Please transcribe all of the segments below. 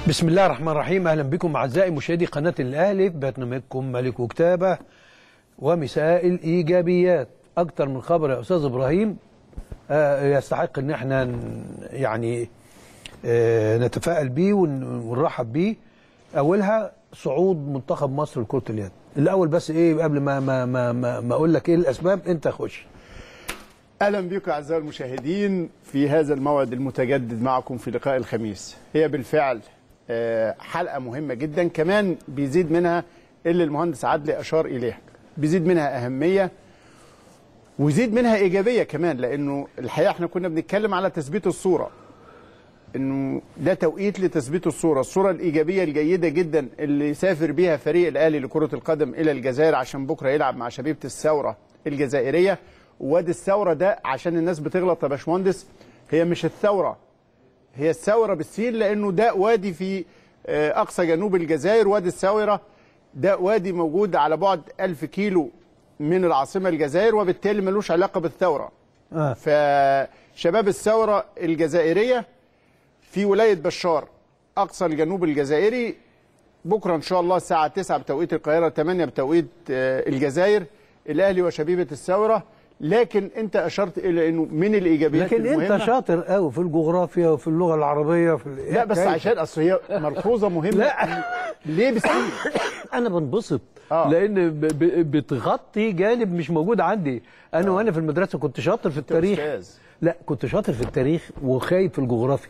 بسم الله الرحمن الرحيم اهلا بكم اعزائي مشاهدي قناه الاهلي في برنامجكم ملك وكتابه ومساء الايجابيات اكتر من خبر يا استاذ ابراهيم آه، يستحق ان احنا ن- يعني آه، نتفائل بيه ون- ونرحب بيه اولها صعود منتخب مصر لكره اليد الاول بس ايه قبل ما ما ما ما, ما اقول لك ايه الاسباب انت خش اهلا بكم اعزائي المشاهدين في هذا الموعد المتجدد معكم في لقاء الخميس هي بالفعل آه، حلقه مهمه جدا كمان بيزيد منها اللي المهندس عدلي اشار اليها بيزيد منها اهميه ويزيد منها ايجابيه كمان لانه الحقيقه احنا كنا بنتكلم على تثبيت الصوره انه ده توقيت لتثبيت الصوره الصوره الايجابيه الجيده جدا اللي سافر بيها فريق الاهلي لكره القدم الى الجزائر عشان بكره يلعب مع شبيبه الثوره الجزائريه وادي الثوره ده عشان الناس بتغلط يا باشمهندس هي مش الثوره هي الثوره بالسين لانه ده وادي في آه، اقصى جنوب الجزائر وادي الثوره ده وادي موجود على بعد ألف كيلو من العاصمه الجزائر وبالتالي ملوش علاقه بالثوره آه. فشباب الثوره الجزائريه في ولايه بشار اقصى الجنوب الجزائري بكره ان شاء الله الساعه 9 بتوقيت القاهره 8 بتوقيت آه، الجزائر الاهلي وشبيبه الثوره لكن انت اشرت الى انه من الايجابيات لكن انت المهمة شاطر قوي في الجغرافيا وفي اللغه العربيه في ال- لا بس كيف؟ عشان اصل هي ملحوظه مهمه لا. ليه بالسين انا بنبسط آه. لان ب- ب- بتغطي جانب مش موجود عندي انا وانا في المدرسه كنت شاطر في التاريخ أستاذ. لا كنت شاطر في التاريخ وخايب في الجغرافيا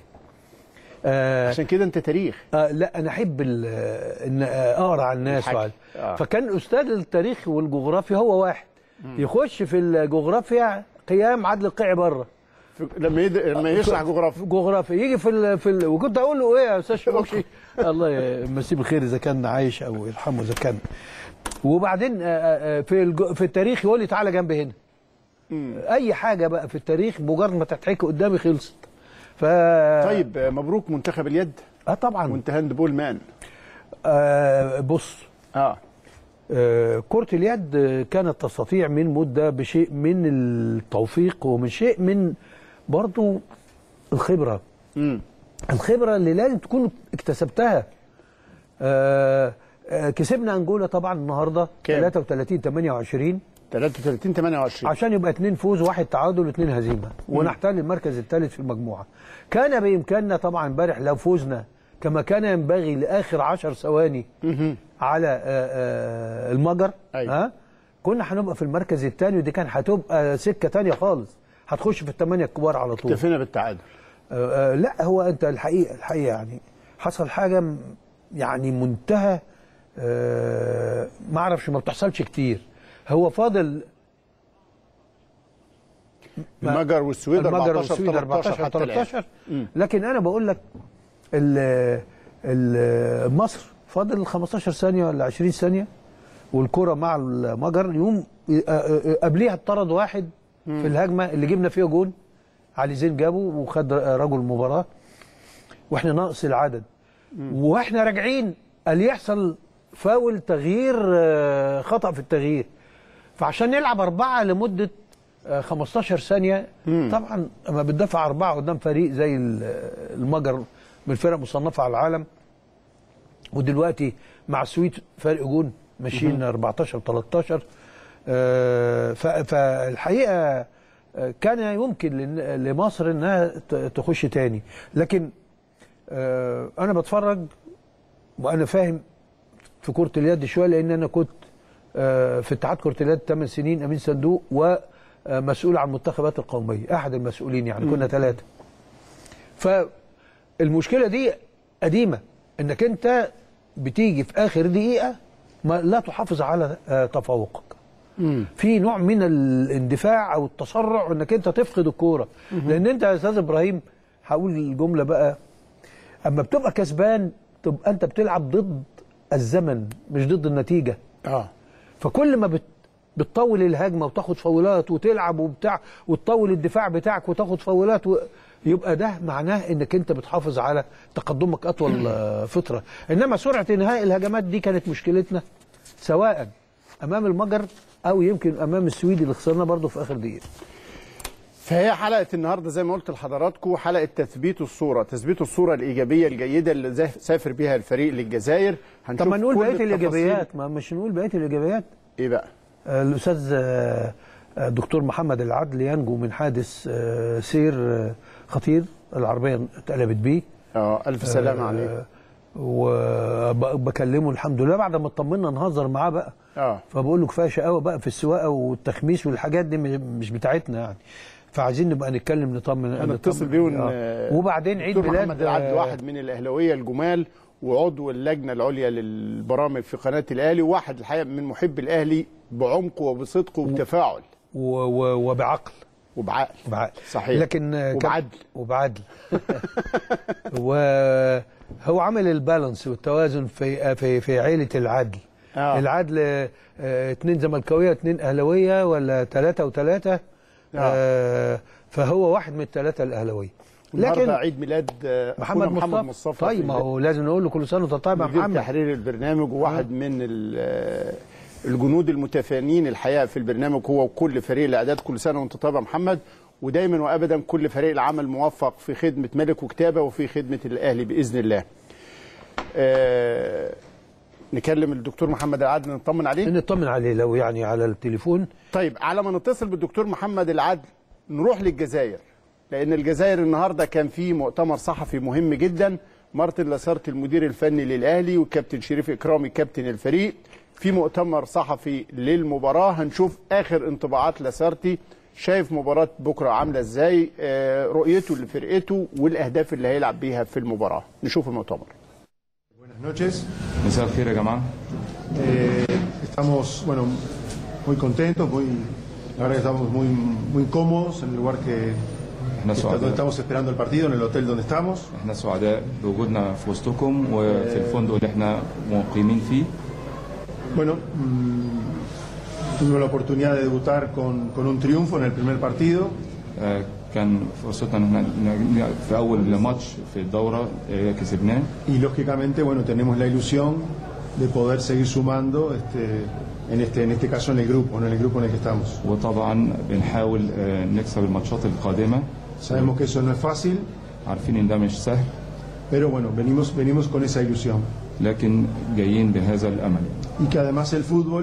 آه عشان كده انت تاريخ آه لا انا احب ال- آه، ان آه، اقرا عن الناس الحكي. وعن آه. فكان استاذ التاريخ والجغرافيا هو واحد يخش في الجغرافيا قيام عدل القيعي بره في- لما يد... لما يشرح جغرافيا في جغرافيا يجي في ال... في ال... وكنت اقول له ايه يا استاذ شوقي الله يمسيه بالخير اذا كان عايش او يرحمه اذا كان وبعدين آه، آه، في الج... في التاريخ يقول لي تعالى جنب هنا اي حاجه بقى في التاريخ مجرد ما تتحكي قدامي خلصت ف طيب آه، مبروك منتخب اليد اه طبعا وانت هاند بول مان آه بص اه آه كرة اليد آه، كانت تستطيع من مدة بشيء من التوفيق ومن شيء من برضو الخبرة امم الخبرة اللي لازم تكون اكتسبتها آه آه كسبنا انجولا طبعا النهارده كام؟ 33 28 33 28 عشان يبقى اتنين فوز واحد تعادل واثنين هزيمه ونحتل المركز الثالث في المجموعه. كان بامكاننا طبعا امبارح لو فوزنا كما كان ينبغي لاخر عشر ثواني على آه، آه، المجر أيوة. ها كنا هنبقى في المركز الثاني ودي كان هتبقى سكه ثانيه خالص هتخش في الثمانيه الكبار على طول. اكتفينا بالتعادل آه، آه، لا هو انت الحقيقه الحقيقه يعني حصل حاجه م- يعني منتهى آه، ما اعرفش ما بتحصلش كتير هو فاضل ما- المجر والسويد المجر 14 والسويد 13 14 حتى الآن. 13 لكن انا بقول لك ال- ال- مصر فاضل 15 ثانيه ولا 20 ثانيه والكره مع المجر يوم آه، آه، قبليها اتطرد واحد في الهجمه اللي جبنا فيها جول علي زين جابه وخد رجل المباراه واحنا ناقص العدد واحنا راجعين قال يحصل فاول تغيير آه، خطا في التغيير فعشان نلعب اربعه لمده آه، 15 ثانيه طبعا اما بتدافع اربعه قدام فريق زي ال- المجر من الفرق المصنفه على العالم ودلوقتي مع السويد فرق جون ماشيين 14 13 آه، ف- فالحقيقه آه، كان يمكن لن- لمصر انها ت- تخش تاني لكن آه، انا بتفرج وانا فاهم في كره اليد شويه لان انا كنت آه، في اتحاد كره اليد 8 سنين امين صندوق ومسؤول عن المنتخبات القوميه احد المسؤولين يعني كنا ثلاثه فالمشكله دي قديمه انك انت بتيجي في اخر دقيقه ما لا تحافظ على آه، تفوقك في نوع من الاندفاع او التسرع انك انت تفقد الكوره لان انت يا استاذ ابراهيم هقول الجمله بقى اما بتبقى كسبان تبقى انت بتلعب ضد الزمن مش ضد النتيجه اه فكل ما بت بتطول الهجمه وتاخد فاولات وتلعب وبتاع وتطول الدفاع بتاعك وتاخد فاولات و... يبقى ده معناه انك انت بتحافظ على تقدمك اطول آه، فتره انما سرعه انهاء الهجمات دي كانت مشكلتنا سواء امام المجر او يمكن امام السويد اللي خسرنا برضه في اخر دقيقه فهي حلقه النهارده زي ما قلت لحضراتكم حلقه تثبيت الصوره تثبيت الصوره الايجابيه الجيده اللي زا- سافر بيها الفريق للجزائر هنشوف طب ما نقول كل بقيه التفاصيل. الايجابيات ما مش نقول بقيه الايجابيات ايه بقى آه، الاستاذ آه، آه، الدكتور محمد العدل ينجو من حادث آه، سير آه، خطير العربيه اتقلبت بيه اه الف سلامه عليك وبكلمه الحمد لله بعد ما اطمنا نهزر معاه بقى اه فبقول له كفايه شقاوه بقى في السواقه والتخميس والحاجات دي مش- مش بتاعتنا يعني فعايزين نبقى نتكلم نطمن هنتصل نطمن. بيه ون... آه. وبعدين عيد دكتور ميلاد محمد العدل آه، واحد من الاهلاويه الجمال وعضو اللجنه العليا للبرامج في قناه الاهلي وواحد الحقيقه من محب الاهلي بعمق وبصدق وبتفاعل و- و- وبعقل وبعقل بعقل صحيح لكن آه، كان- وبعدل. وبعدل وهو عمل البالانس والتوازن في في في عيله العدل آه. العدل آه، اتنين زملكاويه اتنين اهلاويه ولا ثلاثه وثلاثه آه فهو واحد من الثلاثه الاهلاويه النهارده لكن عيد ميلاد آه، محمد أخونا مصطفى, محمد مصطفى طيب في ما هو لازم نقول له كل سنه وانت طيب يا مدير محمد تحرير البرنامج وواحد من ال- آه، الجنود المتفانين الحقيقه في البرنامج هو وكل فريق الاعداد كل سنه وانت طيب يا محمد ودايما وابدا كل فريق العمل موفق في خدمه ملك وكتابه وفي خدمه الاهلي باذن الله. آه نكلم الدكتور محمد العدل نطمن عليه. نطمن عليه لو يعني على التليفون طيب على ما نتصل بالدكتور محمد العدل نروح للجزائر لان الجزائر النهارده كان في مؤتمر صحفي مهم جدا مارتن لاسارت المدير الفني للاهلي والكابتن شريف اكرامي كابتن الفريق في مؤتمر صحفي للمباراه هنشوف اخر انطباعات لاسارتي شايف مباراه بكره عامله ازاي آه، رؤيته لفرقته والاهداف اللي هيلعب بيها في المباراه نشوف المؤتمر Buenas noches. مساء الخير يا جماعه Eh, estamos, bueno, muy contentos, muy, la verdad que estamos muy, muy cómodos en el lugar que, احنا que está- donde سعداء estamos esperando el partido, en el hotel donde estamos. احنا سعداء بوجودنا في وسطكم وفي الفندق اللي احنا مقيمين فيه Bueno, mm, tuvimos la oportunidad de debutar con, con un triunfo en el primer partido. آه، كان فرصتنا ان احنا ن- في اول ماتش في الدوره آه، كسبناه Y lógicamente, bueno, tenemos la ilusión de poder seguir sumando, este, en, este, en este caso en el grupo, no en el grupo en el que estamos. وطبعا بنحاول آه، نكسب الماتشات القادمه Sabemos que eso no es fácil, عارفين ان ده مش سهل pero bueno, venimos, venimos con esa ilusión. لكن جايين بهذا الامل Y que además el fútbol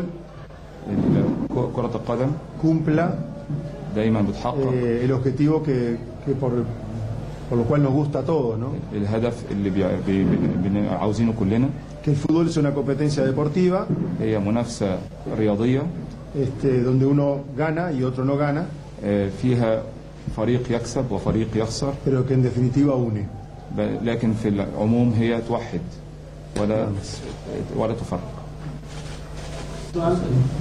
ال- كره القدم cumpla دايما بتحقق eh, el objetivo que, que por, por lo cual nos gusta a todos, ¿no? الهدف اللي بي- بي- بن- بن- عاوزينه كلنا Que el fútbol es una competencia deportiva هي منافسه رياضيه este, donde uno gana y otro no gana, آه، فيها فريق يكسب وفريق يخسر pero que en definitiva une. ب- لكن في العموم هي توحد ولا ولا تفرق سؤال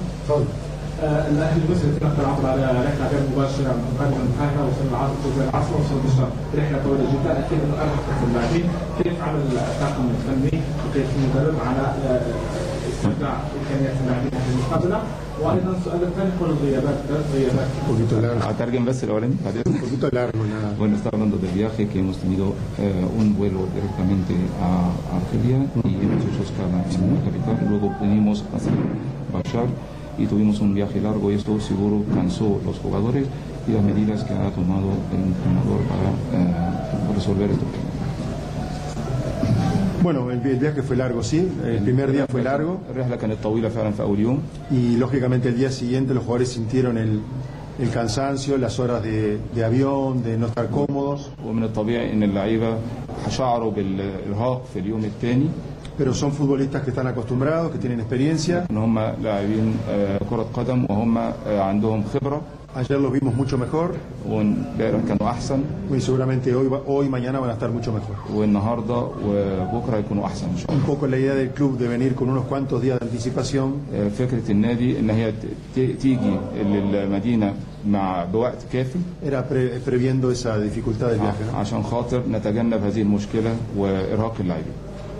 آه، الاهلي المصري تم العقد على رحله غير مباشره من قادم القاهره وصل العاصمه وزير العاصمه وصل دمشق رحله طويله جدا اكيد انه ارهقت اللاعبين كيف عمل الطاقم الفني وكيف المدرب على آه، استمتاع امكانيات اللاعبين في المقابله وايضا السؤال الثاني كل الغيابات ثلاث غيابات Un poquito largo, هترجم بس الاولاني بعدين un poquito largo nada. Bueno, está hablando del viaje que hemos tenido eh, un vuelo directamente a Argelia y hemos hecho escala en la capital. Luego venimos hacia Bashar y tuvimos un viaje largo y esto seguro cansó los jugadores y las medidas que ha tomado el entrenador para eh, resolver esto. Bueno, el, el viaje fue largo, sí. El primer día fue largo الرحلة كانت طويلة فعلا في أول يوم y lógicamente el día siguiente los jugadores sintieron el, el cansancio, las horas de, de avión, de no estar cómodos, ومن الطبيعي ان اللعيبه شعروا بالارهاق في اليوم الثاني pero son futbolistas que están acostumbrados, que tienen experiencia. ان هم لاعبين آه، كره قدم وهم آه، عندهم خبره Ayer los vimos mucho mejor وامبارح كانوا احسن y seguramente hoy, va- hoy y mañana van a estar mucho mejor. والنهارده وبكره يكونوا احسن ان شاء Un الله poco la idea del club de venir con unos cuantos días de anticipación آه، فكره النادي ان هي ت- ت- تيجي للمدينه مع بوقت كافي era pre- previendo esa dificultad del viaje. ¿no? عشان خاطر نتجنب هذه المشكله وارهاق اللاعبين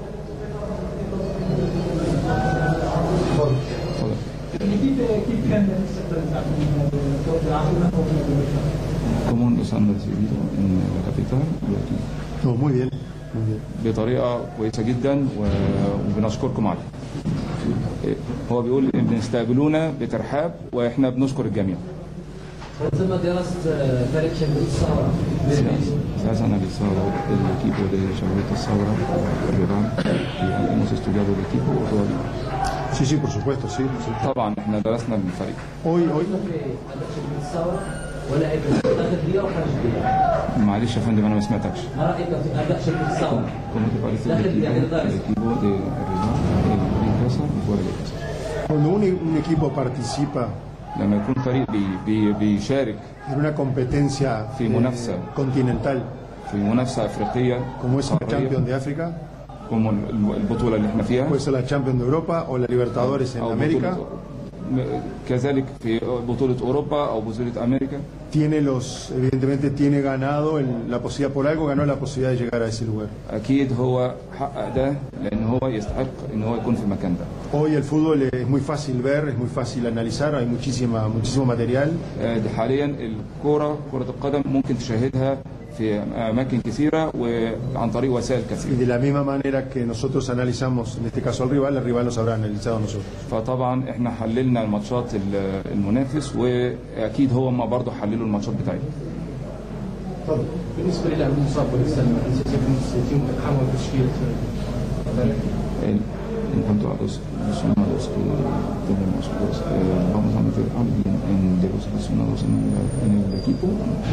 اتفضل. كيف كيف كان الاستقبال في العاصمه وفي دمشق؟ ¿Cómo nos han recibido en la capital y aquí? No, muy bien, muy bien. بطريقه كويسه جدا و- وبنشكركم عليها. إيه، هو بيقول إن بنستقبلونا بترحاب واحنا بنشكر الجميع. ثم درست فريق شباب الثوره Se has analizado el equipo de Chavarita Saura, rival, y hemos estudiado el equipo todavía. Sí, sí, por supuesto, sí. sí. طبعا احنا درسنا بالفريق Hoy, hoy في اداء شباب الثوره ولا داخل الدقيقه وخارج الدقيقه معلش يا فندم انا ما سمعتكش ما رايك في اداء شباب الثوره؟ ¿Cómo te parece Dale, el equipo, dale, dale. el equipo de rival en casa y fuera de casa? cuando un, un equipo participa لما يكون فريق بي بي بيشارك en una competencia في منافسة. continental في منافسة أفريقية como es la قارية، Champions de África, como البطولة اللي احنا فيها puede ser la Champions de Europa o la Libertadores en أو América, بطولة كذلك في بطولة أوروبا أو بطولة أمريكا tiene los, evidentemente tiene ganado el- la posibilidad, por algo ganó la posibilidad de llegar a ese lugar. أكيد هو حقق ده لأن هو يستحق إن هو يكون في المكان ده Hoy el fútbol es muy fácil ver, es muy fácil analizar, hay muchísima, muchísimo material. آه، دي حاليا الكرة كرة القدم ممكن تشاهدها في أماكن كثيرة وعن طريق وسائل Y كثيرة de la misma manera que nosotros analizamos, en este caso al rival, el rival nos habrá analizado a nosotros. فطبعا احنا حللنا الماتشات ال- المنافس واكيد هو ما برضه حللوا الماتشات بتاعتنا بالنسبه للاعب المصاب ولسه يتم تحول تشكيله El- en cuanto a los lesionados que tenemos, pues, eh, vamos a meter a alguien en- de los lesionados en el, en el equipo.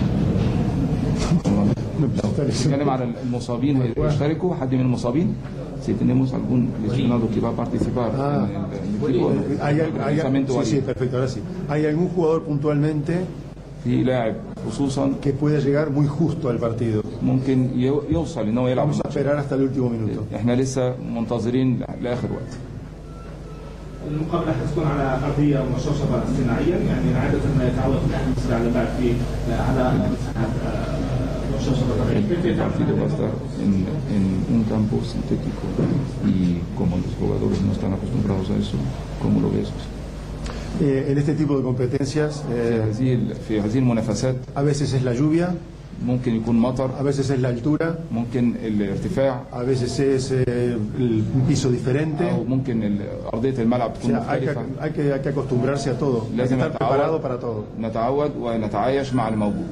نتكلم على المصابين هيشتركوا حد من المصابين si tenemos algún lesionado que va a participar Ah. en el, en el equipo Hay, al- hay- precisamente sí, sí, ahí. perfecto, ahora sí. ¿Hay algún jugador puntualmente في لاعب خصوصا que puede llegar muy justo al partido? ممكن يو- يوصل ان هو يلعب Vamos a الماتش esperar hasta el último minuto. احنا لسه منتظرين لاخر وقت المقابله حتكون على ارضيه مشرشره صناعيا يعني عاده ما يتعود الاهلي المصري على اللعب في على مساحات آه، مشرشره طبيعيه كيف El يتعامل partido va a estar en, en un campo sintético y como los jugadores no están acostumbrados a eso, ¿cómo lo ves? Eh, en este tipo de competencias, في eh, هذه ال- في هذه المنافسات a veces es la lluvia, ممكن يكون مطر a veces es la altura, ممكن الارتفاع a veces es eh, el- un piso diferente. او ممكن ال- ارضيه الملعب O تكون sea, hay que, مختلفه hay, que, hay que acostumbrarse a todo, hay que لازم estar preparado para نتعود todo. نتعود ونتعايش مع الموجود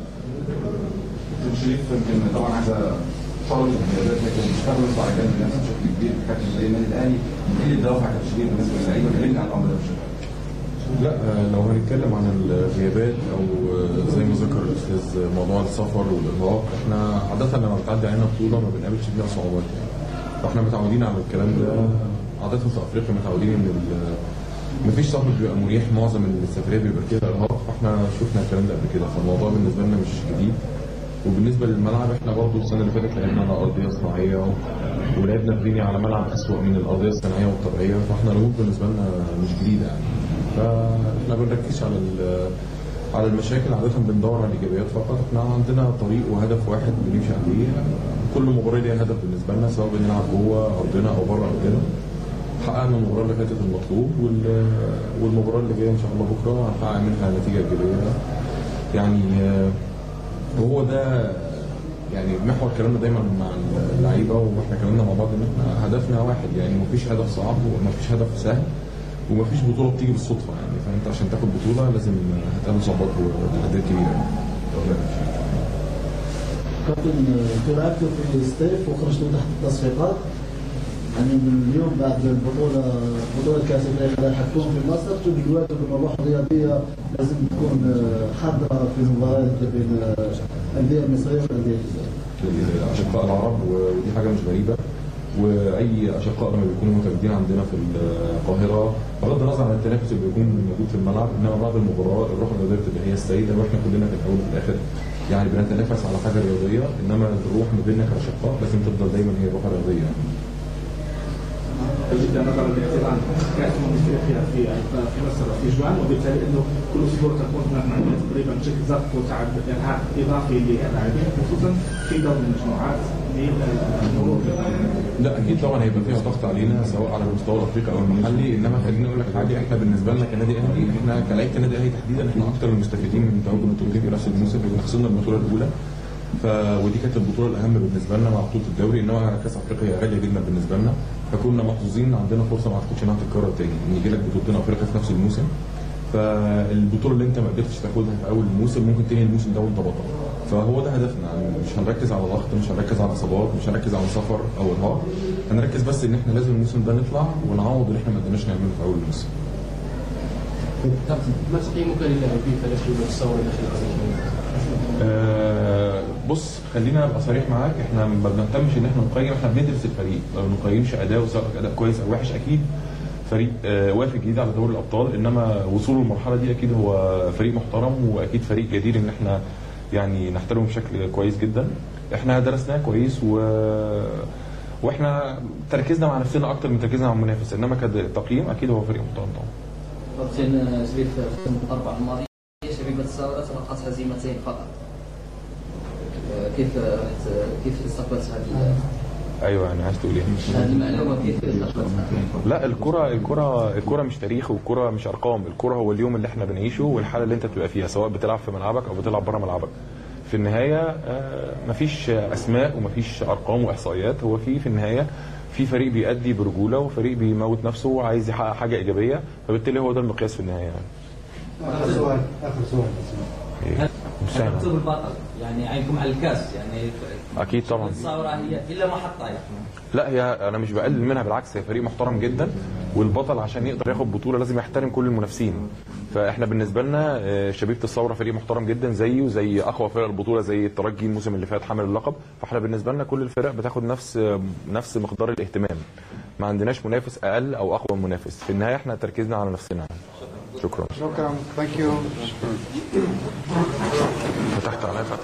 شريف يمكن طبعا عايز طول الانجازات لكن اشتغل على جانب الناس بشكل كبير في كابتن زي النادي الاهلي ايه الدوافع كابتن شريف بالنسبه للعيبه كلمنا عن الامر ده بشكل لا آه، لو هنتكلم عن الغيابات او آه، زي ما ذكر الاستاذ موضوع السفر والارهاق احنا عاده لما بتعدي علينا بطوله ما بنقابلش فيها صعوبات يعني فاحنا متعودين على الكلام ده عاده في افريقيا متعودين ان ال- مفيش سفر بيبقى مريح معظم السفريه بيبقى فيها ارهاق فاحنا شفنا الكلام ده قبل كده فالموضوع بالنسبه لنا مش جديد وبالنسبه للملعب احنا برضو السنه اللي فاتت لعبنا على ارضيه صناعيه ولعبنا بريني على ملعب اسوأ من الارضيه الصناعيه والطبيعيه فاحنا الامور بالنسبه لنا مش جديده يعني فاحنا بنركز على ال- على المشاكل عاده بندور على الايجابيات فقط احنا عندنا طريق وهدف واحد بنمشي عليه كل مباراه ليها هدف بالنسبه لنا سواء بنلعب جوه ارضنا او بره ارضنا حققنا المباراه اللي فاتت المطلوب وال- والمباراه اللي جايه ان شاء الله بكره هنحقق منها نتيجه ايجابيه يعني آه، هو ده يعني محور كلامنا دايما مع اللعيبه واحنا كلامنا مع بعض ان احنا هدفنا واحد يعني مفيش هدف صعب ومفيش هدف سهل ومفيش بطوله بتيجي بالصدفه يعني فانت عشان تاخد بطوله لازم هتقابل صعوبات وتحديات كبيره يعني. كابتن انتوا لعبتوا في الصيف وخرجتوا تحت التصفيقات يعني من اليوم بعد البطوله بطوله كاس الملك اللي حتكون في مصر تبدو دلوقتي ان الروح الرياضيه لازم تكون حاضره في المباريات بين الانديه المصريه والانديه الجزائريه. الاشقاء العرب ودي حاجه مش غريبه واي اشقاء لما بيكونوا متواجدين عندنا في القاهره بغض النظر عن التنافس اللي بيكون موجود في الملعب انما بعد المباراه الروح الرياضيه بتبقى هي السيده واحنا كلنا في الاول وفي الاخر يعني بنتنافس على حاجه رياضيه انما الروح ما بيننا كاشقاء لازم تفضل دايما هي الروح الرياضيه يعني. جدا نظرا لاحتضان كاس امم افريقيا في في مصر في جوان وبالتالي انه كل اسبوع تكون هناك عمليه تقريبا بشكل ضغط وتعب ارهاق اضافي للاعبين خصوصا في دور المجموعات للمرور لا اكيد طبعا هيبقى فيها ضغط علينا سواء على المستوى الافريقي او المحلي انما خليني اقول لك حاجه احنا بالنسبه لنا كنادي اهلي احنا كلاعيبه النادي الاهلي تحديدا احنا اكثر المستفيدين من تواجد البطولتين في نفس الموسم لان خسرنا البطوله الاولى ف ودي كانت البطوله الاهم بالنسبه لنا مع بطوله الدوري انما كاس افريقيا غاليه جدا بالنسبه لنا فكنا محظوظين عندنا فرصه ما اعتقدش انها تتكرر تاني ان يجي لك بطولتين افريقيا في نفس الموسم فالبطوله اللي انت ما قدرتش تاخدها في اول الموسم ممكن تاني الموسم ده وانت بطل فهو ده هدفنا يعني مش هنركز على ضغط مش هنركز على اصابات مش هنركز على سفر او ارهاق هنركز بس ان احنا لازم الموسم ده نطلع ونعوض اللي احنا ما قدرناش نعمله في اول الموسم ما تقييمك للاعبين فريق الثوره داخل القضيه؟ آه، بص خلينا ابقى صريح معاك احنا ما بنهتمش ان احنا نقيم احنا بندرس الفريق ما بنقيمش اداؤه سواء اداء كويس او وحش اكيد فريق آه، وافد جديد على دوري الابطال انما وصوله للمرحله دي اكيد هو فريق محترم واكيد فريق جدير ان احنا يعني نحترمه بشكل كويس جدا احنا درسناه كويس و واحنا تركيزنا مع نفسنا اكتر من تركيزنا مع المنافس انما كتقييم اكيد هو فريق محترم طبعا مرتين شريف في الاربع الماضيه شبيبه الثوره تلقت هزيمتين فقط آه، كيف رحت- كيف استقبلت هذه ايوه يعني عايز تقول ايه هذه المعلومه كيف استقبلتها؟ لا الكرة الكرة الكرة مش تاريخ والكرة مش ارقام، الكرة هو اليوم اللي احنا بنعيشه والحالة اللي انت بتبقى فيها سواء بتلعب في ملعبك او بتلعب بره ملعبك. في النهاية آه، مفيش اسماء ومفيش ارقام واحصائيات هو في في النهاية في فريق بيأدي برجولة وفريق بيموت نفسه وعايز يحقق حاجة ايجابية فبالتالي هو ده المقياس في النهاية يعني. اخر سؤال اخر سؤال بس. إيه؟ مش سهل. تكتب البطل يعني عينكم على الكاس يعني اكيد طبعا الثوره هي الا محطه يعني لا هي انا مش بقلل منها بالعكس هي فريق محترم جدا والبطل عشان يقدر ياخد بطوله لازم يحترم كل المنافسين فاحنا بالنسبه لنا آه، شبيبه الثوره فريق محترم جدا زيه وزي اقوى فرق البطوله زي الترجي الموسم اللي فات حامل اللقب فاحنا بالنسبه لنا كل الفرق بتاخد نفس آه، نفس مقدار الاهتمام ما عندناش منافس اقل او اقوى من منافس في النهايه احنا تركيزنا على نفسنا شكرا شكرا ثانك يو فتحت عليا فتح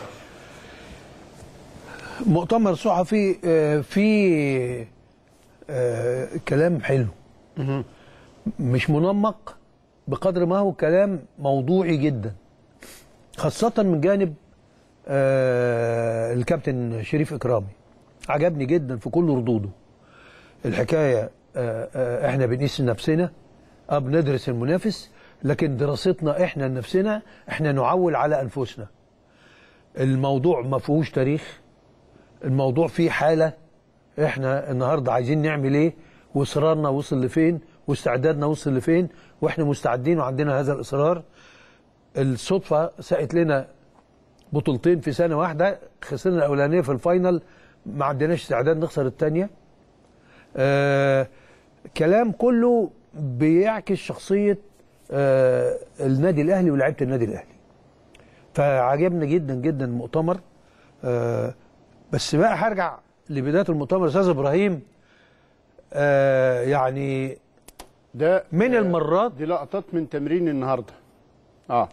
مؤتمر صحفي آه، فيه آه، كلام حلو مش منمق بقدر ما هو كلام موضوعي جدا خاصة من جانب آه، الكابتن شريف إكرامي عجبني جدا في كل ردوده الحكاية آه، آه، احنا بنقيس نفسنا اه بندرس المنافس لكن دراستنا احنا لنفسنا احنا نعول على انفسنا الموضوع ما فيهوش تاريخ الموضوع فيه حالة احنا النهاردة عايزين نعمل ايه واصرارنا وصل لفين واستعدادنا وصل لفين واحنا مستعدين وعندنا هذا الاصرار الصدفة سقت لنا بطولتين في سنة واحدة خسرنا الأولانية في الفاينل ما عندناش استعداد نخسر الثانية آه كلام كله بيعكس شخصية آه النادي الأهلي ولاعيبة النادي الأهلي فعجبني جدا جدا المؤتمر آه بس بقى هرجع لبدايه المؤتمر استاذ ابراهيم آه يعني ده من المرات دي لقطات من تمرين النهارده اه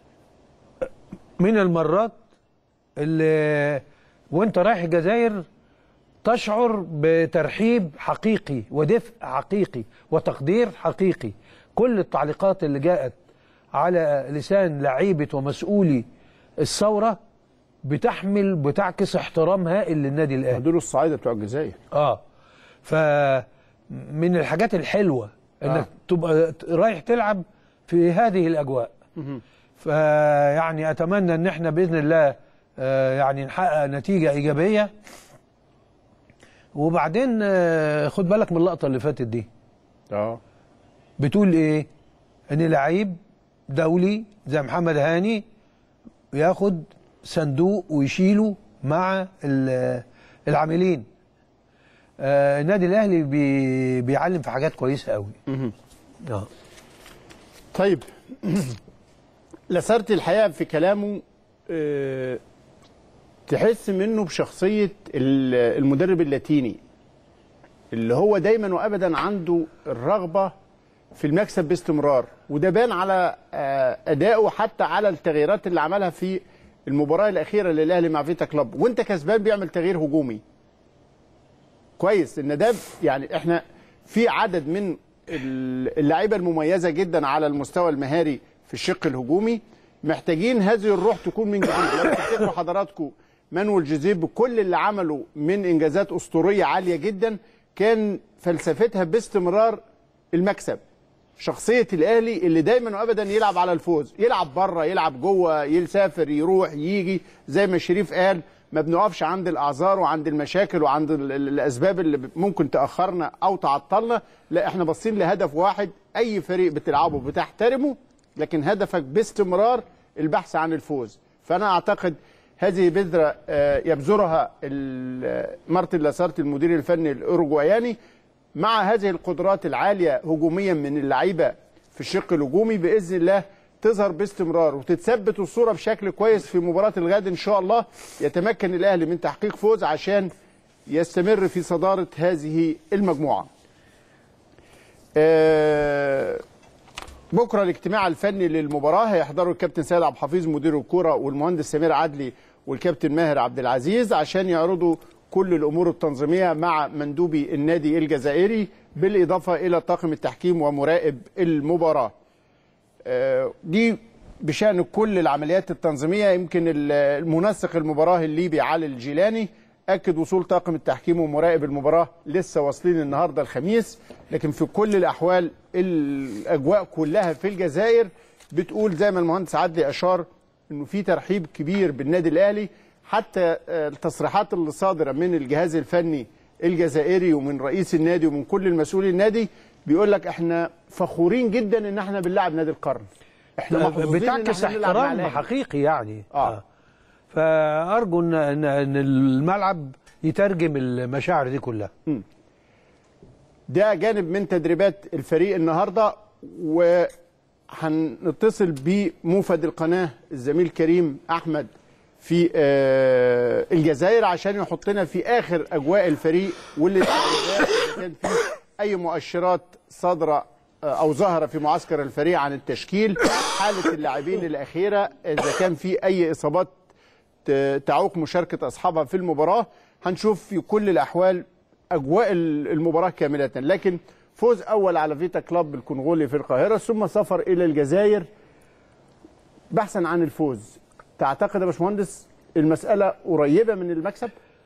من المرات اللي وانت رايح الجزائر تشعر بترحيب حقيقي ودفء حقيقي وتقدير حقيقي كل التعليقات اللي جاءت على لسان لعيبه ومسؤولي الثوره بتحمل بتعكس احترام هائل للنادي الاهلي دول الصعايده بتوع الجزائر اه ف من الحاجات الحلوه انك آه. آه. تبقى رايح تلعب في هذه الاجواء فيعني اتمنى ان احنا باذن الله آه، يعني نحقق نتيجه ايجابيه وبعدين آه، خد بالك من اللقطه اللي فاتت دي اه بتقول ايه ان لعيب دولي زي محمد هاني ياخد صندوق ويشيله مع ال- العاملين آه، النادي الاهلي بي بيعلم في حاجات كويسه قوي اه طيب لسرت الحقيقه في كلامه آه، تحس منه بشخصيه ال- المدرب اللاتيني اللي هو دايما وابدا عنده الرغبه في المكسب باستمرار وده بان على آه، ادائه حتى على التغييرات اللي عملها في المباراه الاخيره للاهلي مع فيتا كلوب وانت كسبان بيعمل تغيير هجومي كويس ان ده يعني احنا في عدد من ال- اللعيبه المميزه جدا على المستوى المهاري في الشق الهجومي محتاجين هذه الروح تكون من جديد لو تفتكروا حضراتكم مانويل جوزيه بكل اللي عمله من انجازات اسطوريه عاليه جدا كان فلسفتها باستمرار المكسب شخصيه الاهلي اللي دايما وابدا يلعب على الفوز يلعب بره يلعب جوه يسافر يروح يجي زي ما شريف قال ما بنقفش عند الاعذار وعند المشاكل وعند ال- ال- الاسباب اللي ب- ممكن تاخرنا او تعطلنا لا احنا باصين لهدف واحد اي فريق بتلعبه بتحترمه لكن هدفك باستمرار البحث عن الفوز فانا اعتقد هذه بذره آه، يبذرها ال- مارتن لاسارت المدير الفني الاوروجواياني مع هذه القدرات العاليه هجوميا من اللعيبه في الشق الهجومي باذن الله تظهر باستمرار وتتثبت الصوره بشكل كويس في مباراه الغد ان شاء الله يتمكن الاهلي من تحقيق فوز عشان يستمر في صداره هذه المجموعه. آه، بكره الاجتماع الفني للمباراه هيحضره الكابتن سيد عبد الحفيظ مدير الكوره والمهندس سمير عدلي والكابتن ماهر عبد العزيز عشان يعرضوا كل الامور التنظيميه مع مندوبي النادي الجزائري بالاضافه الى طاقم التحكيم ومراقب المباراه. آه، دي بشان كل العمليات التنظيميه يمكن ال- المنسق المباراه الليبي علي الجيلاني اكد وصول طاقم التحكيم ومراقب المباراه لسه واصلين النهارده الخميس لكن في كل الاحوال الاجواء كلها في الجزائر بتقول زي ما المهندس عدلي اشار انه في ترحيب كبير بالنادي الاهلي حتى آه، التصريحات اللي صادره من الجهاز الفني الجزائري ومن رئيس النادي ومن كل المسؤولين النادي بيقول لك احنا فخورين جدا ان احنا بنلعب نادي القرن احنا محظوظين إن بتعكس إحنا نلعب مع احترام الأهلي. حقيقي يعني آه. فارجو ان ان إن الملعب يترجم المشاعر دي كلها ده جانب من تدريبات الفريق النهارده وهنتصل بموفد القناه الزميل كريم احمد في آه، الجزائر عشان يحطنا في اخر اجواء الفريق واللي إذا كان في اي مؤشرات صادره آه، او ظاهره في معسكر الفريق عن التشكيل حاله اللاعبين الاخيره اذا كان في اي اصابات ت- تعوق مشاركه اصحابها في المباراه هنشوف في كل الاحوال اجواء ال- المباراه كامله لكن فوز اول على فيتا كلاب الكونغولي في القاهره ثم سفر الى الجزائر بحثا عن الفوز تعتقد يا باشمهندس المساله قريبه من المكسب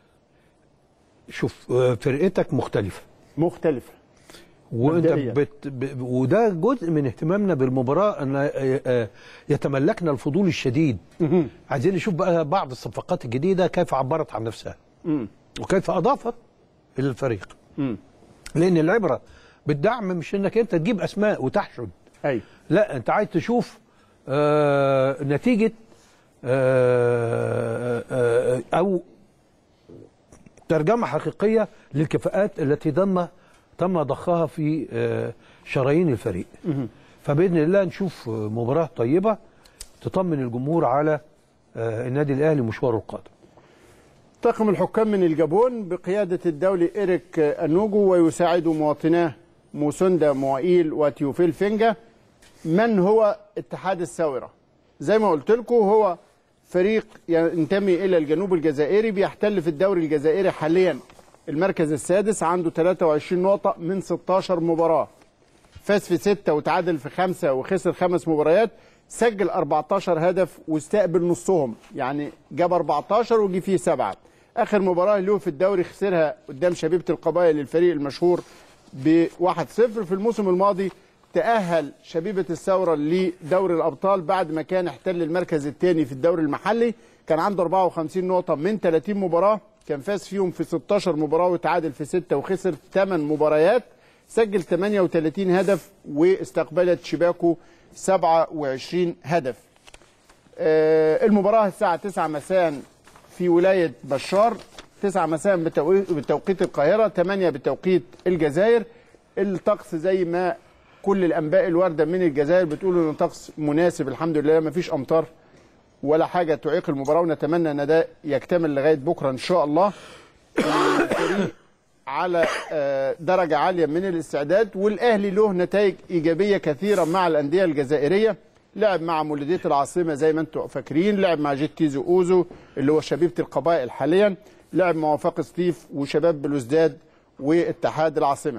شوف آه، فرقتك مختلفه مختلفه وانت مبدئياً. بت ب... وده جزء من اهتمامنا بالمباراه ان آه، آه، يتملكنا الفضول الشديد عايزين نشوف بقى بعض الصفقات الجديده كيف عبرت عن نفسها مم. وكيف اضافت الى الفريق مم. لان العبره بالدعم مش انك انت تجيب اسماء وتحشد ايوه لا انت عايز تشوف آه نتيجه آه آه او ترجمه حقيقيه للكفاءات التي تم تم ضخها في آه شرايين الفريق فباذن الله نشوف آه، مباراه طيبه تطمن الجمهور على آه النادي الاهلي مشواره القادم طاقم الحكام من الجابون بقيادة الدولي إيريك أنوجو ويساعد مواطناه موسوندا موائيل وتيوفيل فينجا من هو اتحاد الثورة زي ما قلت لكم هو فريق ينتمي إلى الجنوب الجزائري بيحتل في الدوري الجزائري حاليا المركز السادس عنده 23 نقطة من 16 مباراة فاز في ستة وتعادل في خمسة وخسر خمس مباريات سجل 14 هدف واستقبل نصهم يعني جاب 14 وجي فيه سبعة آخر مباراة له في الدوري خسرها قدام شبيبة القبائل الفريق المشهور ب 1-0 في الموسم الماضي تأهل شبيبة الثورة لدوري الأبطال بعد ما كان احتل المركز الثاني في الدوري المحلي كان عنده 54 نقطة من 30 مباراة كان فاز فيهم في 16 مباراة وتعادل في 6 وخسر 8 مباريات سجل 38 هدف واستقبلت شباكه 27 هدف آه، المباراة الساعة 9 مساء في ولاية بشار 9 مساء بتوقيت بتوقيت القاهرة 8 بتوقيت الجزائر الطقس زي ما كل الأنباء الواردة من الجزائر بتقول إنه طقس مناسب الحمد لله ما فيش أمطار ولا حاجة تعيق المباراة ونتمنى أن ده يكتمل لغاية بكرة إن شاء الله الفريق على آه، درجة عالية من الاستعداد والأهلي له نتائج إيجابية كثيرة مع الأندية الجزائرية لعب مع مولودية العاصمة زي ما انتم فاكرين لعب مع جيت تيزو أوزو اللي هو شبيبة القبائل حاليا لعب مع وفاق سطيف وشباب بلوزداد واتحاد العاصمة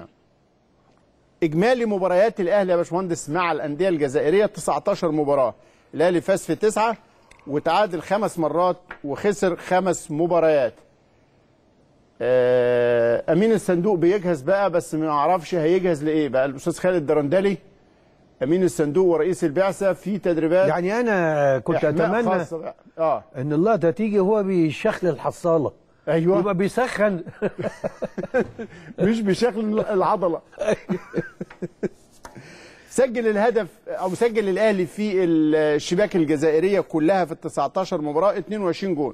إجمالي مباريات الأهلي يا باشمهندس مع الأندية الجزائرية 19 مباراة الأهلي فاز في تسعة وتعادل خمس مرات وخسر خمس مباريات آه، امين الصندوق بيجهز بقى بس ما اعرفش هيجهز لايه بقى الاستاذ خالد درندلي امين الصندوق ورئيس البعثه في تدريبات يعني انا كنت إحماء اتمنى خاصة بقى. اه ان الله ده تيجي هو بيشخل الحصاله ايوه يبقى بيسخن مش بشكل العضله سجل الهدف او سجل الاهلي في الشباك الجزائريه كلها في ال 19 مباراه 22 جول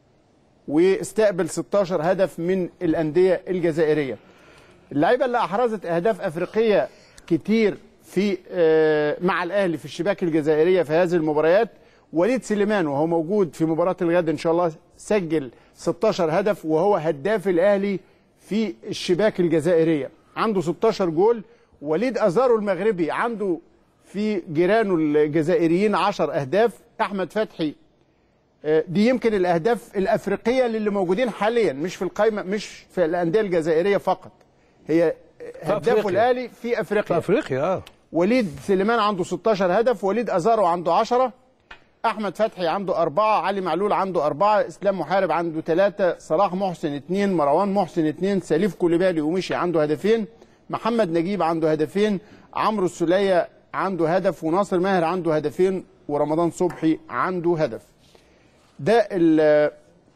واستقبل 16 هدف من الانديه الجزائريه اللعيبه اللي احرزت اهداف افريقيه كتير في آه، مع الاهلي في الشباك الجزائريه في هذه المباريات وليد سليمان وهو موجود في مباراه الغد ان شاء الله سجل 16 هدف وهو هداف الاهلي في الشباك الجزائريه عنده 16 جول وليد ازارو المغربي عنده في جيرانه الجزائريين 10 اهداف احمد فتحي آه، دي يمكن الاهداف الافريقيه للي موجودين حاليا مش في القائمه مش في الانديه الجزائريه فقط هي هدافه أفريقيا. الاهلي في افريقيا في افريقيا اه وليد سليمان عنده 16 هدف وليد ازارو عنده 10 احمد فتحي عنده أربعة علي معلول عنده أربعة اسلام محارب عنده ثلاثة صلاح محسن اثنين مروان محسن اثنين سليف كوليبالي ومشي عنده هدفين محمد نجيب عنده هدفين عمرو السولية عنده هدف وناصر ماهر عنده هدفين ورمضان صبحي عنده هدف ده ال-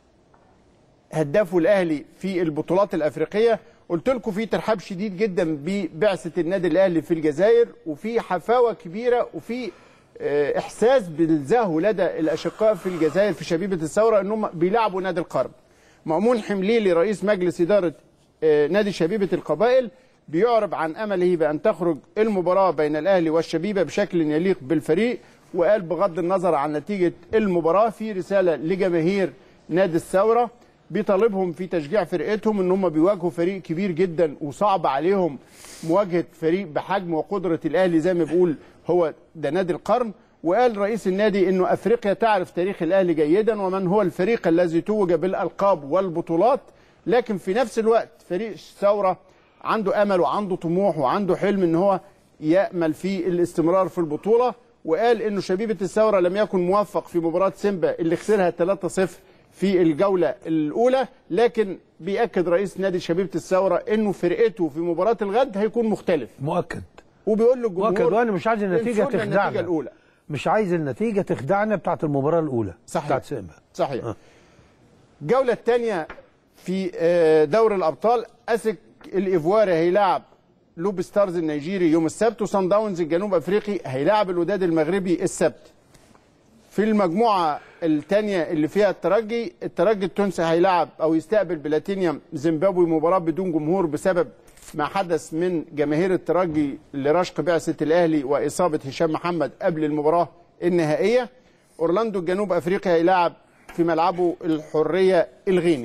هدافه الاهلي في البطولات الافريقيه قلت لكم في ترحاب شديد جدا ببعثه النادي الاهلي في الجزائر وفي حفاوه كبيره وفي آه، احساس بالزهو لدى الاشقاء في الجزائر في شبيبه الثوره انهم بيلعبوا نادي القرن مأمون حمليلي رئيس مجلس اداره آه، نادي شبيبه القبائل بيعرب عن امله بان تخرج المباراه بين الاهلي والشبيبه بشكل يليق بالفريق وقال بغض النظر عن نتيجه المباراه في رساله لجماهير نادي الثوره بيطالبهم في تشجيع فرقتهم ان هم بيواجهوا فريق كبير جدا وصعب عليهم مواجهه فريق بحجم وقدره الاهلي زي ما بيقول هو ده نادي القرن وقال رئيس النادي انه افريقيا تعرف تاريخ الاهلي جيدا ومن هو الفريق الذي توج بالالقاب والبطولات لكن في نفس الوقت فريق الثوره عنده امل وعنده طموح وعنده حلم ان هو يامل في الاستمرار في البطوله وقال انه شبيبه الثوره لم يكن موفق في مباراه سيمبا اللي خسرها 3-0 في الجوله الاولى لكن بياكد رئيس نادي شبيبه الثوره انه فرقته في مباراه الغد هيكون مختلف مؤكد وبيقول للجمهور مؤكد وانا مش عايز النتيجه انفرنا النتيجه تخدعنا الاولى مش عايز النتيجه تخدعنا بتاعت المباراه الاولى صحيح. بتاعت سيمبا صحيح الجولة الثانية في آه، دوري الأبطال أسك الإيفواري هيلاعب لوب ستارز النيجيري يوم السبت وصن داونز الجنوب أفريقي هيلاعب الوداد المغربي السبت في المجموعة الثانية اللي فيها الترجي الترجي التونسي هيلاعب أو يستقبل بلاتينيوم زيمبابوي مباراة بدون جمهور بسبب ما حدث من جماهير الترجي لرشق بعثة الأهلي وإصابة هشام محمد قبل المباراة النهائية أورلاندو الجنوب أفريقي هيلاعب في ملعبه الحرية الغيني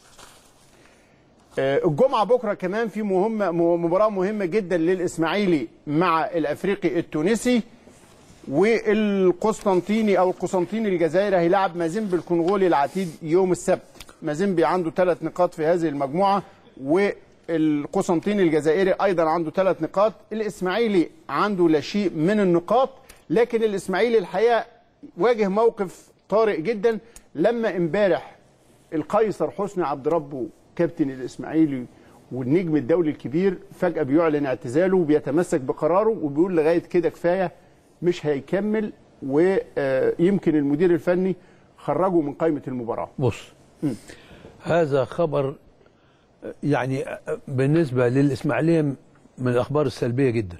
آه، الجمعة بكرة كمان في مهمة م- مباراة مهمة جدا للإسماعيلي مع الأفريقي التونسي والقسطنطيني أو القسنطيني الجزائري هيلاعب مازيمبي الكونغولي العتيد يوم السبت مازيمبي عنده ثلاث نقاط في هذه المجموعة والقسنطيني الجزائري أيضا عنده ثلاث نقاط الإسماعيلي عنده لا شيء من النقاط لكن الإسماعيلي الحقيقة واجه موقف طارئ جدا لما امبارح القيصر حسني عبد ربه كابتن الاسماعيلي والنجم الدولي الكبير فجاه بيعلن اعتزاله وبيتمسك بقراره وبيقول لغايه كده كفايه مش هيكمل ويمكن المدير الفني خرجه من قائمه المباراه بص هذا خبر يعني بالنسبة للإسماعيلية من الأخبار السلبية جدا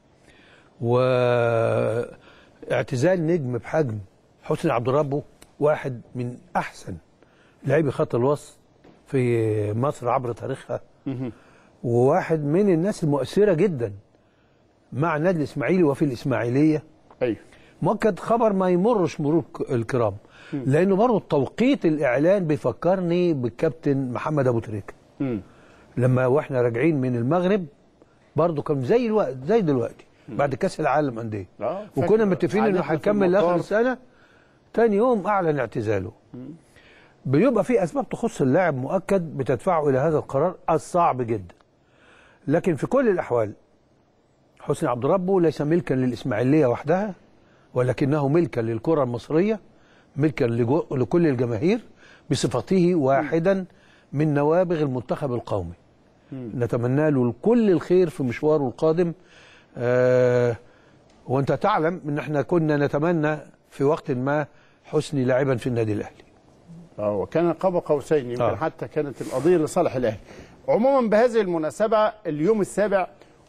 واعتزال نجم بحجم حسني عبد ربه واحد من أحسن لاعبي خط الوسط في مصر عبر تاريخها وواحد من الناس المؤثرة جدا مع النادي الإسماعيلي وفي الإسماعيلية ايوه مؤكد خبر ما يمرش مرور ك- الكرام لانه برضه توقيت الاعلان بيفكرني بالكابتن محمد ابو تريكه لما واحنا راجعين من المغرب برضه كان زي الوقت زي دلوقتي بعد كاس العالم انديه آه، وكنا فاكر متفقين انه قعدتنا في هيكمل لاخر المطار. السنه تاني يوم اعلن اعتزاله بيبقى في اسباب تخص اللاعب مؤكد بتدفعه الى هذا القرار الصعب جدا لكن في كل الاحوال حسني عبد ربه ليس ملكا للاسماعيليه وحدها ولكنه ملكا للكره المصريه ملكا لجو- لكل الجماهير بصفته واحدا من نوابغ المنتخب القومي نتمنى له كل الخير في مشواره القادم آه وانت تعلم ان احنا كنا نتمنى في وقت ما حسني لاعبا في النادي الاهلي اه وكان قاب قوسين يمكن آه. حتى كانت القضيه لصالح الاهلي عموما بهذه المناسبه اليوم السابع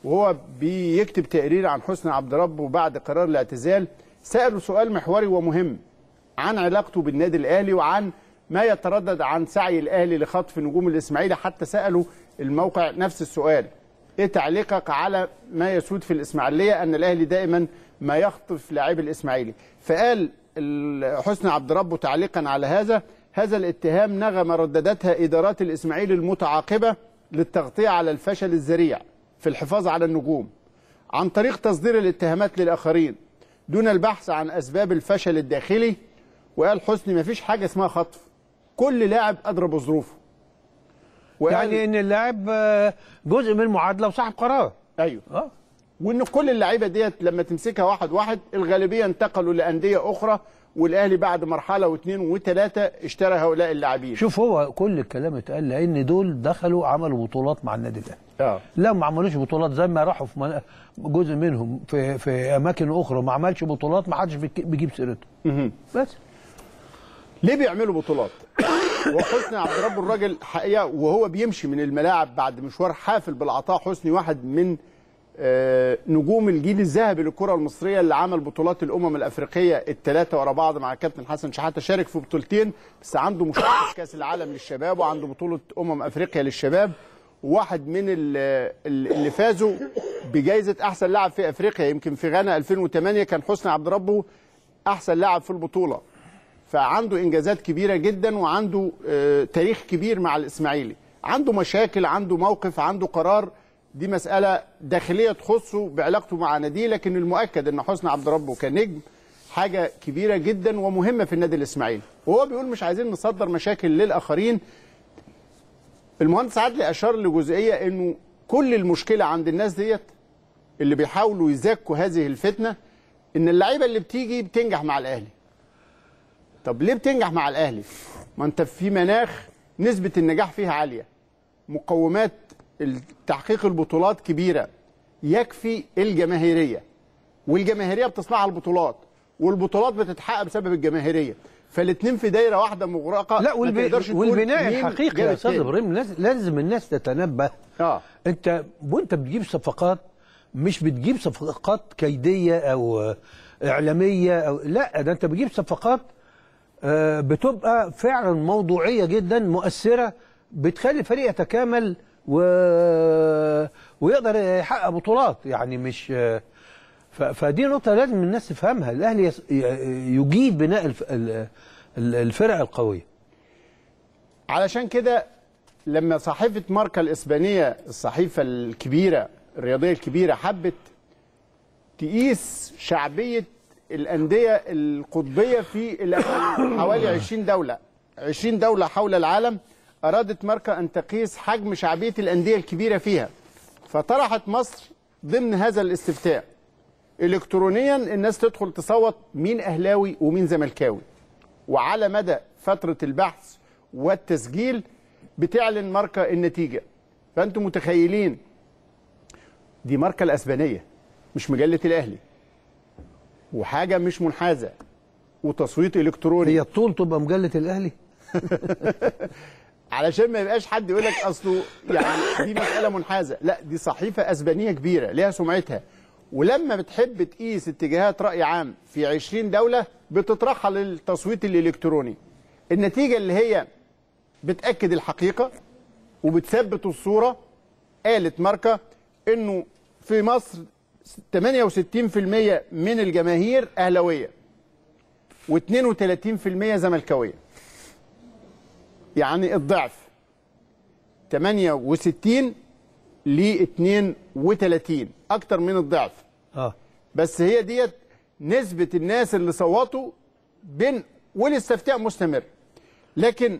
وهو بيكتب تقرير عن حسني عبد ربه بعد قرار الاعتزال سأله سؤال محوري ومهم عن علاقته بالنادي الأهلي وعن ما يتردد عن سعي الأهلي لخطف نجوم الإسماعيلي حتى سألوا الموقع نفس السؤال إيه تعليقك على ما يسود في الإسماعيلية أن الأهلي دائما ما يخطف لاعب الإسماعيلي فقال ال- حسني عبد ربه تعليقا على هذا هذا الاتهام نغم رددتها إدارات الإسماعيلي المتعاقبة للتغطية على الفشل الذريع في الحفاظ على النجوم عن طريق تصدير الاتهامات للآخرين دون البحث عن أسباب الفشل الداخلي وقال حسني مفيش حاجة اسمها خطف كل لاعب أدرى بظروفه وقال يعني ان اللاعب آه، جزء من المعادله وصاحب قرار ايوه اه وان كل اللعيبه ديت لما تمسكها واحد واحد الغالبيه انتقلوا لانديه اخرى والاهلي بعد مرحله واثنين وثلاثه اشترى هؤلاء اللاعبين شوف هو كل الكلام اتقال لان دول دخلوا عملوا بطولات مع النادي الاهلي اه لا ما عملوش بطولات زي ما راحوا في من- جزء منهم في في اماكن اخرى ما عملش بطولات ما حدش بيك- بيجيب سيرته مهم. بس ليه بيعملوا بطولات؟ وحسني عبد رب الراجل حقيقه وهو بيمشي من الملاعب بعد مشوار حافل بالعطاء حسني واحد من آه، نجوم الجيل الذهبي للكره المصريه اللي عمل بطولات الامم الافريقيه الثلاثه ورا بعض مع الكابتن حسن شحاته شارك في بطولتين بس عنده مشاركه في كاس العالم للشباب وعنده بطوله امم افريقيا للشباب واحد من ال- ال- اللي فازوا بجائزه احسن لاعب في افريقيا يمكن في غانا 2008 كان حسني عبد ربه احسن لاعب في البطوله فعنده انجازات كبيره جدا وعنده آه، تاريخ كبير مع الاسماعيلي عنده مشاكل عنده موقف عنده قرار دي مساله داخليه تخصه بعلاقته مع ناديه لكن المؤكد ان حسني عبد ربه كنجم حاجه كبيره جدا ومهمه في النادي الاسماعيلي وهو بيقول مش عايزين نصدر مشاكل للاخرين المهندس عدلي اشار لجزئيه انه كل المشكله عند الناس ديت اللي بيحاولوا يزكوا هذه الفتنه ان اللعيبه اللي بتيجي بتنجح مع الاهلي طب ليه بتنجح مع الاهلي ما انت في مناخ نسبه النجاح فيها عاليه مقومات تحقيق البطولات كبيره يكفي الجماهيريه والجماهيريه بتصنعها البطولات والبطولات بتتحقق بسبب الجماهيريه فالاثنين في دايره واحده مغرقه لا ما والب... تقدرش تقول والبناء مين الحقيقي جاب يا استاذ التاني. ابراهيم لاز- لازم الناس تتنبه اه انت وانت بتجيب صفقات مش بتجيب صفقات كيديه او آه، اعلاميه او لا ده انت بتجيب صفقات آه، بتبقى فعلا موضوعيه جدا مؤثره بتخلي الفريق يتكامل و... ويقدر يحقق بطولات يعني مش آه، ف... فدي نقطه لازم الناس تفهمها الاهلي يس... ي- يجيد بناء الف... ال- ال- الفرق القويه علشان كده لما صحيفة ماركا الإسبانية الصحيفة الكبيرة الرياضية الكبيرة حبت تقيس شعبية الأندية القطبية في ال- حوالي 20 دولة 20 دولة حول العالم أرادت ماركا أن تقيس حجم شعبية الأندية الكبيرة فيها فطرحت مصر ضمن هذا الاستفتاء إلكترونيا الناس تدخل تصوت مين أهلاوي ومين زملكاوي وعلى مدى فترة البحث والتسجيل بتعلن ماركا النتيجة فأنتم متخيلين دي ماركا الأسبانية مش مجلة الأهلي وحاجة مش منحازة وتصويت إلكتروني هي الطول تبقى مجله الاهلي علشان ما يبقاش حد يقول لك اصله يعني دي مساله منحازه لا دي صحيفه اسبانيه كبيره ليها سمعتها ولما بتحب تقيس اتجاهات راي عام في 20 دوله بتطرحها للتصويت الالكتروني النتيجه اللي هي بتاكد الحقيقه وبتثبت الصوره قالت ماركا انه في مصر 68% من الجماهير اهلاويه و32% زملكاويه يعني الضعف 68 ل 32 اكتر من الضعف اه بس هي ديت نسبة الناس اللي صوتوا بين والاستفتاء مستمر لكن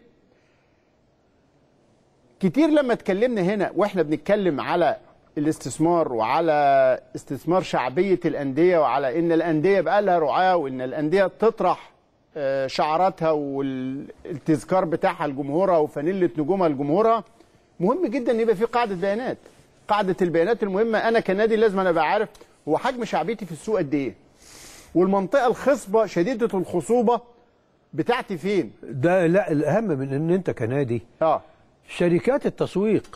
كتير لما اتكلمنا هنا واحنا بنتكلم على الاستثمار وعلى استثمار شعبية الأندية وعلى إن الأندية بقى لها رعاة وإن الأندية تطرح آه، شعاراتها والتذكار بتاعها لجمهورها وفانيلة نجومها لجمهورها مهم جدا ان يبقى في قاعدة بيانات قاعدة البيانات المهمة أنا كنادي لازم أنا أبقى عارف هو حجم شعبيتي في السوق قد إيه والمنطقة الخصبة شديدة الخصوبة بتاعتي فين ده لا الاهم من ان انت كنادي اه شركات التسويق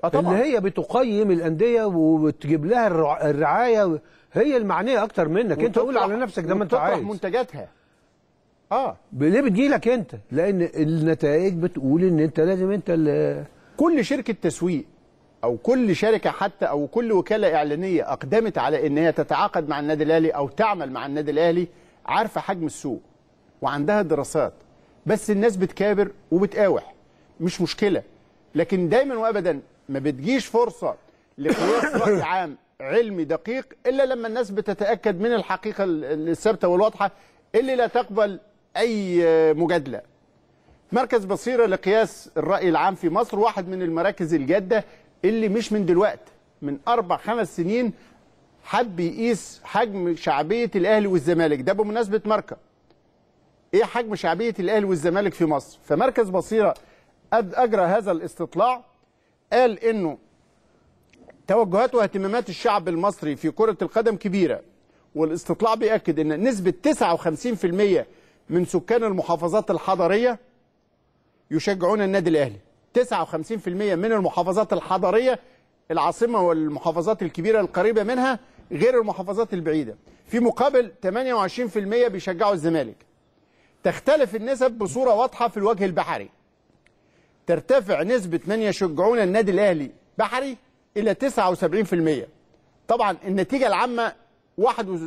طبعاً. اللي هي بتقيم الانديه وبتجيب لها الرع- الرعايه هي المعنيه اكتر منك انت قول وتطرح- على نفسك ده ما انت وتطرح عايز منتجاتها اه ليه بتجيلك انت لان النتائج بتقول ان انت لازم انت اللي كل شركه تسويق او كل شركه حتى او كل وكاله اعلانيه اقدمت على ان هي تتعاقد مع النادي الاهلي او تعمل مع النادي الاهلي عارفه حجم السوق وعندها دراسات بس الناس بتكابر وبتقاوح مش مشكله لكن دايما وابدا ما بتجيش فرصه لقياس راي عام علمي دقيق الا لما الناس بتتاكد من الحقيقه الثابته والواضحه اللي لا تقبل اي مجادله مركز بصيرة لقياس الرأي العام في مصر واحد من المراكز الجادة اللي مش من دلوقتي من أربع خمس سنين حب يقيس حجم شعبية الأهلي والزمالك ده بمناسبة ماركة إيه حجم شعبية الأهلي والزمالك في مصر فمركز بصيرة أد- أجرى هذا الاستطلاع قال إنه توجهات واهتمامات الشعب المصري في كرة القدم كبيرة والاستطلاع بيأكد إن نسبة 59% من سكان المحافظات الحضرية يشجعون النادي الاهلي 59% من المحافظات الحضريه العاصمه والمحافظات الكبيره القريبه منها غير المحافظات البعيده في مقابل 28% بيشجعوا الزمالك تختلف النسب بصوره واضحه في الوجه البحري ترتفع نسبه من يشجعون النادي الاهلي بحري الى 79% طبعا النتيجه العامه 71% 72%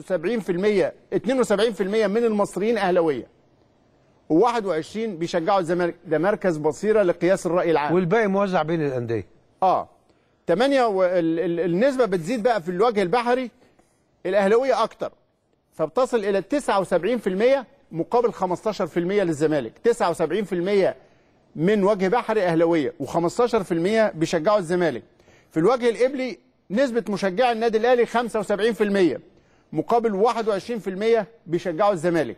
من المصريين اهلاويه و21 بيشجعوا الزمالك ده مركز بصيره لقياس الراي العام والباقي موزع بين الانديه اه 8 وال- ال- النسبه بتزيد بقى في الوجه البحري الاهلاويه اكتر فبتصل الى 79% مقابل 15% للزمالك 79% من وجه بحري اهلاويه و15% بيشجعوا الزمالك في الوجه القبلي نسبه مشجعي النادي الاهلي 75% مقابل 21% بيشجعوا الزمالك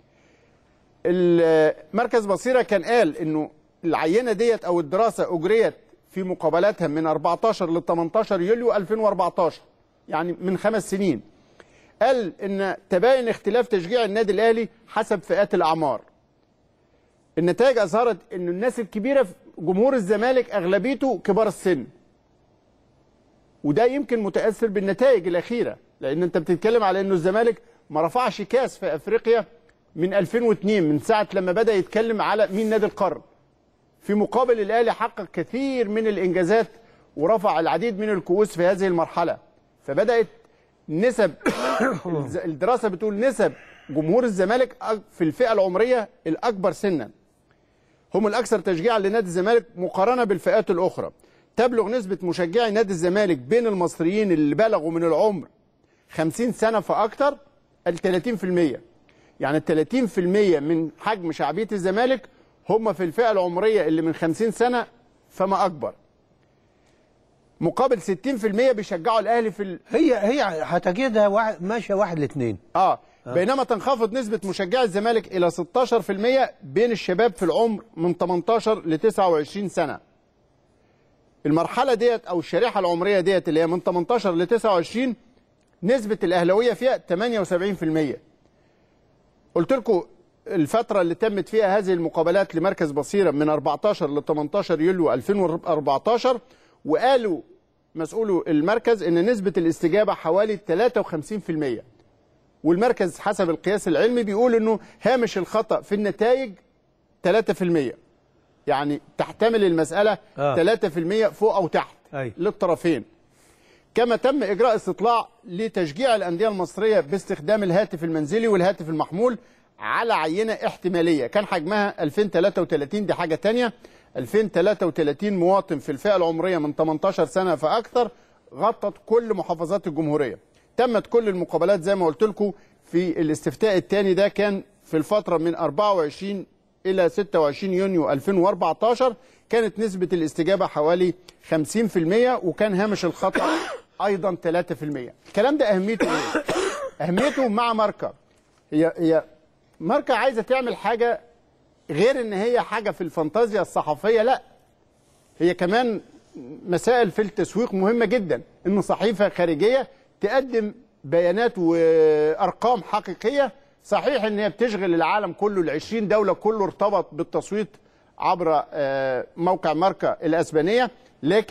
مركز بصيرة كان قال انه العينة ديت او الدراسة اجريت في مقابلاتها من 14 ل 18 يوليو 2014 يعني من خمس سنين قال ان تباين اختلاف تشجيع النادي الاهلي حسب فئات الاعمار النتائج اظهرت ان الناس الكبيرة في جمهور الزمالك اغلبيته كبار السن وده يمكن متاثر بالنتائج الاخيره لان انت بتتكلم على انه الزمالك ما رفعش كاس في افريقيا من 2002 من ساعه لما بدا يتكلم على مين نادي القرن في مقابل الاهلي حقق كثير من الانجازات ورفع العديد من الكؤوس في هذه المرحله فبدات نسب الز- الدراسه بتقول نسب جمهور الزمالك أك- في الفئه العمريه الاكبر سنا هم الاكثر تشجيعا لنادي الزمالك مقارنه بالفئات الاخرى تبلغ نسبه مشجعي نادي الزمالك بين المصريين اللي بلغوا من العمر 50 سنه فاكثر ال 30% يعني 30% من حجم شعبيه الزمالك هم في الفئه العمريه اللي من 50 سنه فما اكبر مقابل 60% بيشجعوا الاهلي في ال... هي هي هتجدها واحد ماشيه واحد لاثنين اه بينما تنخفض نسبة مشجعي الزمالك إلى 16% بين الشباب في العمر من 18 ل 29 سنة. المرحلة ديت أو الشريحة العمرية ديت اللي هي من 18 ل 29 نسبة الأهلوية فيها 78%. قلت لكم الفترة اللي تمت فيها هذه المقابلات لمركز بصيرة من 14 ل 18 يوليو 2014 وقالوا مسؤولو المركز إن نسبة الاستجابة حوالي 53%. والمركز حسب القياس العلمي بيقول انه هامش الخطا في النتائج 3% يعني تحتمل المساله آه. 3% فوق او تحت أي. للطرفين كما تم اجراء استطلاع لتشجيع الانديه المصريه باستخدام الهاتف المنزلي والهاتف المحمول على عينه احتماليه كان حجمها 2033 دي حاجه تانية 2033 مواطن في الفئه العمريه من 18 سنه فاكثر غطت كل محافظات الجمهوريه تمت كل المقابلات زي ما قلت لكم في الاستفتاء الثاني ده كان في الفتره من 24 الى 26 يونيو 2014 كانت نسبه الاستجابه حوالي 50% وكان هامش الخطا ايضا 3% الكلام ده اهميته ايه اهميته مع ماركه هي هي ماركه عايزه تعمل حاجه غير ان هي حاجه في الفانتازيا الصحفيه لا هي كمان مسائل في التسويق مهمه جدا ان صحيفه خارجيه تقدم بيانات وارقام حقيقيه صحيح ان هي بتشغل العالم كله ال 20 دوله كله ارتبط بالتصويت عبر آه، موقع ماركا الاسبانيه لكن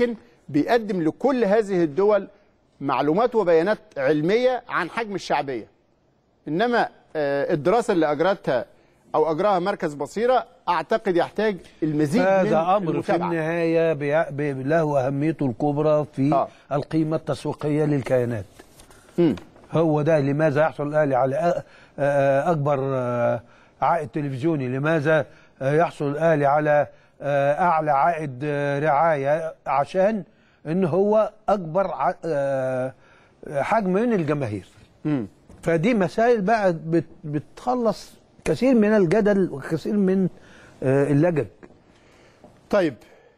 بيقدم لكل هذه الدول معلومات وبيانات علميه عن حجم الشعبيه انما آه، الدراسه اللي اجرتها او اجراها مركز بصيره اعتقد يحتاج المزيد من هذا امر في المتابعه النهايه بي- بي- له اهميته الكبرى في آه. القيمه التسويقيه للكيانات مم. هو ده لماذا يحصل الاهلي على أ- آه، اكبر آه، عائد تلفزيوني لماذا آه، يحصل الاهلي على آه، اعلى عائد آه، رعايه عشان ان هو اكبر ع- آه، حجم من الجماهير مم. فدي مسائل بقى بت- بتخلص كثير من الجدل وكثير من آه، اللجج طيب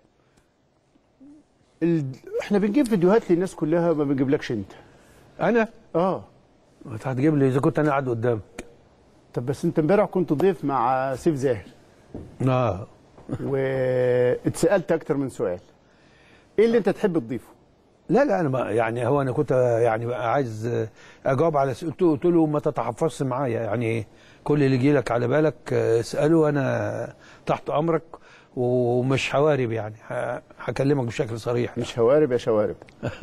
ال... احنا بنجيب فيديوهات للناس كلها ما بنجيبلكش انت انا اه انت هتجيب لي اذا كنت انا قاعد قدامك طب بس انت امبارح كنت ضيف مع سيف زاهر اه واتسالت اكتر من سؤال ايه اللي انت تحب تضيفه لا لا انا ما يعني هو انا كنت يعني عايز اجاوب على سؤالته قلت له ما تتحفظش معايا يعني كل اللي يجي لك على بالك اساله انا تحت امرك ومش هوارب يعني ه- هكلمك بشكل صريح مش هوارب يا شوارب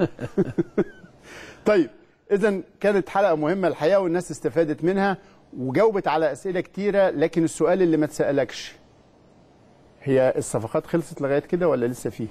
طيب اذا كانت حلقه مهمه الحقيقه والناس استفادت منها وجاوبت على اسئله كتيره لكن السؤال اللي ما اتسالكش هي الصفقات خلصت لغايه كده ولا لسه فيه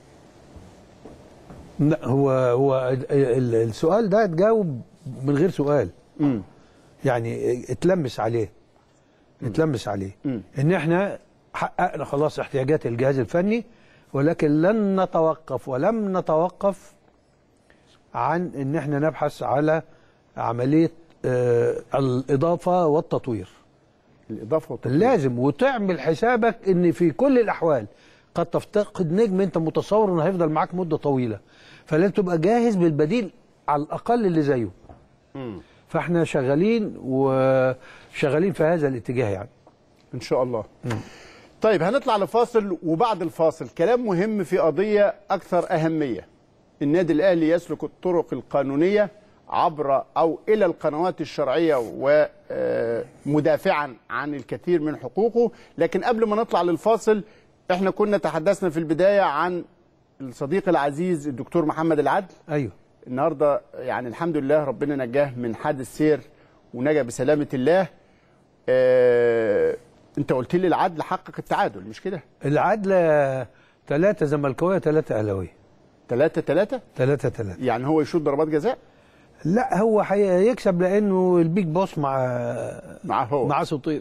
لا هو هو ال- ال- السؤال ده اتجاوب من غير سؤال امم يعني اتلمس عليه اتلمس عليه مم. ان احنا حققنا خلاص احتياجات الجهاز الفني ولكن لن نتوقف ولم نتوقف عن ان احنا نبحث على عمليه آه الاضافه والتطوير الاضافه والتطوير. لازم وتعمل حسابك ان في كل الاحوال قد تفتقد نجم انت متصور انه هيفضل معاك مده طويله فلازم تبقى جاهز بالبديل على الاقل اللي زيه مم. فاحنا شغالين وشغالين في هذا الاتجاه يعني ان شاء الله طيب هنطلع لفاصل وبعد الفاصل كلام مهم في قضيه اكثر اهميه النادي الاهلي يسلك الطرق القانونيه عبر او الى القنوات الشرعيه ومدافعا عن الكثير من حقوقه لكن قبل ما نطلع للفاصل احنا كنا تحدثنا في البدايه عن الصديق العزيز الدكتور محمد العدل ايوه النهارده يعني الحمد لله ربنا نجاه من حادث سير ونجا بسلامه الله آه انت قلت لي العدل حقق التعادل مش كده العدل ثلاثة زملكاوية ثلاثة أهلاوية ثلاثة ثلاثة ثلاثة ثلاثة يعني هو يشوط ضربات جزاء لا هو هيكسب لأنه البيج بوس مع مع هو مع سطير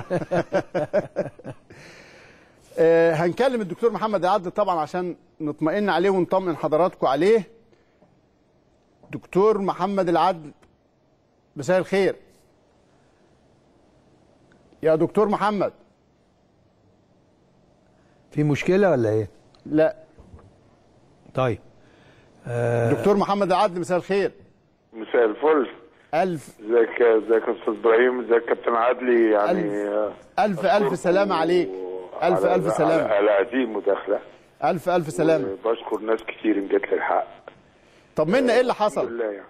آه هنكلم الدكتور محمد العدل طبعا عشان نطمئن عليه ونطمن حضراتكم عليه دكتور محمد العدل مساء الخير يا دكتور محمد في مشكلة ولا إيه؟ لا طيب آه دكتور محمد العدل مساء الخير مساء الفل ألف ازيك ازيك يا استاذ ابراهيم ازيك يا كابتن عدلي يعني آه، ألف ألف سلامة عليك ألف على- ألف سلامة على على هذه المداخله ألف ألف سلامة بشكر ناس كتير ان جت لي الحق طمنا إيه اللي الحمد حصل؟ لله يعني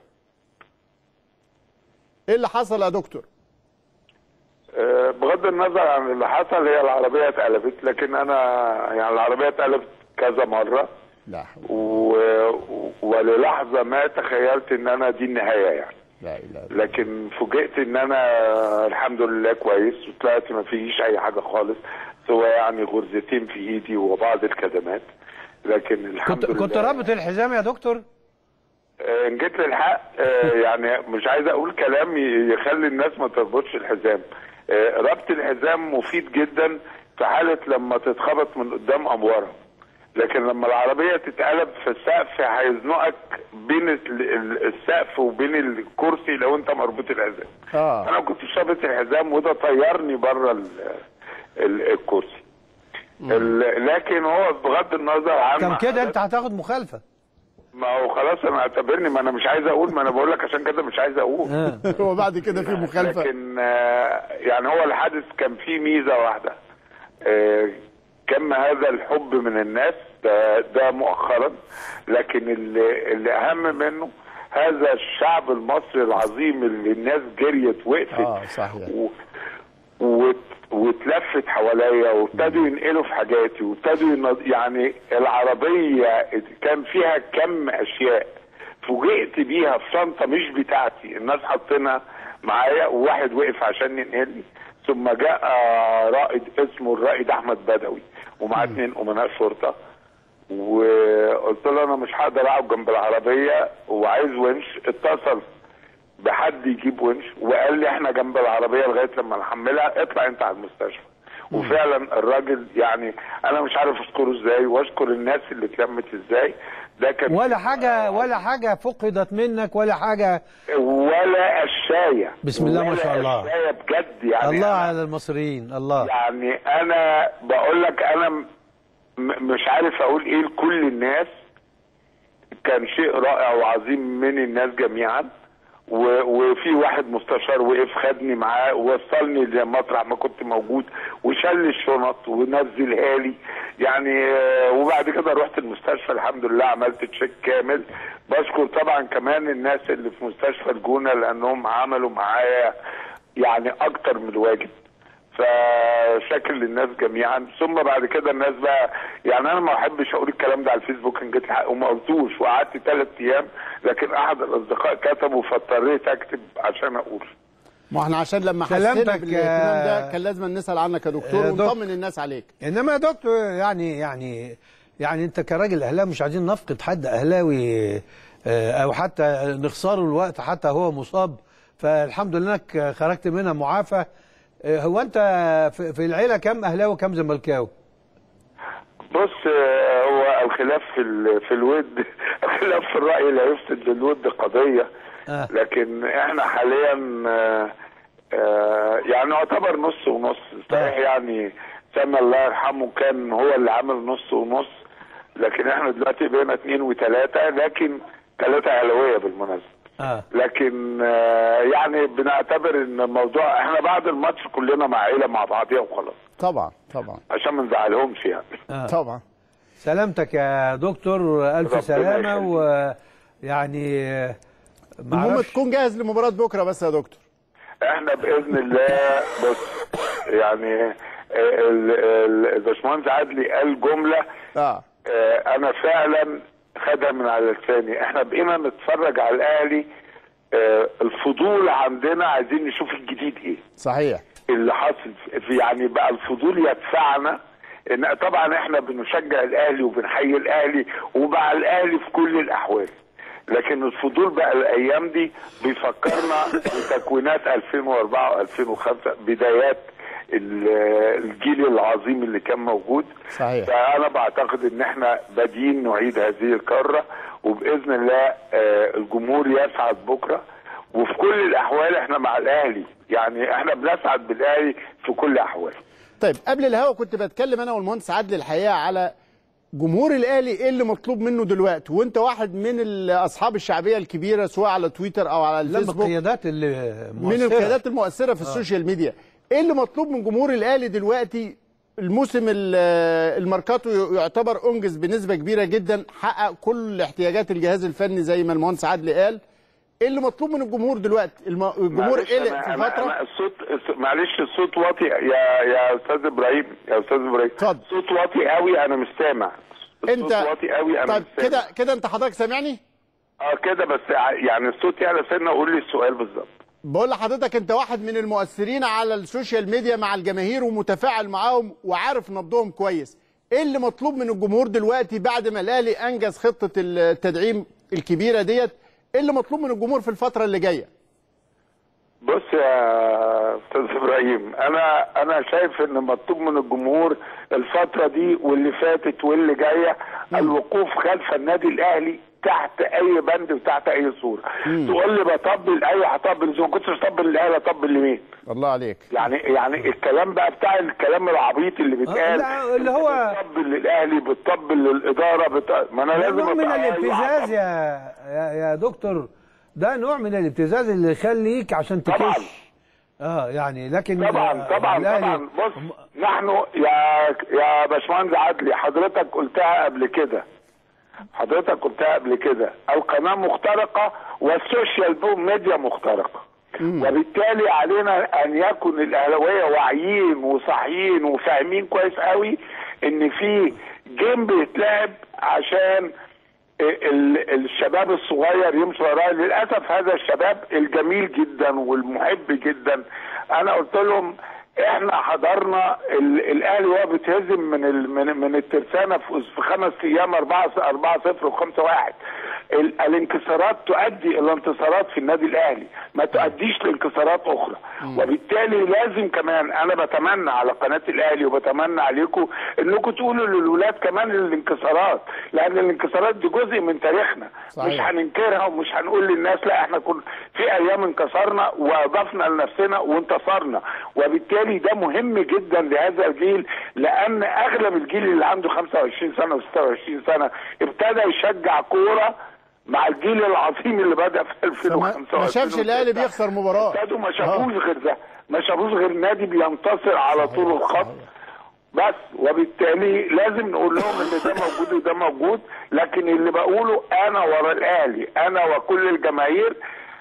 إيه اللي حصل يا دكتور؟ آه، بغض النظر عن اللي حصل هي العربيه اتقلبت لكن انا يعني العربيه اتقلبت كذا مره لا و... وللحظه ما تخيلت ان انا دي النهايه يعني لا اله الا لكن فوجئت ان انا الحمد لله كويس وطلعت ما فيش اي حاجه خالص سوى يعني غرزتين في ايدي وبعض الكدمات لكن الحمد كنت لله كنت رابط الحزام يا دكتور؟ آه، ان جيت للحق آه، يعني مش عايز اقول كلام ي- يخلي الناس ما تربطش الحزام آه، ربط الحزام مفيد جدا في حاله لما تتخبط من قدام اموره لكن لما العربيه تتقلب في السقف هيزنقك بين ال- ال- السقف وبين الكرسي لو انت مربوط الحزام اه انا كنت رابط الحزام وده طيرني بره ال- ال- الكرسي ال- لكن هو بغض النظر عن كان كده أنت هتاخد مخالفة ما هو خلاص انا اعتبرني ما انا مش عايز اقول ما انا بقول لك عشان كده مش عايز اقول آه. هو بعد كده في مخالفة لكن آه، يعني هو الحادث كان فيه ميزه واحده آه، كم هذا الحب من الناس ده, ده مؤخرا لكن اللي, اللي اهم منه هذا الشعب المصري العظيم اللي الناس جريت وقفت اه صحيح و... وت- واتلفت حواليا وابتدوا ينقلوا في حاجاتي وابتدوا ينض... يعني العربيه كان فيها كم اشياء فوجئت بيها في شنطه مش بتاعتي الناس حاطينها معايا وواحد وقف عشان ينقلني ثم جاء رائد اسمه الرائد احمد بدوي ومعاه اتنين امناء شرطه وقلت له انا مش هقدر اقعد جنب العربيه وعايز ونش اتصل بحد يجيب ونش وقال لي احنا جنب العربيه لغايه لما نحملها اطلع انت على المستشفى وفعلا الراجل يعني انا مش عارف اشكره ازاي واشكر الناس اللي اتلمت ازاي ده كان ولا حاجه ولا حاجه فقدت منك ولا حاجه ولا الشايه بسم الله ما شاء الله. الشايه بجد يعني الله أنا على المصريين الله يعني انا بقول لك انا م- مش عارف اقول ايه لكل الناس كان شيء رائع وعظيم من الناس جميعا و- وفي واحد مستشار وقف خدني معاه ووصلني لمطرح ما كنت موجود وشل الشنط ونزلها لي يعني آه، وبعد كده رحت المستشفى الحمد لله عملت تشيك كامل بشكر طبعا كمان الناس اللي في مستشفى الجونه لانهم عملوا معايا يعني اكتر من الواجب فشكر للناس جميعا ثم بعد كده الناس بقى يعني انا ما احبش اقول الكلام ده على الفيسبوك ان جيت الحق وما قلتوش وقعدت ثلاث ايام لكن احد الاصدقاء كتبوا فاضطريت اكتب عشان اقول ما احنا عشان لما حسينا سلامتك بالاهتمام يا- ده كان لازم نسال عنك يا دكتور يا دكتور. ونطمن الناس عليك انما يا دكتور يعني يعني يعني انت كراجل اهلاوي مش عايزين نفقد حد اهلاوي آه، او حتى نخسره الوقت حتى هو مصاب فالحمد لله انك خرجت منها معافى آه، هو انت في في العيله كم اهلاوي وكم زملكاوي؟ بص آه، هو الخلاف في ال- في الود الخلاف في الراي لا يفسد للود قضيه آه. لكن احنا حاليا آه، آه، يعني يعتبر نص ونص صحيح يعني سامي الله يرحمه كان هو اللي عامل نص ونص لكن احنا دلوقتي بقينا اتنين وتلاته لكن ثلاثه اهلاويه بالمناسبه اه لكن آه، يعني بنعتبر ان الموضوع احنا بعد الماتش كلنا مع عيله مع بعضيها وخلاص طبعا طبعا عشان ما نزعلهمش يعني آه. طبعا سلامتك يا دكتور الف ربنا سلامه يخليك. ويعني آه، المهم معرفش تكون جاهز لمباراه بكره بس يا دكتور احنا باذن الله بص يعني ال- ال- الباشمهندس عدلي قال جمله اه آه، انا فعلا خدها من على لساني احنا بقينا نتفرج على الاهلي آه، الفضول عندنا عايزين نشوف الجديد ايه صحيح اللي حاصل في يعني بقى الفضول يدفعنا ان طبعا احنا بنشجع الاهلي وبنحيي الاهلي ومع الاهلي في كل الاحوال لكن الفضول بقى الايام دي بيفكرنا بتكوينات 2004 و2005 بدايات ال- الجيل العظيم اللي كان موجود صحيح. فانا بعتقد ان احنا بادئين نعيد هذه الكره وباذن الله آه، الجمهور يسعد بكره وفي كل الاحوال احنا مع الاهلي يعني احنا بنسعد بالاهلي في كل الاحوال طيب قبل الهوا كنت بتكلم انا والمهندس عادل الحقيقه على جمهور الاهلي ايه اللي مطلوب منه دلوقتي وانت واحد من ال- اصحاب الشعبيه الكبيره سواء على تويتر او على لما الفيسبوك القيادات اللي من مؤثرة. القيادات المؤثره في السوشيال ميديا ايه اللي مطلوب من جمهور الاهلي دلوقتي الموسم ال- الماركاتو يعتبر انجز بنسبه كبيره جدا حقق كل احتياجات الجهاز الفني زي ما المهندس عادل قال ايه اللي مطلوب من الجمهور دلوقتي الم- الجمهور معلش ايه اللي أنا في أنا فتره أنا الصوت الص- معلش الصوت واطي يا يا استاذ ابراهيم يا استاذ ابراهيم اتفضل. صوت واطي قوي انا مش سامع الصوت انت واطي قوي انا طيب مش سامع كده كده انت حضرتك سامعني اه كده بس ع- يعني الصوت يعلى سنه قول لي السؤال بالظبط بقول لحضرتك انت واحد من المؤثرين على السوشيال ميديا مع الجماهير ومتفاعل معاهم وعارف نبضهم كويس ايه اللي مطلوب من الجمهور دلوقتي بعد ما الاهلي انجز خطه التدعيم الكبيره ديت ايه اللي مطلوب من الجمهور في الفتره اللي جايه بص يا استاذ ابراهيم انا انا شايف ان مطلوب من الجمهور الفتره دي واللي فاتت واللي جايه الوقوف خلف النادي الاهلي تحت اي بند وتحت اي صوره تقول لي بطبل ايوه هطبل اذا ما كنتش بطبل الاهلي اطبل لمين الله عليك يعني يعني الكلام بقى بتاع الكلام العبيط اللي بيتقال لا، اللي هو- بتطبل للاهلي بتطبل للاداره بت... ما انا ده لازم نوع من أبقى الابتزاز يا يا, يا دكتور ده نوع من الابتزاز اللي يخليك عشان طبعا تكش اه يعني لكن طبعا آه، طبعا الأهلي- طبعا بص نحن يا يا باشمهندس عدلي حضرتك قلتها قبل كده حضرتك قلتها قبل كده القناه مخترقه والسوشيال بوم ميديا مخترقه وبالتالي علينا ان يكون الاهلاويه واعيين وصاحيين وفاهمين كويس قوي ان في جيم بيتلعب عشان ال- الشباب الصغير يمشي وراه للاسف هذا الشباب الجميل جدا والمحب جدا انا قلت لهم احنا حضرنا ال- الاهلي وهو بيتهزم من ال- من من الترسانه في في خمس ايام 4 4 0 و5 1 ال- الانكسارات تؤدي الى انتصارات في النادي الاهلي ما تؤديش لانكسارات اخرى وبالتالي لازم كمان انا بتمنى على قناه الاهلي وبتمنى عليكم انكم تقولوا للولاد كمان الانكسارات لان الانكسارات دي جزء من تاريخنا صحيح. مش هننكرها ومش هنقول للناس لا احنا كنا في ايام انكسرنا واضفنا لنفسنا وانتصرنا وبالتالي ده مهم جدا لهذا الجيل لان اغلب الجيل اللي عنده 25 سنه و26 سنه ابتدى يشجع كوره مع الجيل العظيم اللي بدا في 2005 ما شافش الاهلي و2006. بيخسر مباراه ابتدوا ما شافوش غير ده ما شافوش غير نادي بينتصر على طول الخط بس وبالتالي لازم نقول لهم ان ده موجود وده موجود لكن اللي بقوله انا ورا الاهلي انا وكل الجماهير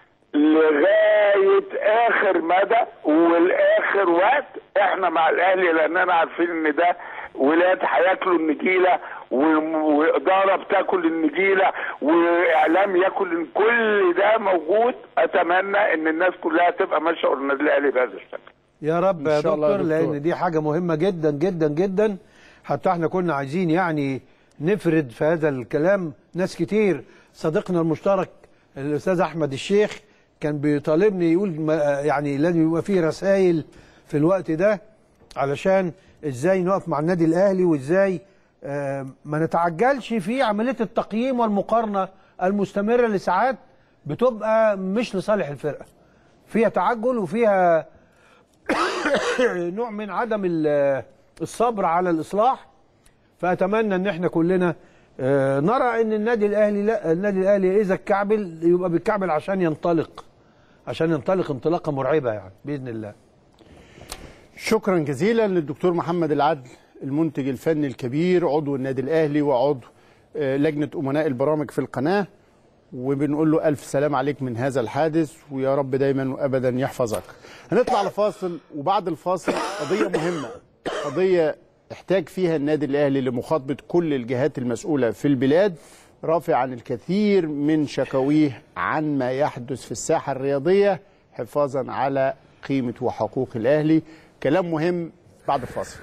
لغايه اخر مدى والاخر وقت احنا مع الاهلي لاننا عارفين ان ده ولاد هياكلوا النجيله و- واداره بتاكل النجيله واعلام ياكل كل ده موجود اتمنى ان الناس كلها تبقى ماشيه ورا النادي الاهلي بهذا الشكل يا رب إن يا شاء الله يا دكتور دكتور. لان دي حاجه مهمه جدا جدا جدا حتى احنا كنا عايزين يعني نفرد في هذا الكلام ناس كتير صديقنا المشترك الاستاذ احمد الشيخ كان بيطالبني يقول ما- يعني لازم يبقى فيه رسائل في الوقت ده علشان ازاي نقف مع النادي الاهلي وازاي آه، ما نتعجلش في عمليه التقييم والمقارنه المستمره اللي ساعات بتبقى مش لصالح الفرقه فيها تعجل وفيها نوع من عدم ال- الصبر على الاصلاح فاتمنى ان احنا كلنا آه، نرى ان النادي الاهلي لا النادي الاهلي اذا اتكعبل يبقى بيتكعبل عشان ينطلق عشان ينطلق انطلاقه مرعبه يعني باذن الله شكرا جزيلا للدكتور محمد العدل المنتج الفني الكبير عضو النادي الاهلي وعضو آه، لجنه امناء البرامج في القناه وبنقول له الف سلام عليك من هذا الحادث ويا رب دايما وابدا يحفظك هنطلع لفاصل وبعد الفاصل قضيه مهمه قضيه احتاج فيها النادي الاهلي لمخاطبه كل الجهات المسؤوله في البلاد رافع عن الكثير من شكاويه عن ما يحدث في الساحه الرياضيه حفاظا على قيمه وحقوق الاهلي كلام مهم بعد الفاصل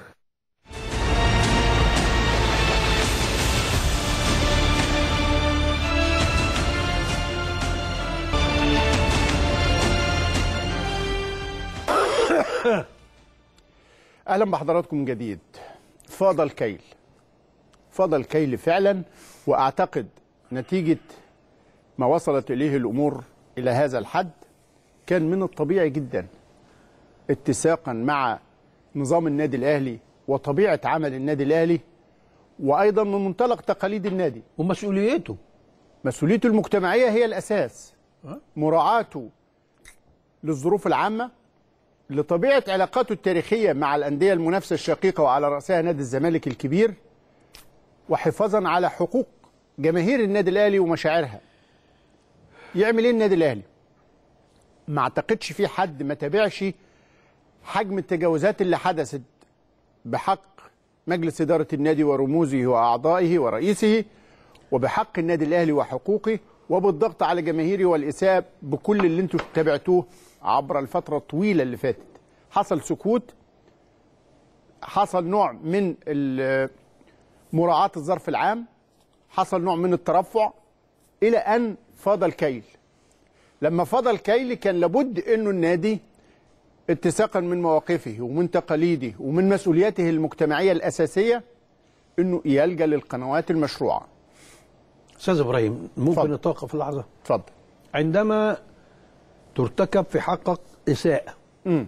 اهلا بحضراتكم من جديد فاض الكيل فاض الكيل فعلا واعتقد نتيجه ما وصلت اليه الامور الى هذا الحد كان من الطبيعي جدا اتساقا مع نظام النادي الاهلي وطبيعه عمل النادي الاهلي وايضا من منطلق تقاليد النادي ومسؤوليته مسؤوليته المجتمعيه هي الاساس مراعاته للظروف العامه لطبيعه علاقاته التاريخيه مع الانديه المنافسه الشقيقه وعلى راسها نادي الزمالك الكبير وحفاظا على حقوق جماهير النادي الاهلي ومشاعرها يعمل ايه النادي الاهلي ما اعتقدش في حد ما تابعش حجم التجاوزات اللي حدثت بحق مجلس اداره النادي ورموزه واعضائه ورئيسه وبحق النادي الاهلي وحقوقه وبالضغط على جماهيره والاساءه بكل اللي انتم تابعتوه عبر الفتره الطويله اللي فاتت حصل سكوت حصل نوع من ال- مراعاه الظرف العام حصل نوع من الترفع الى ان فاض الكيل لما فاض الكيل كان لابد انه النادي اتساقا من مواقفه ومن تقاليده ومن مسؤولياته المجتمعيه الاساسيه انه يلجا للقنوات المشروعه استاذ ابراهيم ممكن اتفضل. نتوقف لحظه اتفضل عندما ترتكب في حقك اساءه امم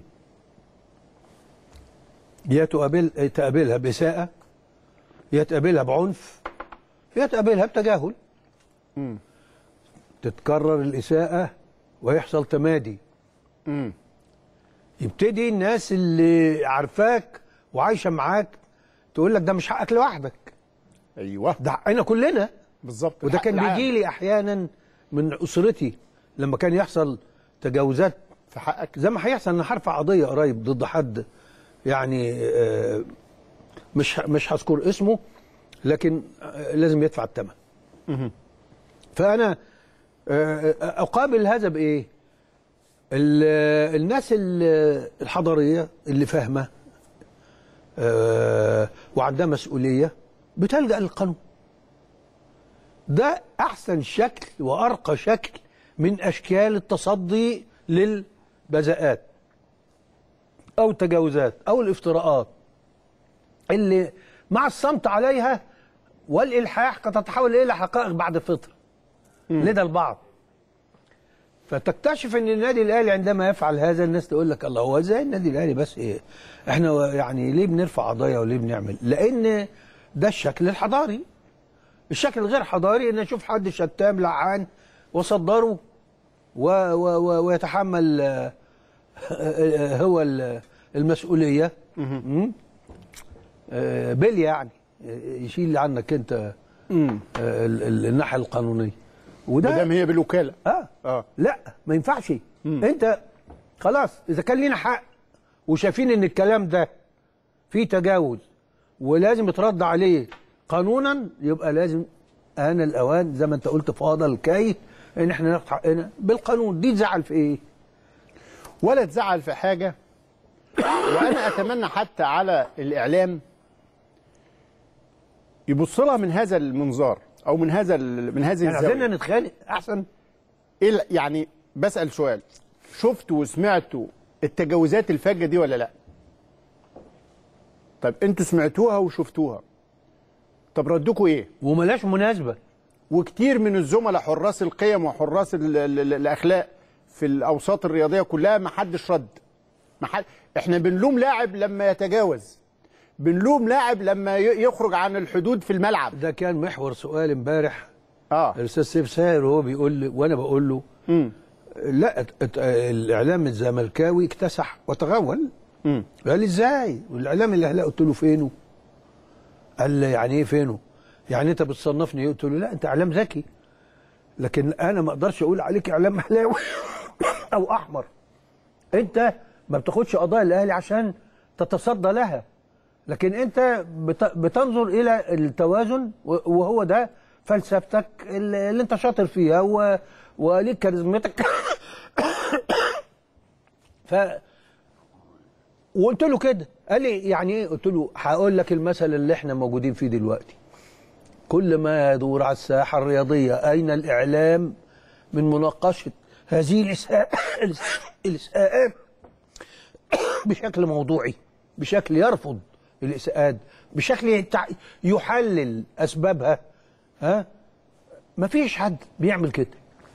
يا تقابل تقابلها بإساءة يا تقابلها بعنف يا تقابلها بتجاهل امم تتكرر الإساءة ويحصل تمادي امم يبتدي الناس اللي عارفاك وعايشة معاك تقول لك ده مش حقك لوحدك ايوه ده حقنا كلنا بالظبط وده الحق كان العام. بيجي لي احيانا من اسرتي لما كان يحصل تجاوزات في حقك زي ما هيحصل انا هرفع قضيه قريب ضد حد يعني آه، مش ه- مش هذكر اسمه لكن آه، لازم يدفع الثمن فانا آه، اقابل هذا بايه ال- الناس ال- الحضاريه اللي فاهمه آه، وعندها مسؤوليه بتلجا للقانون ده احسن شكل وارقى شكل من اشكال التصدي للبذاءات او التجاوزات او الافتراءات اللي مع الصمت عليها والالحاح قد تتحول الى حقائق بعد فتره لدى البعض فتكتشف ان النادي الاهلي عندما يفعل هذا الناس تقول لك الله هو ازاي النادي الاهلي بس ايه احنا يعني ليه بنرفع قضايا وليه بنعمل لان ده الشكل الحضاري الشكل الغير حضاري ان اشوف حد شتام لعان وصدره و و و ويتحمل آه، آه، هو ال- المسؤوليه مم. آه، بيل يعني آه، يشيل عنك انت آه، ال- ال- الناحيه القانونيه وده مادام هي بالوكاله اه اه لا ما ينفعش انت خلاص اذا كان لينا حق وشايفين ان الكلام ده فيه تجاوز ولازم يترد عليه قانونا يبقى لازم آن الاوان زي ما انت قلت فاضل الكي ان احنا ناخد حقنا بالقانون دي تزعل في ايه؟ ولا تزعل في حاجه وانا اتمنى حتى على الاعلام يبص لها من هذا المنظار او من هذا ال- من هذه يعني الزاويه عايزين نتخانق احسن ايه ال- يعني بسال سؤال شفتوا وسمعتوا التجاوزات الفجه دي ولا لا طب انتوا سمعتوها وشفتوها طب ردكم ايه وملاش مناسبه وكتير من الزملاء حراس القيم وحراس ال ال ال الاخلاق في الاوساط الرياضيه كلها ما حدش رد ما حد احنا بنلوم لاعب لما يتجاوز بنلوم لاعب لما ي- يخرج عن الحدود في الملعب ده كان محور سؤال امبارح اه الاستاذ سيف ساهر وهو بيقول لي وانا بقول له مم. لا ات- ات- الاعلام الزملكاوي اكتسح وتغول مم. قال لي ازاي والاعلام الاهلاوي قلت له فينه قال لي يعني ايه فينه يعني انت بتصنفني ايه قلت له لا انت اعلام ذكي لكن انا ما اقدرش اقول عليك اعلام اهلاوي او احمر انت ما بتاخدش قضايا الاهلي عشان تتصدى لها لكن انت بت- بتنظر الى التوازن و- وهو ده فلسفتك اللي اللي انت شاطر فيها و... وليك كاريزمتك ف وقلت له كده قال لي يعني ايه قلت له هقول لك المثل اللي احنا موجودين فيه دلوقتي كل ما يدور على الساحه الرياضيه اين الاعلام من مناقشه هذه الاساءات الاساءات بشكل موضوعي بشكل يرفض الاساءات بشكل يتع- يحلل اسبابها ها مفيش حد بيعمل كده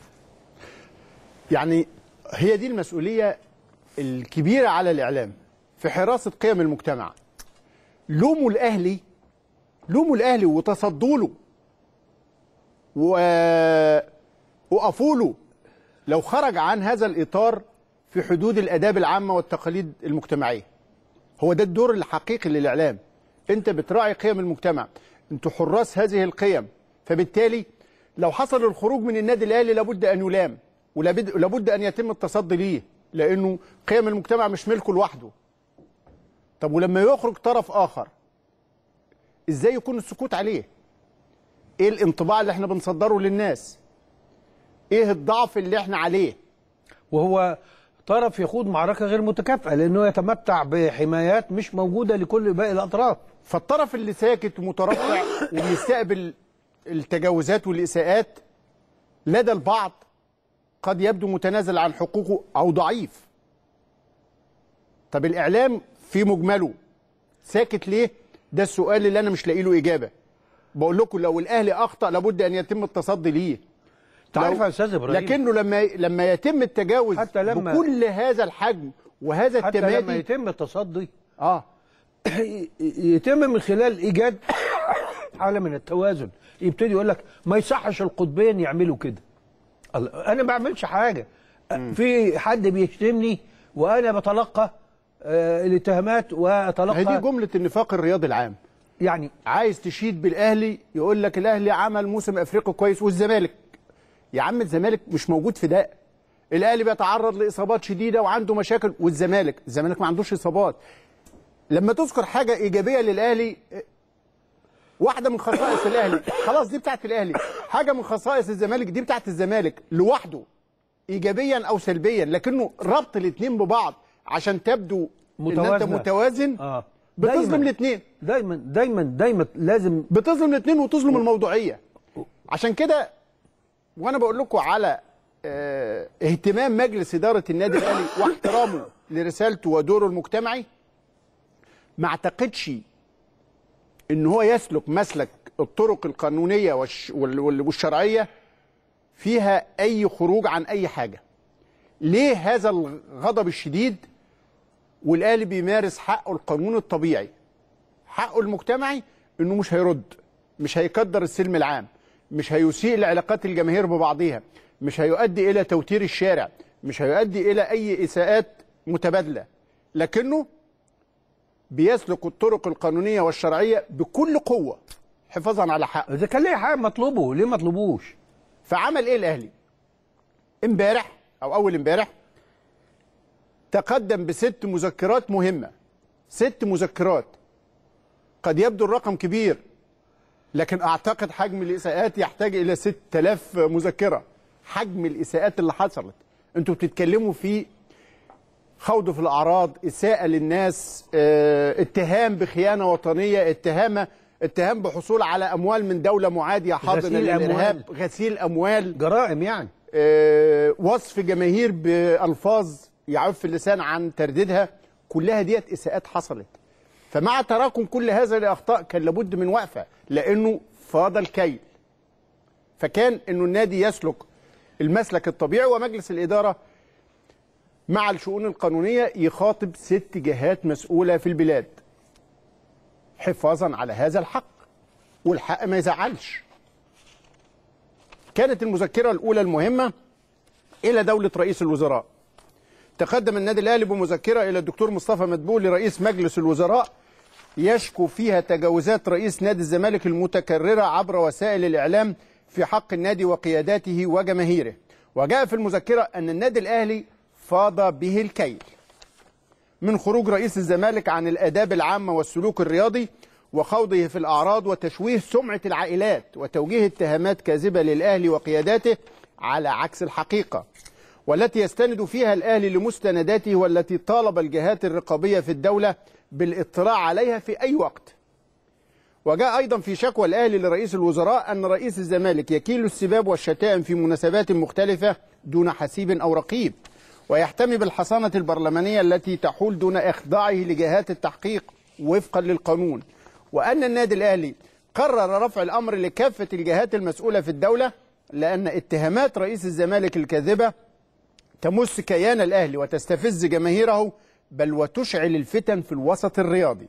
يعني هي دي المسؤوليه الكبيره على الاعلام في حراسه قيم المجتمع لوموا الاهلي لوموا الاهلي وتصدوا له و... وقفوا له لو خرج عن هذا الاطار في حدود الاداب العامه والتقاليد المجتمعيه هو ده الدور الحقيقي للاعلام انت بتراعي قيم المجتمع انتوا حراس هذه القيم فبالتالي لو حصل الخروج من النادي الاهلي لابد ان يلام ولابد لابد ان يتم التصدي ليه لانه قيم المجتمع مش ملكه لوحده طب ولما يخرج طرف اخر ازاي يكون السكوت عليه ايه الانطباع اللي احنا بنصدره للناس ايه الضعف اللي احنا عليه وهو طرف يخوض معركه غير متكافئه لانه يتمتع بحمايات مش موجوده لكل باقي الاطراف فالطرف اللي ساكت ومترفع وبيستقبل التجاوزات والاساءات لدى البعض قد يبدو متنازل عن حقوقه او ضعيف طب الاعلام في مجمله ساكت ليه ده السؤال اللي انا مش لاقي له اجابه بقول لكم لو الاهلي اخطا لابد ان يتم التصدي ليه تعرف لو- يا استاذ ابراهيم لكنه لما لما يتم التجاوز حتى لما- بكل هذا الحجم وهذا حتى لما التمادي يتم التصدي اه يتم من خلال ايجاد حاله من التوازن يبتدي يقول لك ما يصحش القطبين يعملوا كده الله، انا ما بعملش حاجه في حد بيشتمني وانا بتلقى آه الاتهامات واتلقى هي دي جمله النفاق الرياضي العام يعني عايز تشيد بالاهلي يقول لك الاهلي عمل موسم افريقي كويس والزمالك يا عم الزمالك مش موجود في ده الاهلي بيتعرض لاصابات شديده وعنده مشاكل والزمالك الزمالك ما عندوش اصابات لما تذكر حاجه ايجابيه للاهلي واحده من خصائص الاهلي خلاص دي بتاعت الاهلي حاجه من خصائص الزمالك دي بتاعت الزمالك لوحده ايجابيا او سلبيا لكنه ربط الاثنين ببعض عشان تبدو ان انت متوازنة. متوازن اه بتظلم دايماً- الاثنين دايما دايما دايما لازم بتظلم الاثنين وتظلم الموضوعيه عشان كده وانا بقول لكم على آه، اهتمام مجلس اداره النادي الاهلي واحترامه لرسالته ودوره المجتمعي ما اعتقدش ان هو يسلك مسلك الطرق القانونيه والش- وال- وال- والشرعيه فيها اي خروج عن اي حاجه ليه هذا الغضب الشديد والاهلي بيمارس حقه القانوني الطبيعي حقه المجتمعي انه مش هيرد مش هيقدر السلم العام مش هيسيء لعلاقات الجماهير ببعضها مش هيؤدي الى توتير الشارع مش هيؤدي الى اي اساءات متبادله لكنه بيسلك الطرق القانونيه والشرعيه بكل قوه حفاظا على حقه اذا كان ليه حاجه مطلوبه ليه مطلوبوش فعمل ايه الاهلي امبارح او اول امبارح تقدم بست مذكرات مهمه ست مذكرات قد يبدو الرقم كبير لكن اعتقد حجم الاساءات يحتاج الى 6000 مذكره حجم الاساءات اللي حصلت انتوا بتتكلموا في خوض في الاعراض اساءه للناس اه، اتهام بخيانه وطنيه اتهام اتهام بحصول على اموال من دوله معاديه حاضنه غسيل أموال. للارهاب غسيل اموال جرائم يعني اه، وصف جماهير بالفاظ يعف اللسان عن ترديدها كلها ديت اساءات حصلت فمع تراكم كل هذه الاخطاء كان لابد من وقفه لانه فاض الكيل فكان انه النادي يسلك المسلك الطبيعي ومجلس الاداره مع الشؤون القانونيه يخاطب ست جهات مسؤوله في البلاد حفاظا على هذا الحق والحق ما يزعلش كانت المذكره الاولى المهمه الى دوله رئيس الوزراء تقدم النادي الاهلي بمذكره الى الدكتور مصطفى مدبولي رئيس مجلس الوزراء يشكو فيها تجاوزات رئيس نادي الزمالك المتكرره عبر وسائل الاعلام في حق النادي وقياداته وجماهيره وجاء في المذكره ان النادي الاهلي فاض به الكيل من خروج رئيس الزمالك عن الاداب العامه والسلوك الرياضي وخوضه في الاعراض وتشويه سمعه العائلات وتوجيه اتهامات كاذبه للاهلي وقياداته على عكس الحقيقه والتي يستند فيها الاهلي لمستنداته والتي طالب الجهات الرقابيه في الدوله بالاطلاع عليها في اي وقت. وجاء ايضا في شكوى الاهلي لرئيس الوزراء ان رئيس الزمالك يكيل السباب والشتائم في مناسبات مختلفه دون حسيب او رقيب ويحتمي بالحصانه البرلمانيه التي تحول دون اخضاعه لجهات التحقيق وفقا للقانون وان النادي الاهلي قرر رفع الامر لكافه الجهات المسؤوله في الدوله لان اتهامات رئيس الزمالك الكاذبه تمس كيان الاهلي وتستفز جماهيره بل وتشعل الفتن في الوسط الرياضي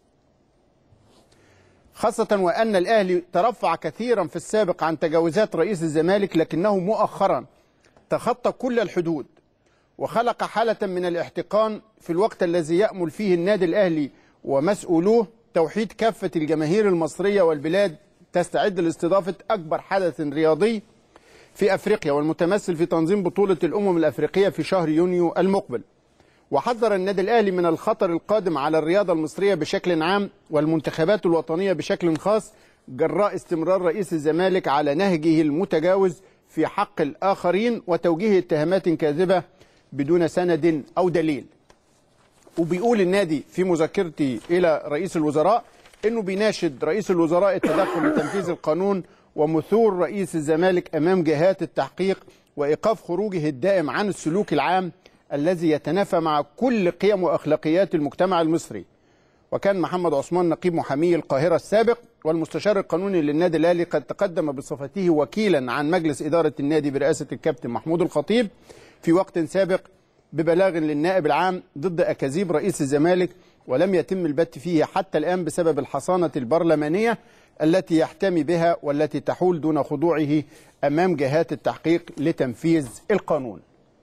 خاصة وأن الأهلي ترفع كثيرا في السابق عن تجاوزات رئيس الزمالك لكنه مؤخرا تخطى كل الحدود وخلق حالة من الاحتقان في الوقت الذي يأمل فيه النادي الأهلي ومسؤولوه توحيد كافة الجماهير المصرية والبلاد تستعد لاستضافة أكبر حدث رياضي في أفريقيا والمتمثل في تنظيم بطولة الأمم الأفريقية في شهر يونيو المقبل وحذر النادي الأهلي من الخطر القادم على الرياضة المصرية بشكل عام والمنتخبات الوطنية بشكل خاص جراء استمرار رئيس الزمالك على نهجه المتجاوز في حق الآخرين وتوجيه اتهامات كاذبة بدون سند أو دليل وبيقول النادي في مذكرتي إلى رئيس الوزراء أنه بيناشد رئيس الوزراء التدخل لتنفيذ القانون ومثور رئيس الزمالك أمام جهات التحقيق وإيقاف خروجه الدائم عن السلوك العام الذي يتنافى مع كل قيم وأخلاقيات المجتمع المصري وكان محمد عثمان نقيب محامي القاهرة السابق والمستشار القانوني للنادي الأهلي قد تقدم بصفته وكيلا عن مجلس إدارة النادي برئاسة الكابتن محمود الخطيب في وقت سابق ببلاغ للنائب العام ضد أكاذيب رئيس الزمالك ولم يتم البت فيه حتى الآن بسبب الحصانة البرلمانية التي يحتمي بها والتي تحول دون خضوعه أمام جهات التحقيق لتنفيذ القانون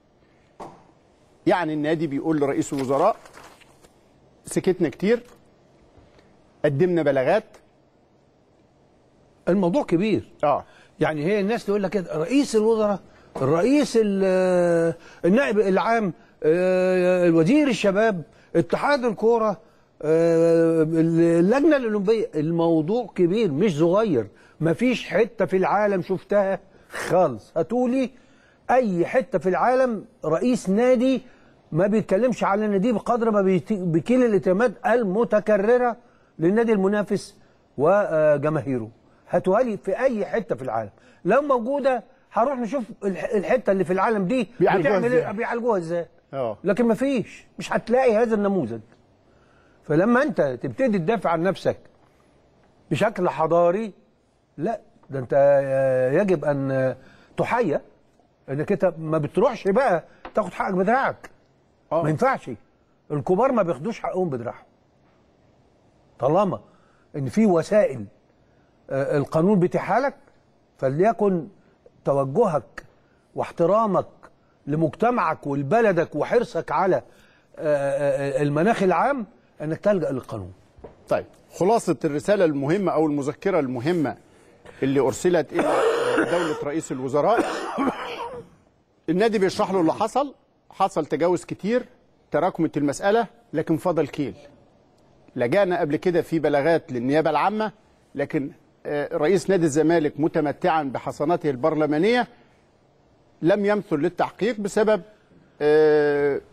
يعني النادي بيقول لرئيس الوزراء سكتنا كتير قدمنا بلاغات الموضوع كبير اه يعني هي الناس تقول لك كده رئيس الوزراء الرئيس ال- النائب العام آه، الوزير الشباب اتحاد الكوره آه، اللجنه الاولمبيه الموضوع كبير مش صغير مفيش حته في العالم شفتها خالص هاتولي اي حته في العالم رئيس نادي ما بيتكلمش على النادي بقدر ما بيت- بيكيل الاهتمامات المتكرره للنادي المنافس وجماهيره هاتوها لي في اي حته في العالم لو موجوده هروح نشوف الح- الحته اللي في العالم دي بيعالجوها بتعمل إزاي؟ ايه بيعالجوها ازاي اه لكن ما فيش مش هتلاقي هذا النموذج فلما انت تبتدي تدافع عن نفسك بشكل حضاري لا ده انت يجب ان تحيى انك انت ما بتروحش بقى تاخد حقك بدراعك ما ينفعش الكبار ما بياخدوش حقهم بدراعهم طالما ان في وسائل آه، القانون بيتيحها لك فليكن توجهك واحترامك لمجتمعك ولبلدك وحرصك على آه، آه، المناخ العام انك تلجا للقانون طيب خلاصة الرسالة المهمة أو المذكرة المهمة اللي أرسلت إلى دولة رئيس الوزراء النادي بيشرح له اللي حصل حصل تجاوز كتير تراكمت المسألة لكن فضل كيل لجأنا قبل كده في بلاغات للنيابة العامة لكن آه، رئيس نادي الزمالك متمتعا بحصانته البرلمانية لم يمثل للتحقيق بسبب آه،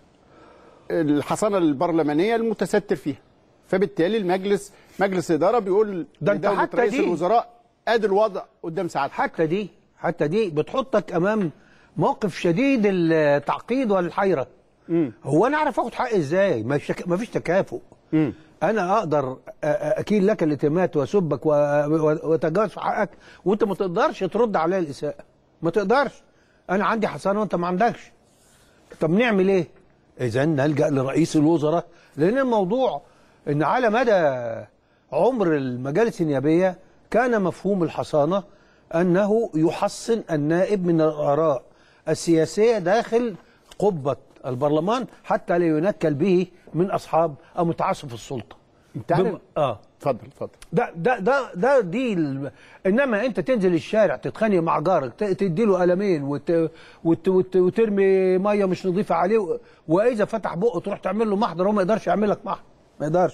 الحصانة البرلمانية المتستر فيها فبالتالي المجلس مجلس إدارة بيقول ده انت لدولة حتى رئيس دي- الوزراء ادي الوضع قدام ساعات حتى دي حتى دي بتحطك امام موقف شديد التعقيد والحيره هو انا اعرف اخد حقي ازاي ما فيش ما فيش تكافؤ انا اقدر أ- أ- اكيل لك الالتمات واسبك و- و- واتجاوز في حقك وانت ما تقدرش ترد عليا الاساءه ما تقدرش انا عندي حصانه وانت ما عندكش طب نعمل ايه اذا نلجا لرئيس الوزراء لان الموضوع ان على مدى عمر المجالس النيابيه كان مفهوم الحصانه انه يحصن النائب من الاراء السياسيه داخل قبه البرلمان حتى لا ينكل به من اصحاب او متعصب السلطه انت عارف بم- اه اتفضل اتفضل ده ده ده ده دي ال... انما انت تنزل الشارع تتخانق مع جارك ت- تديله قلمين وت... وت... وت... وترمي ميه مش نظيفه عليه و... واذا فتح بقه تروح تعمل له محضر هو ما يقدرش يعمل لك محضر ما يقدرش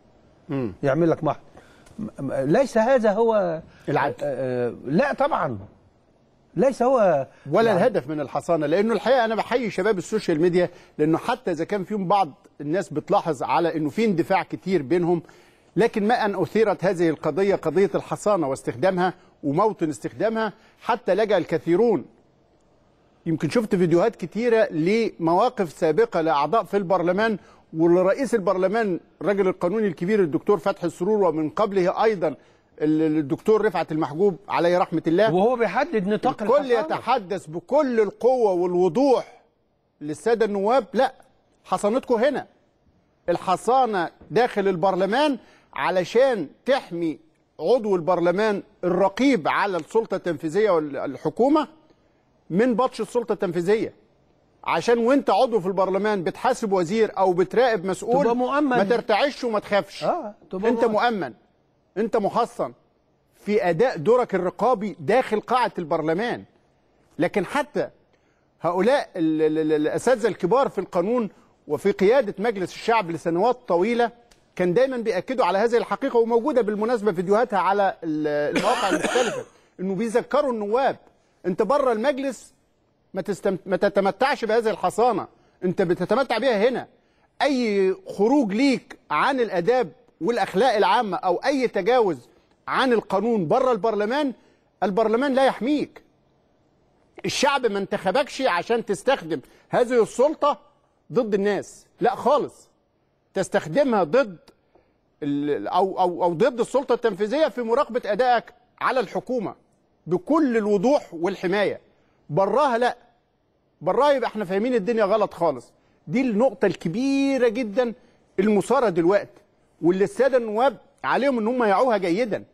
يعمل لك محضر م- م- ليس هذا هو العدل آه آه لا طبعا ليس هو ولا يعني- الهدف من الحصانه لانه الحقيقه انا بحيي شباب السوشيال ميديا لانه حتى اذا كان فيهم بعض الناس بتلاحظ على انه في اندفاع كتير بينهم لكن ما ان اثيرت هذه القضيه قضيه الحصانه واستخدامها وموطن استخدامها حتى لجا الكثيرون يمكن شفت فيديوهات كتيره لمواقف سابقه لاعضاء في البرلمان ولرئيس البرلمان الرجل القانوني الكبير الدكتور فتحي السرور ومن قبله ايضا ال- الدكتور رفعت المحجوب عليه رحمه الله وهو بيحدد نطاق الكل الحصانة. يتحدث بكل القوة والوضوح للسادة النواب لا حصانتكم هنا الحصانة داخل البرلمان علشان تحمي عضو البرلمان الرقيب على السلطة التنفيذية والحكومة من بطش السلطة التنفيذية عشان وانت عضو في البرلمان بتحاسب وزير او بتراقب مسؤول تبقى مؤمن. ما ترتعش وما تخافش اه تبقى انت مؤمن. مؤمن انت محصن في اداء دورك الرقابي داخل قاعه البرلمان لكن حتى هؤلاء ال- ال- ال- الاساتذه الكبار في القانون وفي قياده مجلس الشعب لسنوات طويله كان دايما بياكدوا على هذه الحقيقه وموجوده بالمناسبه فيديوهاتها على ال- المواقع المختلفه انه بيذكروا النواب انت بره المجلس ما, تستم... ما تتمتعش بهذه الحصانه انت بتتمتع بها هنا اي خروج ليك عن الاداب والاخلاق العامه او اي تجاوز عن القانون بره البرلمان البرلمان لا يحميك الشعب ما انتخبكش عشان تستخدم هذه السلطه ضد الناس لا خالص تستخدمها ضد ال- او او او ضد السلطه التنفيذيه في مراقبه ادائك على الحكومه بكل الوضوح والحمايه براها لا براها يبقى احنا فاهمين الدنيا غلط خالص دي النقطه الكبيره جدا المثاره دلوقتي واللي الساده النواب عليهم ان هم يعوها جيدا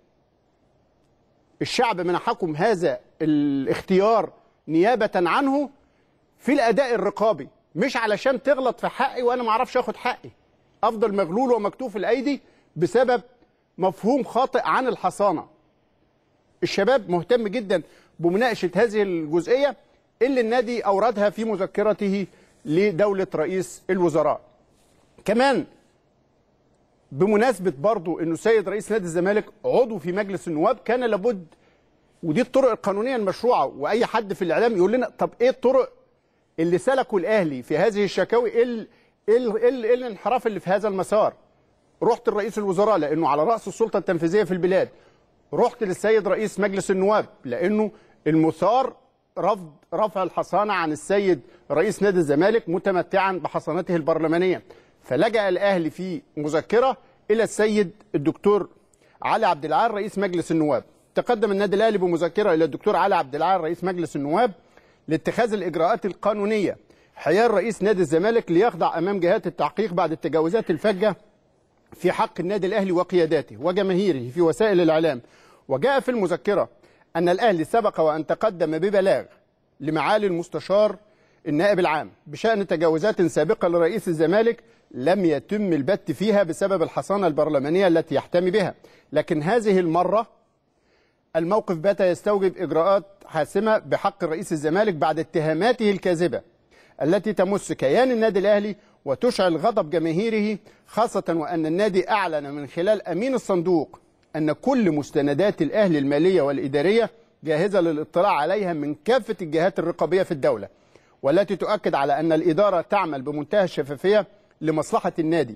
الشعب منحكم هذا الاختيار نيابه عنه في الاداء الرقابي مش علشان تغلط في حقي وانا ما اعرفش اخد حقي افضل مغلول ومكتوف الايدي بسبب مفهوم خاطئ عن الحصانه الشباب مهتم جدا بمناقشه هذه الجزئيه اللي النادي اوردها في مذكرته لدوله رئيس الوزراء كمان بمناسبه برضو انه السيد رئيس نادي الزمالك عضو في مجلس النواب كان لابد ودي الطرق القانونيه المشروعه واي حد في الاعلام يقول لنا طب ايه الطرق اللي سلكوا الاهلي في هذه الشكاوي ايه ال- ايه ال- ايه ال- إيه الانحراف اللي في هذا المسار رحت لرئيس الوزراء لانه على راس السلطه التنفيذيه في البلاد رحت للسيد رئيس مجلس النواب لانه المثار رفض رفع الحصانه عن السيد رئيس نادي الزمالك متمتعا بحصانته البرلمانيه فلجأ الاهلي في مذكره الى السيد الدكتور علي عبد العال رئيس مجلس النواب تقدم النادي الاهلي بمذكره الى الدكتور علي عبد العال رئيس مجلس النواب لاتخاذ الاجراءات القانونيه حيال رئيس نادي الزمالك ليخضع امام جهات التحقيق بعد التجاوزات الفجه في حق النادي الاهلي وقياداته وجماهيره في وسائل الاعلام وجاء في المذكره ان الاهلي سبق وان تقدم ببلاغ لمعالي المستشار النائب العام بشان تجاوزات سابقه لرئيس الزمالك لم يتم البت فيها بسبب الحصانه البرلمانيه التي يحتمي بها لكن هذه المره الموقف بات يستوجب اجراءات حاسمه بحق رئيس الزمالك بعد اتهاماته الكاذبه التي تمس كيان النادي الاهلي وتشعل غضب جماهيره خاصه وان النادي اعلن من خلال امين الصندوق ان كل مستندات الاهلي الماليه والاداريه جاهزه للاطلاع عليها من كافه الجهات الرقابيه في الدوله والتي تؤكد على ان الاداره تعمل بمنتهى الشفافيه لمصلحه النادي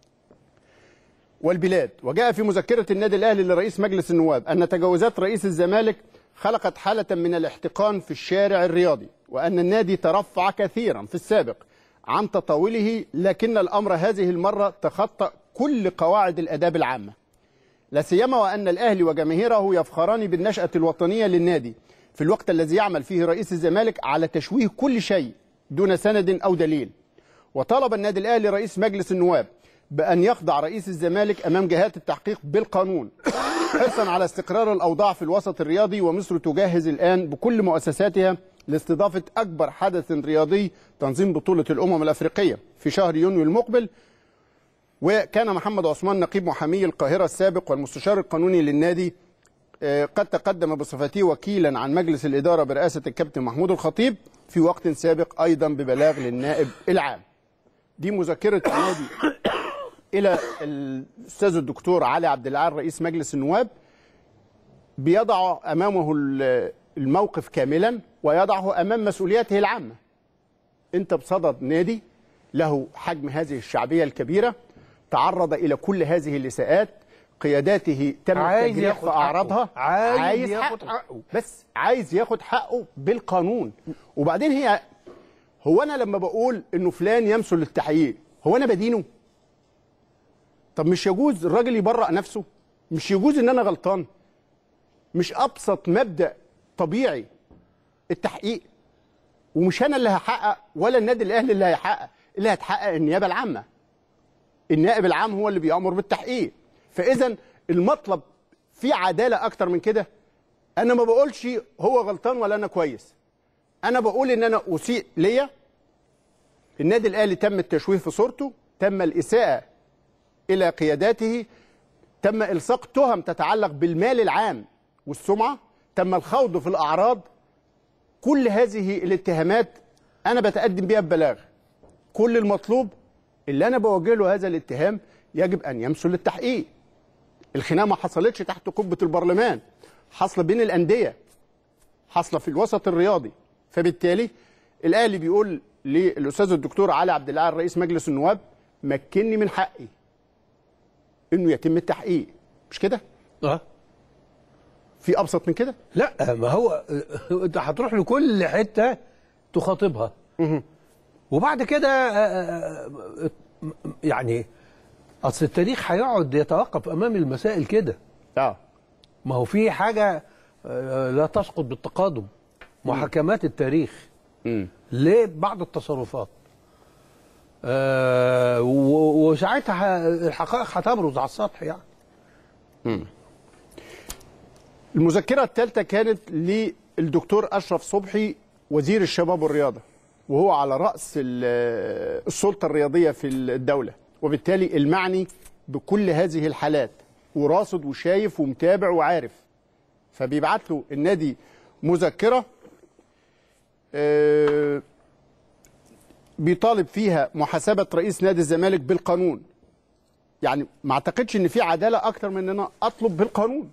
والبلاد وجاء في مذكرة النادي الأهلي لرئيس مجلس النواب أن تجاوزات رئيس الزمالك خلقت حالة من الاحتقان في الشارع الرياضي وأن النادي ترفع كثيرا في السابق عن تطاوله لكن الأمر هذه المرة تخطى كل قواعد الآداب العامة لا سيما وأن الأهلي وجماهيره يفخران بالنشأة الوطنية للنادي في الوقت الذي يعمل فيه رئيس الزمالك على تشويه كل شيء دون سند أو دليل وطالب النادي الأهلي رئيس مجلس النواب بأن يخضع رئيس الزمالك أمام جهات التحقيق بالقانون حرصا على استقرار الأوضاع في الوسط الرياضي ومصر تجهز الآن بكل مؤسساتها لاستضافة أكبر حدث رياضي تنظيم بطولة الأمم الأفريقية في شهر يونيو المقبل وكان محمد عثمان نقيب محامي القاهرة السابق والمستشار القانوني للنادي آه، قد تقدم بصفته وكيلا عن مجلس الإدارة برئاسة الكابتن محمود الخطيب في وقت سابق أيضا ببلاغ للنائب العام دي مذكرة النادي الى الاستاذ الدكتور علي عبد العال رئيس مجلس النواب بيضع امامه ال- الموقف كاملا ويضعه امام مسؤولياته العامه انت بصدد نادي له حجم هذه الشعبيه الكبيره تعرض الى كل هذه الاساءات قياداته تم عايز التجريح ياخد في اعراضها حقه. عايز عايز ياخد حقه. حقه. بس عايز ياخد حقه بالقانون وبعدين هي هو انا لما بقول انه فلان يمثل للتحقيق هو انا بدينه طب مش يجوز الراجل يبرأ نفسه مش يجوز ان انا غلطان مش ابسط مبدأ طبيعي التحقيق ومش انا اللي هحقق ولا النادي الاهلي اللي هيحقق اللي هتحقق النيابه العامه النائب العام هو اللي بيامر بالتحقيق فاذا المطلب في عداله اكتر من كده انا ما بقولش هو غلطان ولا انا كويس انا بقول ان انا اسيء ليا النادي الاهلي تم التشويه في صورته تم الاساءه الى قياداته تم الصاق تهم تتعلق بالمال العام والسمعه تم الخوض في الاعراض كل هذه الاتهامات انا بتقدم بها ببلاغ كل المطلوب اللي انا بوجه له هذا الاتهام يجب ان يمثل للتحقيق الخناقه ما حصلتش تحت قبه البرلمان حاصله بين الانديه حاصله في الوسط الرياضي فبالتالي الاهلي بيقول للاستاذ الدكتور علي عبد العال رئيس مجلس النواب مكنني من حقي انه يتم التحقيق مش كده اه في ابسط من كده لا ما هو انت هتروح لكل حته تخاطبها وبعد كده آه، آه، يعني اصل التاريخ هيقعد يتوقف امام المسائل كده اه ما هو في حاجه آه، لا تسقط بالتقادم محاكمات التاريخ لبعض التصرفات آه، و- وساعتها الحقائق هتبرز على السطح يعني المذكرة الثالثة كانت للدكتور أشرف صبحي وزير الشباب والرياضة وهو على رأس ال- السلطة الرياضية في الدولة وبالتالي المعني بكل هذه الحالات وراصد وشايف ومتابع وعارف فبيبعت له النادي مذكرة آه، بيطالب فيها محاسبه رئيس نادي الزمالك بالقانون يعني ما اعتقدش ان في عداله اكتر من ان انا اطلب بالقانون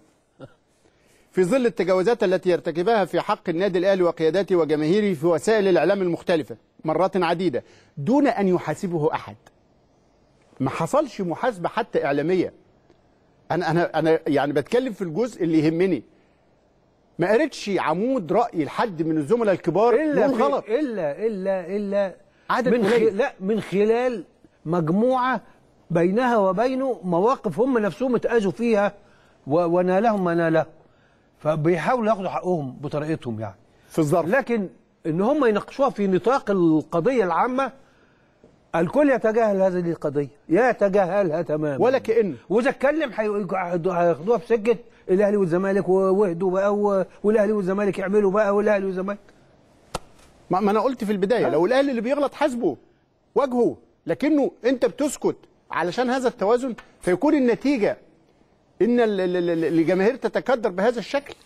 في ظل التجاوزات التي يرتكبها في حق النادي الاهلي وقيادته وجماهيره في وسائل الاعلام المختلفه مرات عديده دون ان يحاسبه احد ما حصلش محاسبه حتى اعلاميه انا انا انا يعني بتكلم في الجزء اللي يهمني ما قريتش عمود راي لحد من الزملاء الكبار الا يقول في- غلط الا الا الا عدد من قليل. لا من خلال مجموعه بينها وبينه مواقف هم نفسهم اتاذوا فيها و- ونالهم ما نالهم فبيحاولوا ياخدوا حقهم بطريقتهم يعني في الظرف لكن ان هم يناقشوها في نطاق القضيه العامه الكل يتجاهل هذه القضيه يتجاهلها تماما ولا كأن واذا اتكلم هي- هياخدوها في سكه الاهلي والزمالك ووهدوا بقى و- والاهلي والزمالك يعملوا بقى والاهلي والزمالك ما ما انا قلت في البدايه لو الاهلي اللي بيغلط حاسبه واجهه لكنه انت بتسكت علشان هذا التوازن فيكون النتيجه ان ال- ال- ال- الجماهير تتكدر بهذا الشكل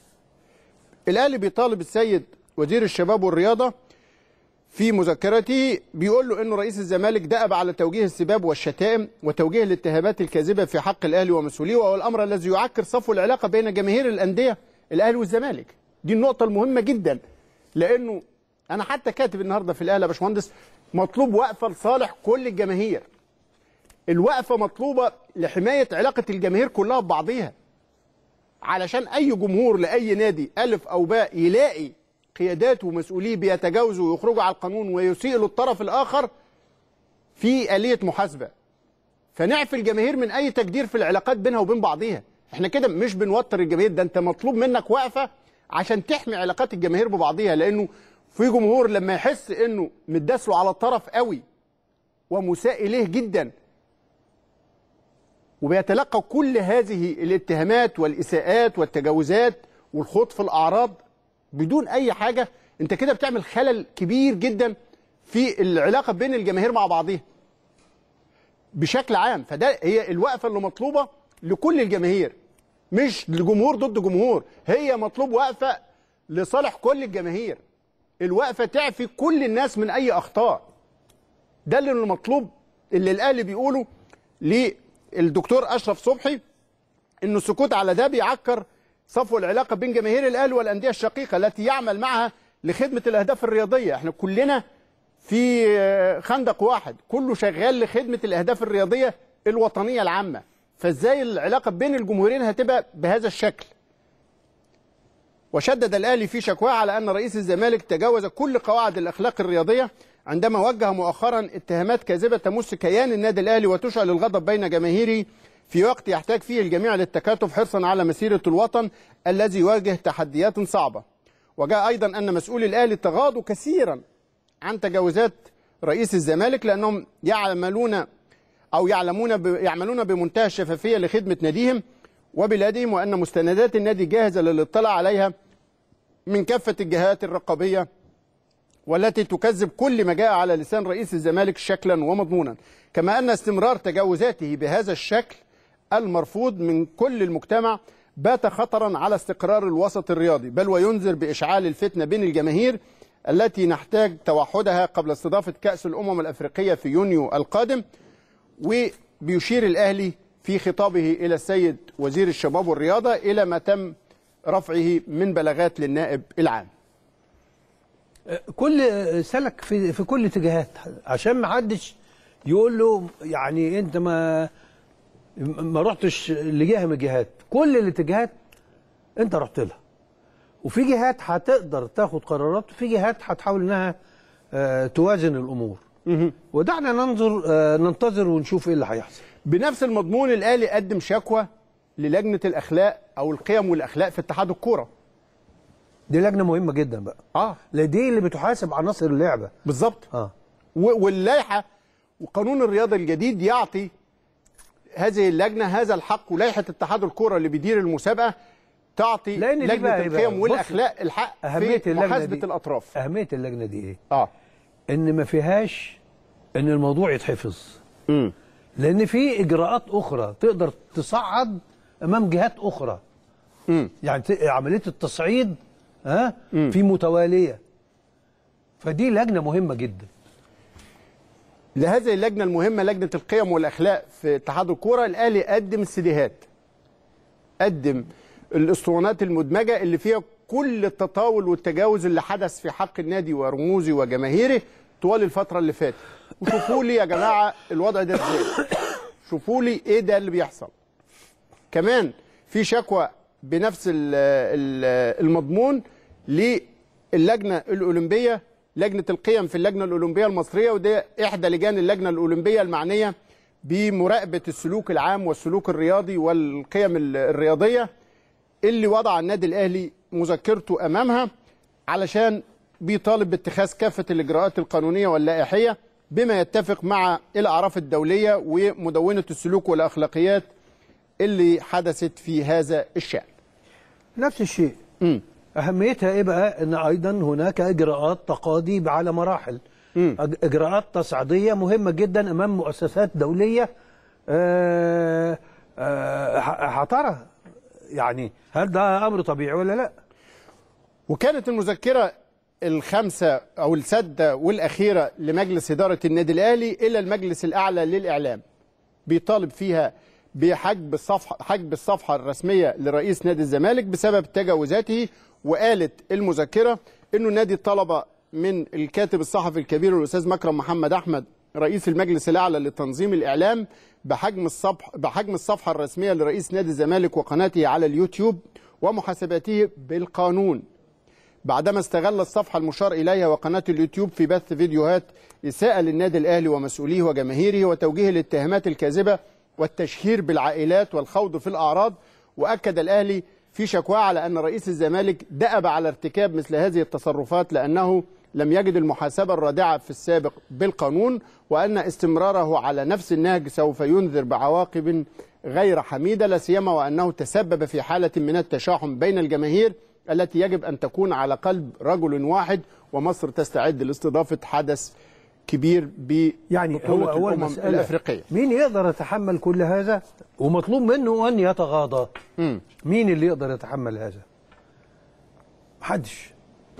الاهلي بيطالب السيد وزير الشباب والرياضه في مذكرته بيقول له انه رئيس الزمالك دأب على توجيه السباب والشتائم وتوجيه الاتهامات الكاذبه في حق الاهلي ومسؤوليه وهو الامر الذي يعكر صفو العلاقه بين جماهير الانديه الاهلي والزمالك دي النقطه المهمه جدا لانه انا حتى كاتب النهارده في الاهلي يا باشمهندس مطلوب وقفه لصالح كل الجماهير الوقفه مطلوبه لحمايه علاقه الجماهير كلها ببعضيها علشان اي جمهور لاي نادي الف او باء يلاقي قيادات ومسؤوليه بيتجاوزوا ويخرجوا على القانون ويسيئوا للطرف الاخر في اليه محاسبه فنعفي الجماهير من اي تجدير في العلاقات بينها وبين بعضيها احنا كده مش بنوتر الجماهير ده انت مطلوب منك وقفه عشان تحمي علاقات الجماهير ببعضيها لانه في جمهور لما يحس انه متداس له على الطرف قوي ومساء اليه جدا وبيتلقى كل هذه الاتهامات والاساءات والتجاوزات والخوض في الاعراض بدون اي حاجه انت كده بتعمل خلل كبير جدا في العلاقه بين الجماهير مع بعضها بشكل عام فده هي الوقفه اللي مطلوبه لكل الجماهير مش لجمهور ضد جمهور هي مطلوب وقفه لصالح كل الجماهير الوقفه تعفي كل الناس من اي اخطاء ده اللي المطلوب اللي الاهلي بيقوله للدكتور اشرف صبحي انه السكوت على ده بيعكر صفو العلاقه بين جماهير الاهلي والانديه الشقيقه التي يعمل معها لخدمه الاهداف الرياضيه احنا كلنا في خندق واحد كله شغال لخدمه الاهداف الرياضيه الوطنيه العامه فازاي العلاقه بين الجمهورين هتبقى بهذا الشكل وشدد الاهلي في شكواه على ان رئيس الزمالك تجاوز كل قواعد الاخلاق الرياضيه عندما وجه مؤخرا اتهامات كاذبه تمس كيان النادي الاهلي وتشعل الغضب بين جماهيره في وقت يحتاج فيه الجميع للتكاتف حرصا على مسيره الوطن الذي يواجه تحديات صعبه وجاء ايضا ان مسؤولي الاهلي تغاضوا كثيرا عن تجاوزات رئيس الزمالك لانهم يعملون او يعلمون ب... يعملون بمنتهى الشفافيه لخدمه ناديهم وبلادهم وان مستندات النادي جاهزه للاطلاع عليها من كافه الجهات الرقابيه والتي تكذب كل ما جاء على لسان رئيس الزمالك شكلا ومضمونا كما ان استمرار تجاوزاته بهذا الشكل المرفوض من كل المجتمع بات خطرا على استقرار الوسط الرياضي بل وينذر باشعال الفتنه بين الجماهير التي نحتاج توحدها قبل استضافه كاس الامم الافريقيه في يونيو القادم وبيشير الاهلي في خطابه الى السيد وزير الشباب والرياضه الى ما تم رفعه من بلاغات للنائب العام كل سلك في في كل اتجاهات عشان ما حدش يقول له يعني انت ما ما رحتش لجهه من الجهات كل الاتجاهات انت رحت لها وفي جهات هتقدر تاخد قرارات وفي جهات هتحاول انها آه، توازن الامور ودعنا ننظر آه، ننتظر ونشوف ايه اللي هيحصل بنفس المضمون الاهلي قدم شكوى للجنه الاخلاق او القيم والاخلاق في اتحاد الكوره دي لجنه مهمه جدا بقى اه لا دي اللي بتحاسب عناصر اللعبه بالظبط اه و- واللائحه وقانون الرياضه الجديد يعطي هذه اللجنه هذا الحق ولائحه اتحاد الكوره اللي بيدير المسابقه تعطي لأن دي لجنه بقى إيه بقى؟ القيم بص، والاخلاق الحق اهميه في اللجنه محاسبه دي الاطراف اهميه اللجنه دي ايه اه ان ما فيهاش ان الموضوع يتحفظ امم لان في اجراءات اخرى تقدر تصعد امام جهات اخرى امم يعني ت- عمليه التصعيد ها في متواليه فدي لجنه مهمه جدا لهذه اللجنه المهمه لجنه القيم والاخلاق في اتحاد الكوره الاهلي قدم السيديهات قدم الاسطوانات المدمجه اللي فيها كل التطاول والتجاوز اللي حدث في حق النادي ورموزه وجماهيره طوال الفتره اللي فاتت وشوفوا لي يا جماعه الوضع ده ازاي شوفوا لي ايه ده اللي بيحصل كمان في شكوى بنفس ال- ال- المضمون للجنه الاولمبيه لجنه القيم في اللجنه الاولمبيه المصريه وده احدى لجان اللجنه الاولمبيه المعنيه بمراقبه السلوك العام والسلوك الرياضي والقيم ال- الرياضيه اللي وضع النادي الاهلي مذكرته امامها علشان بيطالب باتخاذ كافه الاجراءات القانونيه واللائحيه بما يتفق مع الاعراف الدوليه ومدونه السلوك والاخلاقيات اللي حدثت في هذا الشان نفس الشيء اهميتها ايه بقى ان ايضا هناك اجراءات تقاضي على مراحل أج- اجراءات تصعيديه مهمه جدا امام مؤسسات دوليه آه، آه، ح- هترى يعني هل ده امر طبيعي ولا لا وكانت المذكرة الخامسة أو السادة والأخيرة لمجلس إدارة النادي الأهلي إلى المجلس الأعلى للإعلام بيطالب فيها بحجب الصفحة حجب الصفحة الرسمية لرئيس نادي الزمالك بسبب تجاوزاته وقالت المذكرة إنه النادي طلب من الكاتب الصحفي الكبير الأستاذ مكرم محمد أحمد رئيس المجلس الأعلى لتنظيم الإعلام بحجم الصفحة بحجم الصفحة الرسمية لرئيس نادي الزمالك وقناته على اليوتيوب ومحاسبته بالقانون بعدما استغل الصفحة المشار إليها وقناة اليوتيوب في بث فيديوهات إساءة للنادي الأهلي ومسؤوليه وجماهيره وتوجيه الاتهامات الكاذبة والتشهير بالعائلات والخوض في الأعراض وأكد الأهلي في شكواه على أن رئيس الزمالك دأب على ارتكاب مثل هذه التصرفات لأنه لم يجد المحاسبة الرادعة في السابق بالقانون وأن استمراره على نفس النهج سوف ينذر بعواقب غير حميدة لا سيما وأنه تسبب في حالة من التشاحن بين الجماهير التي يجب أن تكون على قلب رجل واحد ومصر تستعد لاستضافة حدث كبير ب يعني هو هو الأمم المسألة الأفريقية مين يقدر يتحمل كل هذا ومطلوب منه أن يتغاضى مين اللي يقدر يتحمل هذا محدش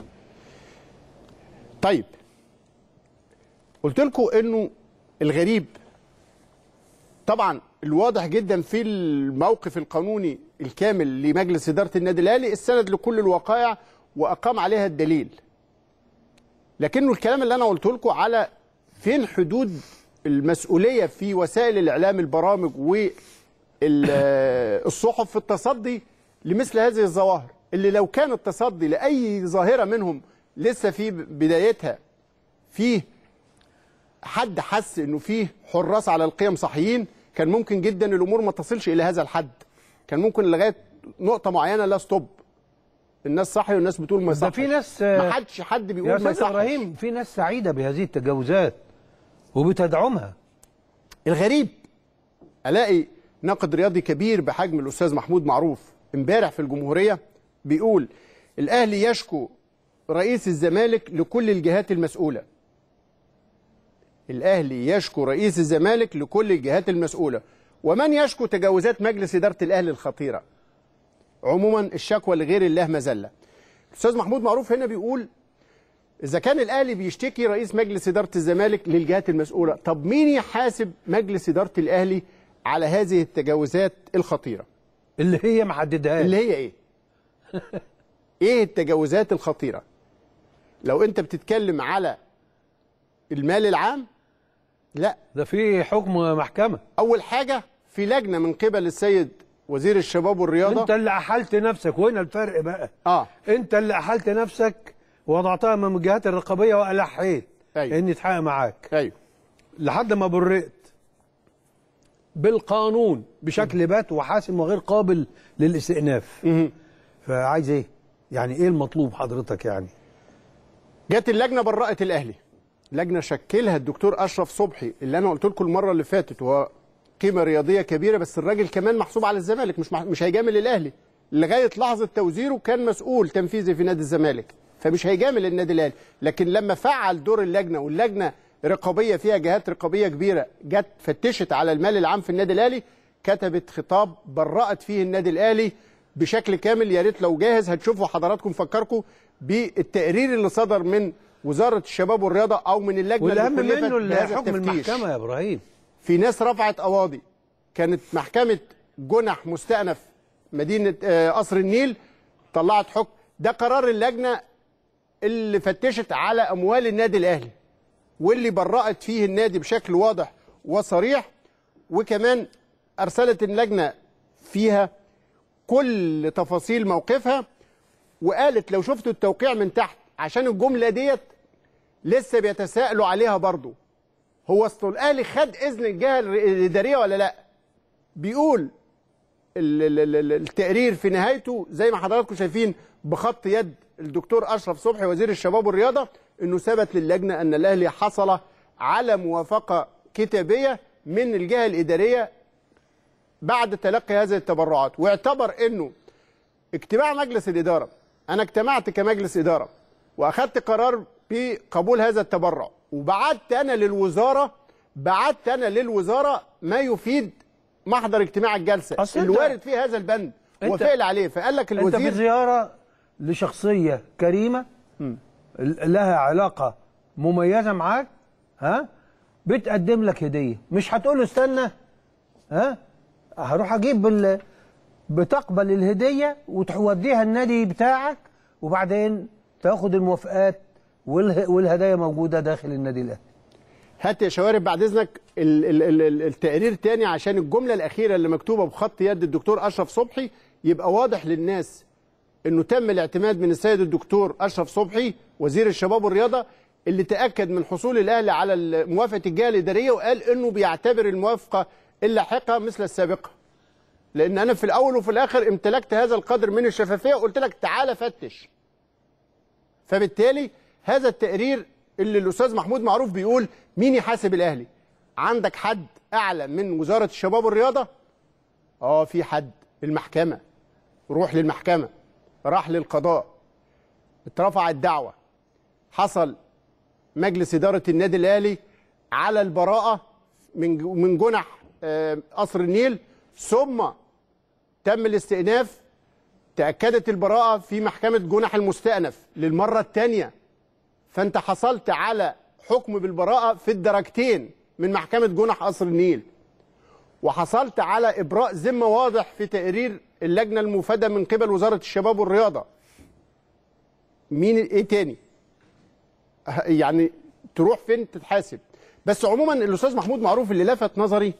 طيب قلت لكم انه الغريب طبعا الواضح جدا في الموقف القانوني الكامل لمجلس اداره النادي الاهلي السند لكل الوقائع واقام عليها الدليل لكنه الكلام اللي انا قلته لكم على فين حدود المسؤوليه في وسائل الاعلام البرامج والصحف في التصدي لمثل هذه الظواهر اللي لو كان التصدي لاي ظاهره منهم لسه في بدايتها فيه حد حس انه فيه حراس على القيم صحيين كان ممكن جدا الامور ما تصلش الى هذا الحد كان ممكن لغايه نقطه معينه لا ستوب الناس صحي والناس بتقول ما ده صحي في ناس ما حدش حد يا بيقول ما استاذ يصحش ابراهيم في ناس سعيده بهذه التجاوزات وبتدعمها الغريب الاقي ناقد رياضي كبير بحجم الاستاذ محمود معروف امبارح في الجمهوريه بيقول الاهلي يشكو رئيس الزمالك لكل الجهات المسؤوله الاهلي يشكو رئيس الزمالك لكل الجهات المسؤوله ومن يشكو تجاوزات مجلس اداره الاهلي الخطيره عموما الشكوى لغير الله مذله الاستاذ محمود معروف هنا بيقول اذا كان الاهلي بيشتكي رئيس مجلس اداره الزمالك للجهات المسؤوله طب مين يحاسب مجلس اداره الاهلي على هذه التجاوزات الخطيره اللي هي ما حددهاش اللي هي ايه ايه التجاوزات الخطيره لو انت بتتكلم على المال العام لا ده في حكم محكمه اول حاجه في لجنه من قبل السيد وزير الشباب والرياضه انت اللي احلت نفسك وهنا الفرق بقى اه انت اللي احلت نفسك ووضعتها امام الجهات الرقابيه والحيت أيوة. اني اتحقق معاك ايوه لحد ما برئت بالقانون بشكل بات وحاسم وغير قابل للاستئناف فعايز ايه يعني ايه المطلوب حضرتك يعني جت اللجنه برأت الاهلي لجنه شكلها الدكتور اشرف صبحي اللي انا قلت لكم المره اللي فاتت هو قيمه رياضيه كبيره بس الراجل كمان محسوب على الزمالك مش مح- مش هيجامل الاهلي لغايه لحظه توزيره كان مسؤول تنفيذي في نادي الزمالك فمش هيجامل النادي الاهلي لكن لما فعل دور اللجنه واللجنه رقابيه فيها جهات رقابيه كبيره جت فتشت على المال العام في النادي الاهلي كتبت خطاب برأت فيه النادي الاهلي بشكل كامل يا ريت لو جاهز هتشوفوا حضراتكم فكركم بالتقرير اللي صدر من وزاره الشباب والرياضه او من اللجنه والاهم اللي كلفت منه بهذا حكم التفتيش. المحكمه يا ابراهيم في ناس رفعت قواضي كانت محكمة جنح مستأنف مدينة آه، قصر النيل طلعت حكم ده قرار اللجنة اللي فتشت على أموال النادي الأهلي واللي برأت فيه النادي بشكل واضح وصريح وكمان أرسلت اللجنة فيها كل تفاصيل موقفها وقالت لو شفتوا التوقيع من تحت عشان الجملة ديت لسه بيتساءلوا عليها برضو هو اصل الاهلي خد اذن الجهه الاداريه ولا لا بيقول ال- ال- ال- ال- التقرير في نهايته زي ما حضراتكم شايفين بخط يد الدكتور اشرف صبحي وزير الشباب والرياضه انه ثبت للجنه ان الاهلي حصل على موافقه كتابيه من الجهه الاداريه بعد تلقي هذه التبرعات واعتبر انه اجتماع مجلس الاداره انا اجتمعت كمجلس اداره واخدت قرار بقبول هذا التبرع وبعت انا للوزاره بعت انا للوزاره ما يفيد محضر اجتماع الجلسه أصل اللي أنت- وارد فيه هذا البند أنت- وفعل عليه فقال لك انت في الوزير زياره لشخصيه كريمه لها علاقه مميزه معاك ها بتقدم لك هديه مش هتقول له استنى ها هروح اجيب ال... بتقبل الهديه وتوديها النادي بتاعك وبعدين تاخد الموافقات والها... والهدايا موجوده داخل النادي الاهلي هات يا شوارب بعد اذنك ال- ال- ال- ال- التقرير تاني عشان الجمله الاخيره اللي مكتوبه بخط يد الدكتور اشرف صبحي يبقى واضح للناس انه تم الاعتماد من السيد الدكتور اشرف صبحي وزير الشباب والرياضه اللي تاكد من حصول الاهلي على ال- موافقه الجهه الاداريه وقال انه بيعتبر الموافقه اللاحقه مثل السابقه لان انا في الاول وفي الاخر امتلكت هذا القدر من الشفافيه وقلت لك تعالى فتش فبالتالي هذا التقرير اللي الاستاذ محمود معروف بيقول مين يحاسب الاهلي عندك حد اعلى من وزاره الشباب والرياضه اه في حد المحكمه روح للمحكمه راح للقضاء اترفعت دعوه حصل مجلس اداره النادي الاهلي على البراءه من من جنح آه، قصر النيل ثم تم الاستئناف تأكدت البراءة في محكمة جنح المستأنف للمرة الثانية فأنت حصلت على حكم بالبراءة في الدرجتين من محكمة جنح قصر النيل وحصلت على إبراء ذمة واضح في تقرير اللجنة المفادة من قبل وزارة الشباب والرياضة مين إيه تاني أه، يعني تروح فين تتحاسب بس عموما الأستاذ محمود معروف اللي لفت نظري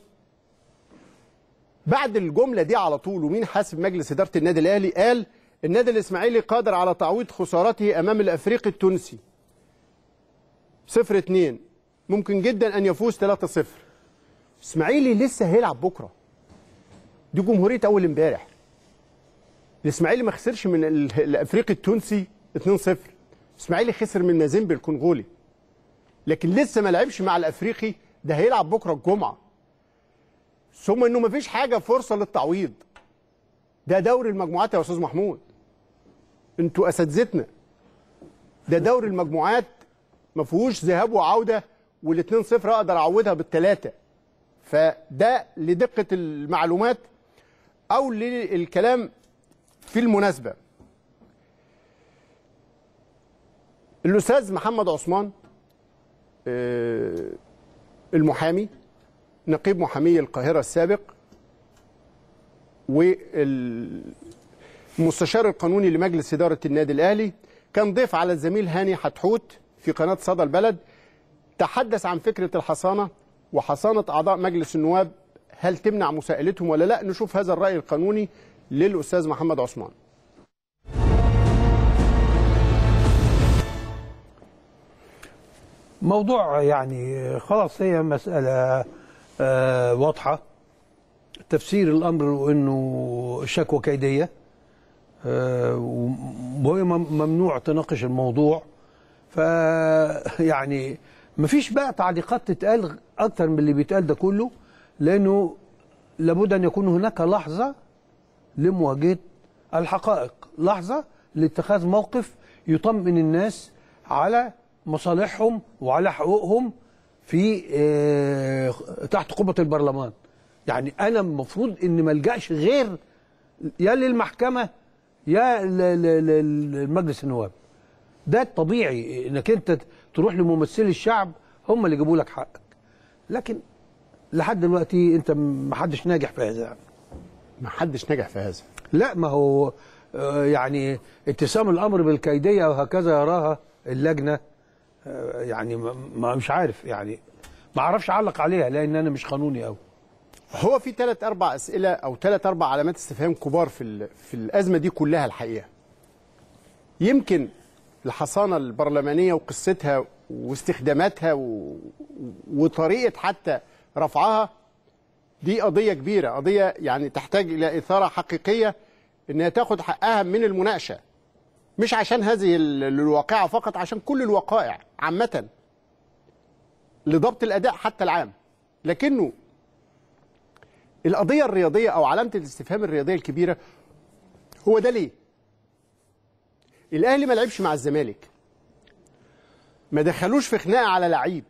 بعد الجمله دي على طول ومين حاسب مجلس اداره النادي الاهلي قال النادي الاسماعيلي قادر على تعويض خسارته امام الافريقي التونسي صفر اتنين ممكن جدا ان يفوز 3 صفر اسماعيلي لسه هيلعب بكره دي جمهوريه اول امبارح الاسماعيلي ما خسرش من ال- الافريقي التونسي 2 0 اسماعيلي خسر من مازيمبي الكونغولي لكن لسه ما لعبش مع الافريقي ده هيلعب بكره الجمعه ثم انه مفيش حاجه فرصه للتعويض ده دوري المجموعات يا استاذ محمود انتوا اساتذتنا ده دوري المجموعات ما فيهوش ذهاب وعوده والاثنين صفر اقدر اعوضها بالثلاثه فده لدقه المعلومات او للكلام في المناسبه الاستاذ محمد عثمان آه، المحامي نقيب محامي القاهرة السابق والمستشار القانوني لمجلس إدارة النادي الأهلي كان ضيف على الزميل هاني حتحوت في قناة صدى البلد تحدث عن فكرة الحصانة وحصانة أعضاء مجلس النواب هل تمنع مساءلتهم ولا لا نشوف هذا الرأي القانوني للأستاذ محمد عثمان موضوع يعني خلاص هي مسألة آه، واضحة تفسير الأمر أنه الشكوى كيدية آه، وهي مم- ممنوع تناقش الموضوع ف يعني مفيش بقى تعليقات تتقال أكتر من اللي بيتقال ده كله لأنه لابد أن يكون هناك لحظة لمواجهة الحقائق لحظة لاتخاذ موقف يطمئن الناس على مصالحهم وعلى حقوقهم في آه، تحت قبة البرلمان يعني أنا المفروض إن ما الجاش غير يا للمحكمة يا ل- ل- ل- لمجلس النواب ده الطبيعي انك انت تروح لممثلي الشعب هم اللي يجيبوا لك حقك لكن لحد دلوقتي انت ما حدش ناجح في هذا ما حدش نجح في هذا لا ما هو آه، يعني اتسام الامر بالكيديه وهكذا يراها اللجنه آه، يعني ما- ما مش عارف يعني ما اعرفش اعلق عليها لان انا مش قانوني قوي هو في ثلاث اربع اسئله او ثلاث اربع علامات استفهام كبار في ال- في الازمه دي كلها الحقيقه يمكن الحصانه البرلمانيه وقصتها واستخداماتها و... وطريقه حتى رفعها دي قضيه كبيره قضيه يعني تحتاج الى اثاره حقيقيه انها تاخد حقها من المناقشه مش عشان هذه ال- الواقعه فقط عشان كل الوقائع عامه لضبط الاداء حتى العام لكنه القضية الرياضية أو علامة الاستفهام الرياضية الكبيرة هو ده ليه؟ الأهلي ما لعبش مع الزمالك ما دخلوش في خناقة على لعيب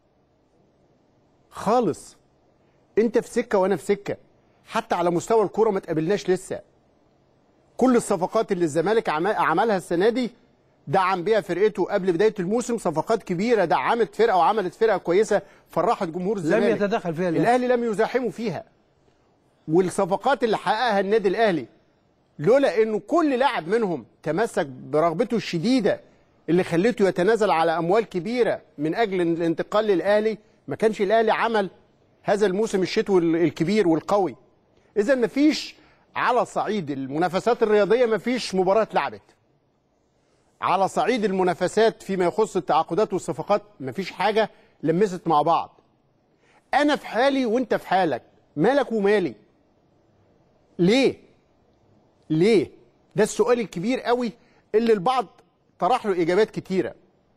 خالص أنت في سكة وأنا في سكة حتى على مستوى الكورة ما تقابلناش لسه كل الصفقات اللي الزمالك عم- عملها السنة دي دعم بيها فرقته قبل بداية الموسم صفقات كبيرة دعمت فرقة وعملت فرقة كويسة فرحت جمهور الزمالك يتدخل فيها الأهلي. الأهلي لم يزاحموا فيها والصفقات اللي حققها النادي الاهلي لولا انه كل لاعب منهم تمسك برغبته الشديده اللي خلته يتنازل على اموال كبيره من اجل الانتقال للاهلي ما كانش الاهلي عمل هذا الموسم الشتوي الكبير والقوي اذا ما فيش على صعيد المنافسات الرياضيه ما فيش مباراه اتلعبت على صعيد المنافسات فيما يخص التعاقدات والصفقات ما فيش حاجه لمست مع بعض انا في حالي وانت في حالك مالك ومالي ليه ليه ده السؤال الكبير قوي اللي البعض طرح له اجابات كتيره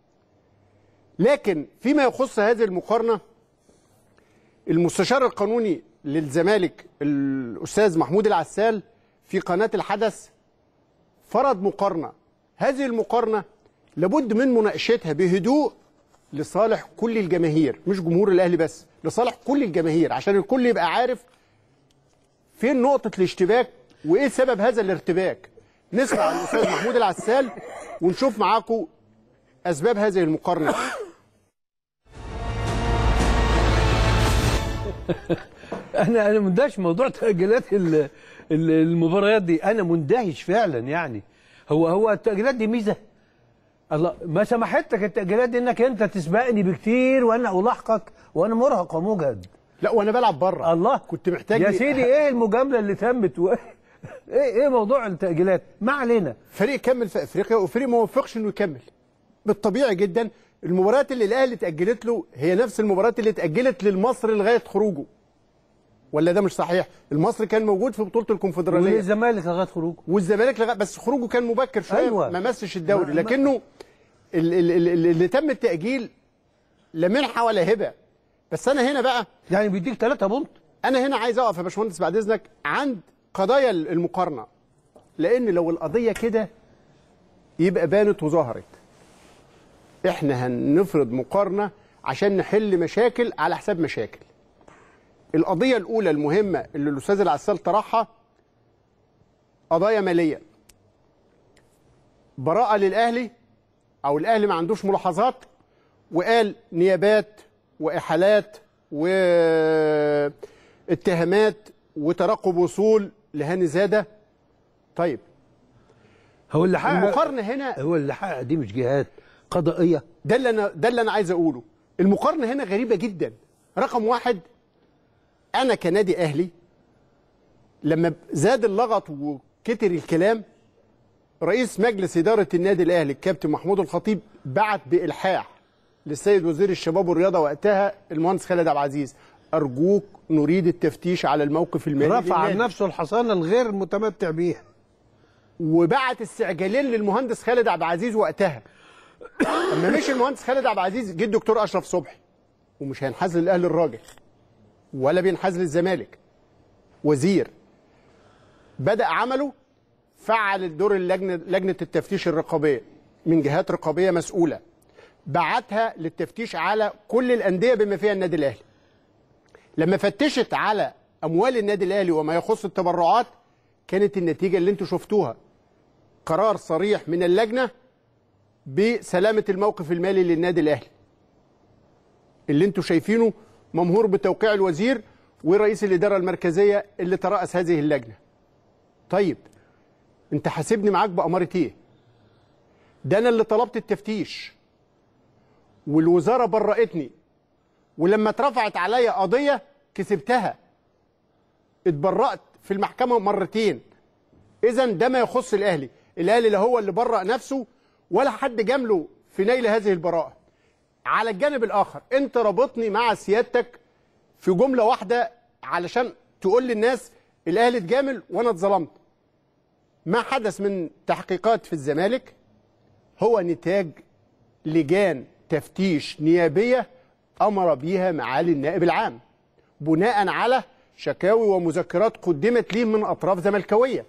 لكن فيما يخص هذه المقارنه المستشار القانوني للزمالك الاستاذ محمود العسال في قناه الحدث فرض مقارنه هذه المقارنه لابد من مناقشتها بهدوء لصالح كل الجماهير مش جمهور الاهلي بس لصالح كل الجماهير عشان الكل يبقى عارف فين نقطه الاشتباك وايه سبب هذا الارتباك نسمع الاستاذ محمود العسال ونشوف معاكم اسباب هذه المقارنه انا انا مندهش موضوع تاجيلات ال- ال- المباريات دي انا مندهش فعلا يعني هو هو التاجيلات دي ميزه الله ما سمحت لك التاجيلات دي انك انت تسبقني بكتير وانا الاحقك وانا مرهق ومجهد لا وانا بلعب بره الله كنت محتاج يا لي- سيدي ايه المجامله اللي تمت و... ايه ايه موضوع التاجيلات ما علينا فريق كمل في افريقيا وفريق ما وفقش انه يكمل بالطبيعي جدا المباريات اللي الاهلي اتاجلت له هي نفس المباريات اللي اتاجلت للمصري لغايه خروجه ولا ده مش صحيح المصري كان موجود في بطوله الكونفدراليه والزمالك لغايه خروجه والزمالك لغايه بس خروجه كان مبكر شويه أيوة. ما مسش الدوري ما- ما- لكنه ال- ال- ال- ال- اللي تم التاجيل لا منحه ولا هبه بس انا هنا بقى يعني بيديك 3 بونت انا هنا عايز اقف يا باشمهندس بعد اذنك عند قضايا المقارنه لان لو القضيه كده يبقى بانت وظهرت احنا هنفرض مقارنه عشان نحل مشاكل على حساب مشاكل القضيه الاولى المهمه اللي الاستاذ العسال طرحها قضايا ماليه براءه للاهلي او الاهلي ما عندوش ملاحظات وقال نيابات واحالات واتهامات وترقب وصول لهاني زاده طيب هو اللي حقق المقارنه هنا هو اللي حقق دي مش جهات قضائيه ده اللي انا ده اللي انا عايز اقوله المقارنه هنا غريبه جدا رقم واحد انا كنادي اهلي لما زاد اللغط وكتر الكلام رئيس مجلس اداره النادي الاهلي الكابتن محمود الخطيب بعت بالحاح للسيد وزير الشباب والرياضه وقتها المهندس خالد عبد العزيز ارجوك نريد التفتيش على الموقف المالي رفع عن للنادي. نفسه الحصانه الغير متمتع بيها وبعت استعجالين للمهندس خالد عبد العزيز وقتها اما مش المهندس خالد عبد العزيز جه الدكتور اشرف صبحي ومش هينحاز للاهلي الراجل ولا بينحاز للزمالك وزير بدا عمله فعل الدور اللجنه لجنه التفتيش الرقابيه من جهات رقابيه مسؤوله بعتها للتفتيش على كل الانديه بما فيها النادي الاهلي لما فتشت على اموال النادي الاهلي وما يخص التبرعات كانت النتيجه اللي انتم شفتوها قرار صريح من اللجنه بسلامه الموقف المالي للنادي الاهلي اللي انتم شايفينه ممهور بتوقيع الوزير ورئيس الاداره المركزيه اللي تراس هذه اللجنه طيب انت حاسبني معاك باماره ايه ده انا اللي طلبت التفتيش والوزاره برأتني ولما اترفعت عليا قضيه كسبتها اتبرأت في المحكمه مرتين اذا ده ما يخص الاهلي الاهلي لا هو اللي برأ نفسه ولا حد جامله في نيل هذه البراءه على الجانب الاخر انت رابطني مع سيادتك في جمله واحده علشان تقول للناس الاهلي اتجامل وانا اتظلمت ما حدث من تحقيقات في الزمالك هو نتاج لجان تفتيش نيابيه امر بيها معالي النائب العام بناء على شكاوي ومذكرات قدمت ليه من اطراف زملكاويه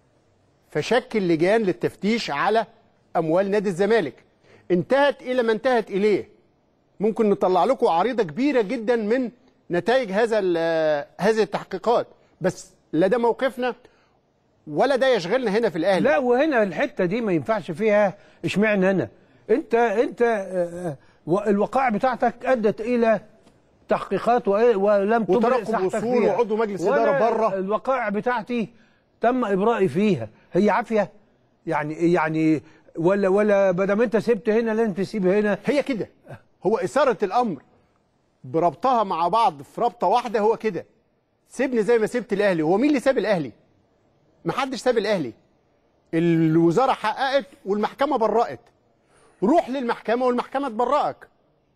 فشكل لجان للتفتيش على اموال نادي الزمالك انتهت الى ما انتهت اليه ممكن نطلع لكم عريضه كبيره جدا من نتائج هذا ال- هذه التحقيقات بس لا ده موقفنا ولا ده يشغلنا هنا في الاهلي لا وهنا الحته دي ما ينفعش فيها اشمعنى انا انت انت آه، آه، الوقائع بتاعتك ادت الى تحقيقات وإيه- ولم تبرئ وترقب ساحتك وصول فيها. وعضو مجلس ولا إدارة بره. الوقائع بتاعتي تم ابرائي فيها هي عافيه يعني يعني ولا ولا بدل ما انت سبت هنا لازم تسيب هنا هي كده هو اثاره الامر بربطها مع بعض في رابطه واحده هو كده سيبني زي ما سبت الاهلي هو مين اللي ساب الاهلي ما حدش ساب الاهلي الوزاره حققت والمحكمه برأت روح للمحكمه والمحكمه تبرئك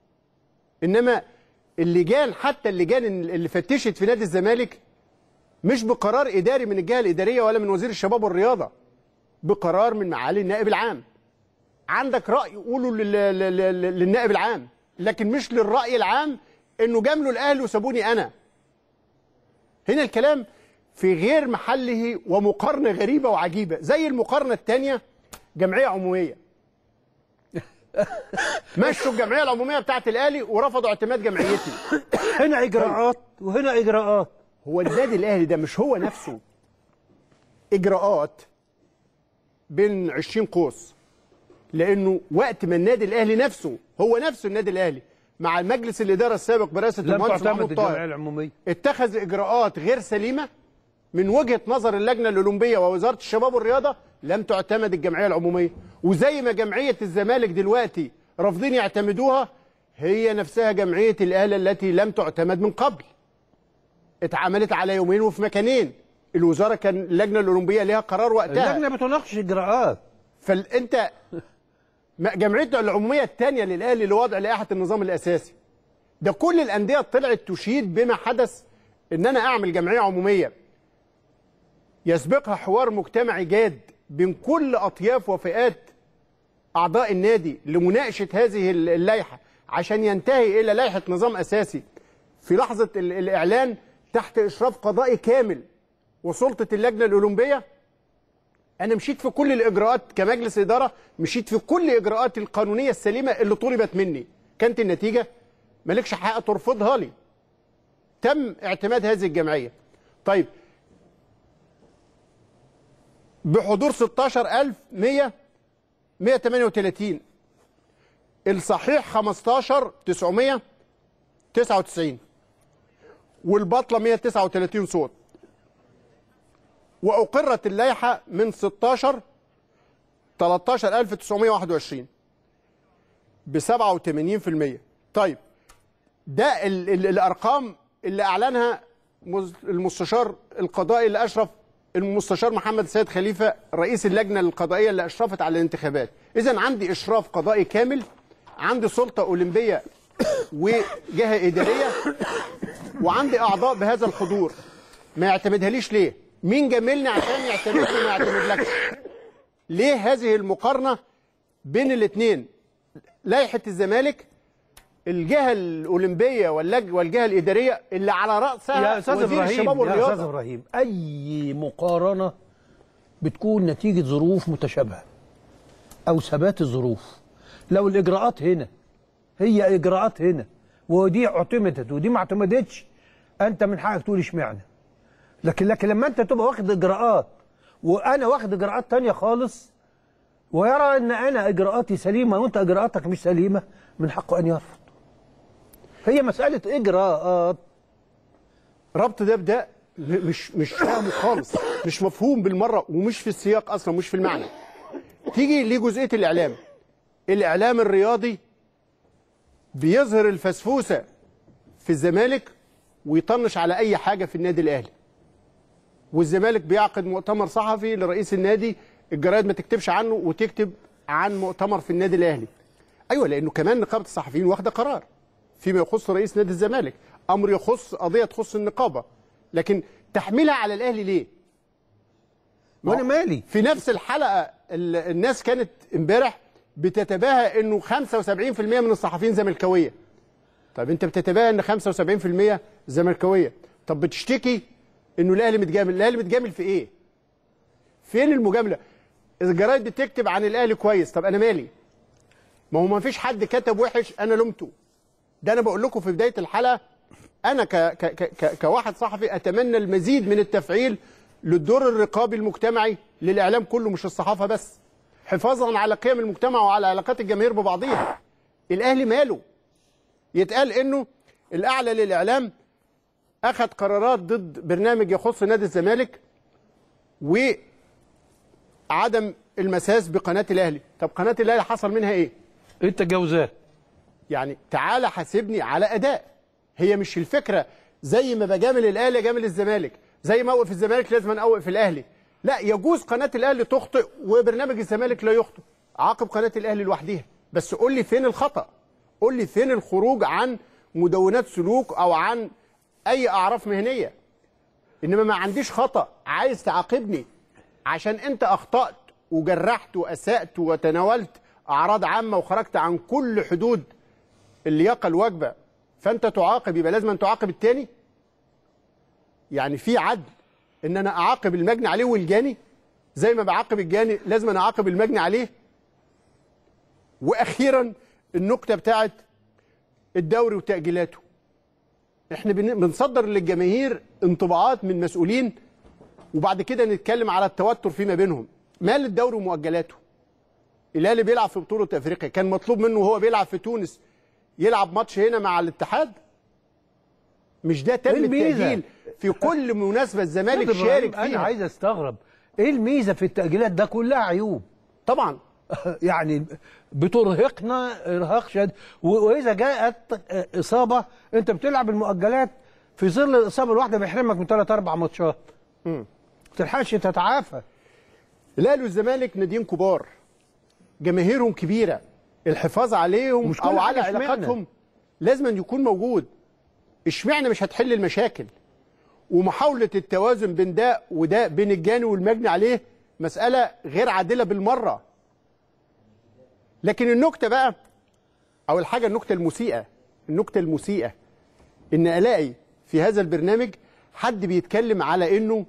انما اللجان حتى اللجان اللي فتشت في نادي الزمالك مش بقرار اداري من الجهه الاداريه ولا من وزير الشباب والرياضه بقرار من معالي النائب العام عندك راي قوله لل- لل- لل- للنائب العام لكن مش للراي العام انه جاملوا الاهلي وسابوني انا هنا الكلام في غير محله ومقارنه غريبه وعجيبه زي المقارنه الثانيه جمعيه عموميه مشوا الجمعيه العموميه بتاعت الاهلي ورفضوا اعتماد جمعيتي هنا اجراءات وهنا اجراءات هو النادي الاهلي ده مش هو نفسه اجراءات بين 20 قوس لانه وقت ما النادي الاهلي نفسه هو نفسه النادي الاهلي مع مجلس الاداره السابق برئاسه لم المهندس تعتمد محمود الجمعيه طاهر العموميه اتخذ اجراءات غير سليمه من وجهه نظر اللجنه الاولمبيه ووزاره الشباب والرياضه لم تعتمد الجمعيه العموميه وزي ما جمعيه الزمالك دلوقتي رافضين يعتمدوها هي نفسها جمعيه الاهلي التي لم تعتمد من قبل اتعملت على يومين وفي مكانين الوزاره كان اللجنه الاولمبيه ليها قرار وقتها اللجنه بتناقش اجراءات فانت ما- جمعيه العموميه الثانيه للاهلي لوضع لائحه النظام الاساسي ده كل الانديه طلعت تشيد بما حدث ان انا اعمل جمعيه عموميه يسبقها حوار مجتمعي جاد بين كل اطياف وفئات اعضاء النادي لمناقشه هذه ال- اللائحه عشان ينتهي الى لائحه نظام اساسي في لحظه ال- الاعلان تحت اشراف قضائي كامل وسلطه اللجنه الاولمبيه انا مشيت في كل الاجراءات كمجلس اداره مشيت في كل الاجراءات القانونيه السليمه اللي طلبت مني كانت النتيجه مالكش حق ترفضها لي تم اعتماد هذه الجمعيه طيب بحضور 16100 138 الصحيح 15 999 والبطله 139 صوت واقرت اللائحه من 16 13921 ب 87% طيب ده ال ال الارقام اللي اعلنها مز- المستشار القضائي اللي اشرف المستشار محمد سيد خليفه رئيس اللجنه القضائيه اللي اشرفت على الانتخابات اذا عندي اشراف قضائي كامل عندي سلطه اولمبيه وجهه اداريه وعندي اعضاء بهذا الحضور ما يعتمدها ليش ليه مين جاملني عشان يعتمد لي ما يعتمدلكش ليه هذه المقارنه بين الاثنين لائحه الزمالك الجهه الاولمبيه واللج والجهه الاداريه اللي على راسها يا استاذ وزير ابراهيم الشباب يا استاذ والرياضه ابراهيم اي مقارنه بتكون نتيجه ظروف متشابهه او ثبات الظروف لو الاجراءات هنا هي اجراءات هنا ودي اعتمدت ودي ما اعتمدتش انت من حقك تقول اشمعنى لكن لكن لما انت تبقى واخد اجراءات وانا واخد اجراءات تانية خالص ويرى ان انا اجراءاتي سليمه وانت اجراءاتك مش سليمه من حقه ان يرفض هي مساله اجراءات ربط ده بده م- مش مش فاهمه خالص مش مفهوم بالمره ومش في السياق اصلا مش في المعنى تيجي لجزئيه الاعلام الاعلام الرياضي بيظهر الفسفوسه في الزمالك ويطنش على اي حاجه في النادي الاهلي والزمالك بيعقد مؤتمر صحفي لرئيس النادي الجرايد ما تكتبش عنه وتكتب عن مؤتمر في النادي الاهلي ايوه لانه كمان نقابه الصحفيين واخده قرار فيما يخص رئيس نادي الزمالك امر يخص قضيه تخص النقابه لكن تحميلها على الاهلي ليه وانا مالي في نفس الحلقه ال- الناس كانت امبارح بتتباهى انه 75% من الصحفيين زملكاويه طب انت بتتباهى ان 75% زملكاويه طب بتشتكي انه الاهلي متجامل الاهلي متجامل في ايه فين المجامله الجرايد بتكتب عن الاهلي كويس طب انا مالي ما هو ما فيش حد كتب وحش انا لومته ده انا بقول لكم في بدايه الحلقه انا ك ك ك ك كواحد صحفي اتمنى المزيد من التفعيل للدور الرقابي المجتمعي للاعلام كله مش الصحافه بس حفاظا على قيم المجتمع وعلى علاقات الجماهير ببعضيها الاهلي ماله يتقال انه الاعلى للاعلام اخذ قرارات ضد برنامج يخص نادي الزمالك وعدم المساس بقناه الاهلي طب قناه الاهلي حصل منها ايه ايه التجاوزات يعني تعالى حاسبني على اداء هي مش الفكره زي ما بجامل الاهلي اجامل الزمالك زي ما اوقف الزمالك لازم أنا اوقف الاهلي لا يجوز قناه الاهلي تخطئ وبرنامج الزمالك لا يخطئ عاقب قناه الاهلي لوحدها بس قول لي فين الخطا قول لي فين الخروج عن مدونات سلوك او عن اي اعراف مهنيه انما ما عنديش خطا عايز تعاقبني عشان انت اخطات وجرحت واسات وتناولت اعراض عامه وخرجت عن كل حدود اللياقه الواجبه فانت تعاقب يبقى لازم أن تعاقب التاني يعني في عدل ان انا اعاقب المجني عليه والجاني زي ما بعاقب الجاني لازم أنا اعاقب المجني عليه واخيرا النكته بتاعت الدوري وتاجيلاته احنا بن- بنصدر للجماهير انطباعات من مسؤولين وبعد كده نتكلم على التوتر فيما بينهم مال الدوري ومؤجلاته الاهلي بيلعب في بطوله افريقيا كان مطلوب منه وهو بيلعب في تونس يلعب ماتش هنا مع الاتحاد مش ده تم إيه الميزة؟ التاجيل في كل مناسبه الزمالك أستاذ شارك إبراهيم، فيها انا عايز استغرب ايه الميزه في التاجيلات ده كلها عيوب طبعا يعني بترهقنا ارهاق شديد و- واذا جاءت اصابه انت بتلعب المؤجلات في ظل الاصابه الواحده بيحرمك من ثلاث اربع ماتشات ما تلحقش تتعافى الاهلي والزمالك ناديين كبار جماهيرهم كبيره الحفاظ عليهم مش كل او على حاجة اشمعنى. علاقاتهم لازم أن يكون موجود اشمعنى مش هتحل المشاكل ومحاوله التوازن بين ده وده بين الجاني والمجني عليه مساله غير عادله بالمره لكن النكته بقى او الحاجه النكته المسيئه النكته المسيئه ان الاقي في هذا البرنامج حد بيتكلم على انه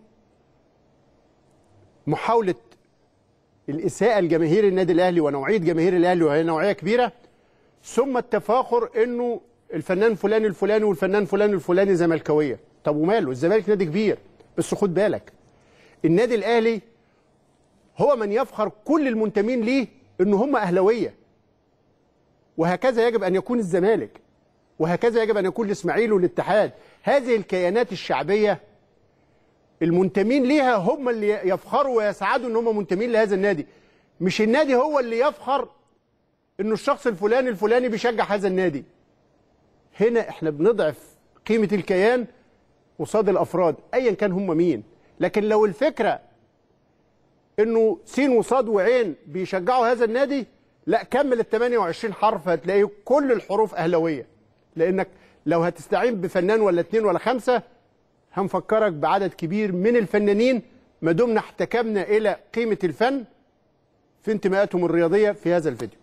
محاوله الاساءه لجماهير النادي الاهلي ونوعيه جماهير الاهلي وهي نوعيه كبيره ثم التفاخر انه الفنان فلان الفلاني والفنان فلان الفلاني زملكاويه طب وماله الزمالك نادي كبير بس خد بالك النادي الاهلي هو من يفخر كل المنتمين ليه ان هم اهلاويه وهكذا يجب ان يكون الزمالك وهكذا يجب ان يكون الاسماعيلي والاتحاد هذه الكيانات الشعبيه المنتمين ليها هم اللي يفخروا ويسعدوا ان هم منتمين لهذا النادي مش النادي هو اللي يفخر انه الشخص الفلاني الفلاني بيشجع هذا النادي هنا احنا بنضعف قيمه الكيان قصاد الافراد ايا كان هم مين لكن لو الفكره انه سين وصاد وعين بيشجعوا هذا النادي لا كمل ال 28 حرف هتلاقي كل الحروف اهلاويه لانك لو هتستعين بفنان ولا اتنين ولا خمسه هنفكرك بعدد كبير من الفنانين ما دمنا احتكمنا الى قيمه الفن في انتماءاتهم الرياضيه في هذا الفيديو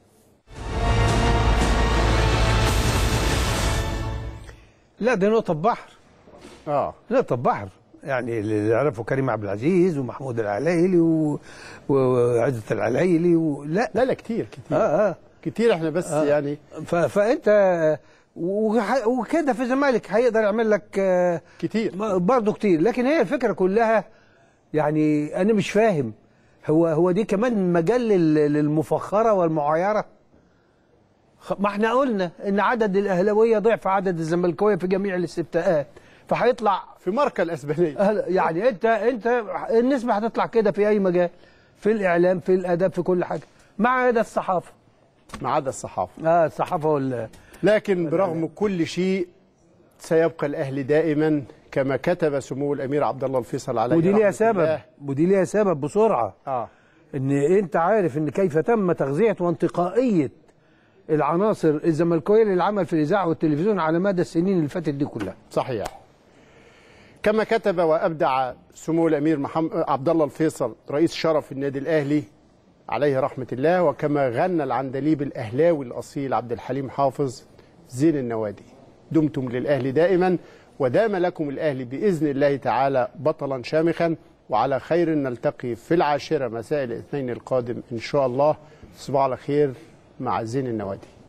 لا دي نقطه بحر اه نقطه بحر يعني اللي يعرفه كريم عبد العزيز ومحمود العلايلي و... و- وعزة العلايلي و... لا لا لا كتير كتير اه اه كتير احنا بس آه. يعني ف... فانت وح- وكده في الزمالك هيقدر يعمل لك آه، كتير برضه كتير لكن هي الفكره كلها يعني انا مش فاهم هو هو دي كمان مجال لل- للمفخره والمعايره خ- ما احنا قلنا ان عدد الاهلاويه ضعف عدد الزملكاويه في جميع الاستفتاءات فهيطلع في ماركه الاسبانيه أهل- يعني انت انت النسبه هتطلع كده في اي مجال في الاعلام في الاداب في كل حاجه ما عدا الصحافه ما عدا الصحافه اه الصحافه وال لكن برغم كل شيء سيبقى الاهلي دائما كما كتب سمو الامير عبد الله الفيصل عليه ودي ليها رحمة سبب الله. ودي ليها سبب بسرعه اه ان انت عارف ان كيف تم تغذيه وانتقائيه العناصر الزملكاويه للعمل في الاذاعه والتلفزيون على مدى السنين اللي فاتت دي كلها صحيح كما كتب وابدع سمو الامير محمد عبد الله الفيصل رئيس شرف النادي الاهلي عليه رحمه الله وكما غنى العندليب الاهلاوي الاصيل عبد الحليم حافظ زين النوادي دمتم للاهلي دائما ودام لكم الاهلي باذن الله تعالى بطلا شامخا وعلى خير نلتقي في العاشره مساء الاثنين القادم ان شاء الله تصبحوا على خير مع زين النوادي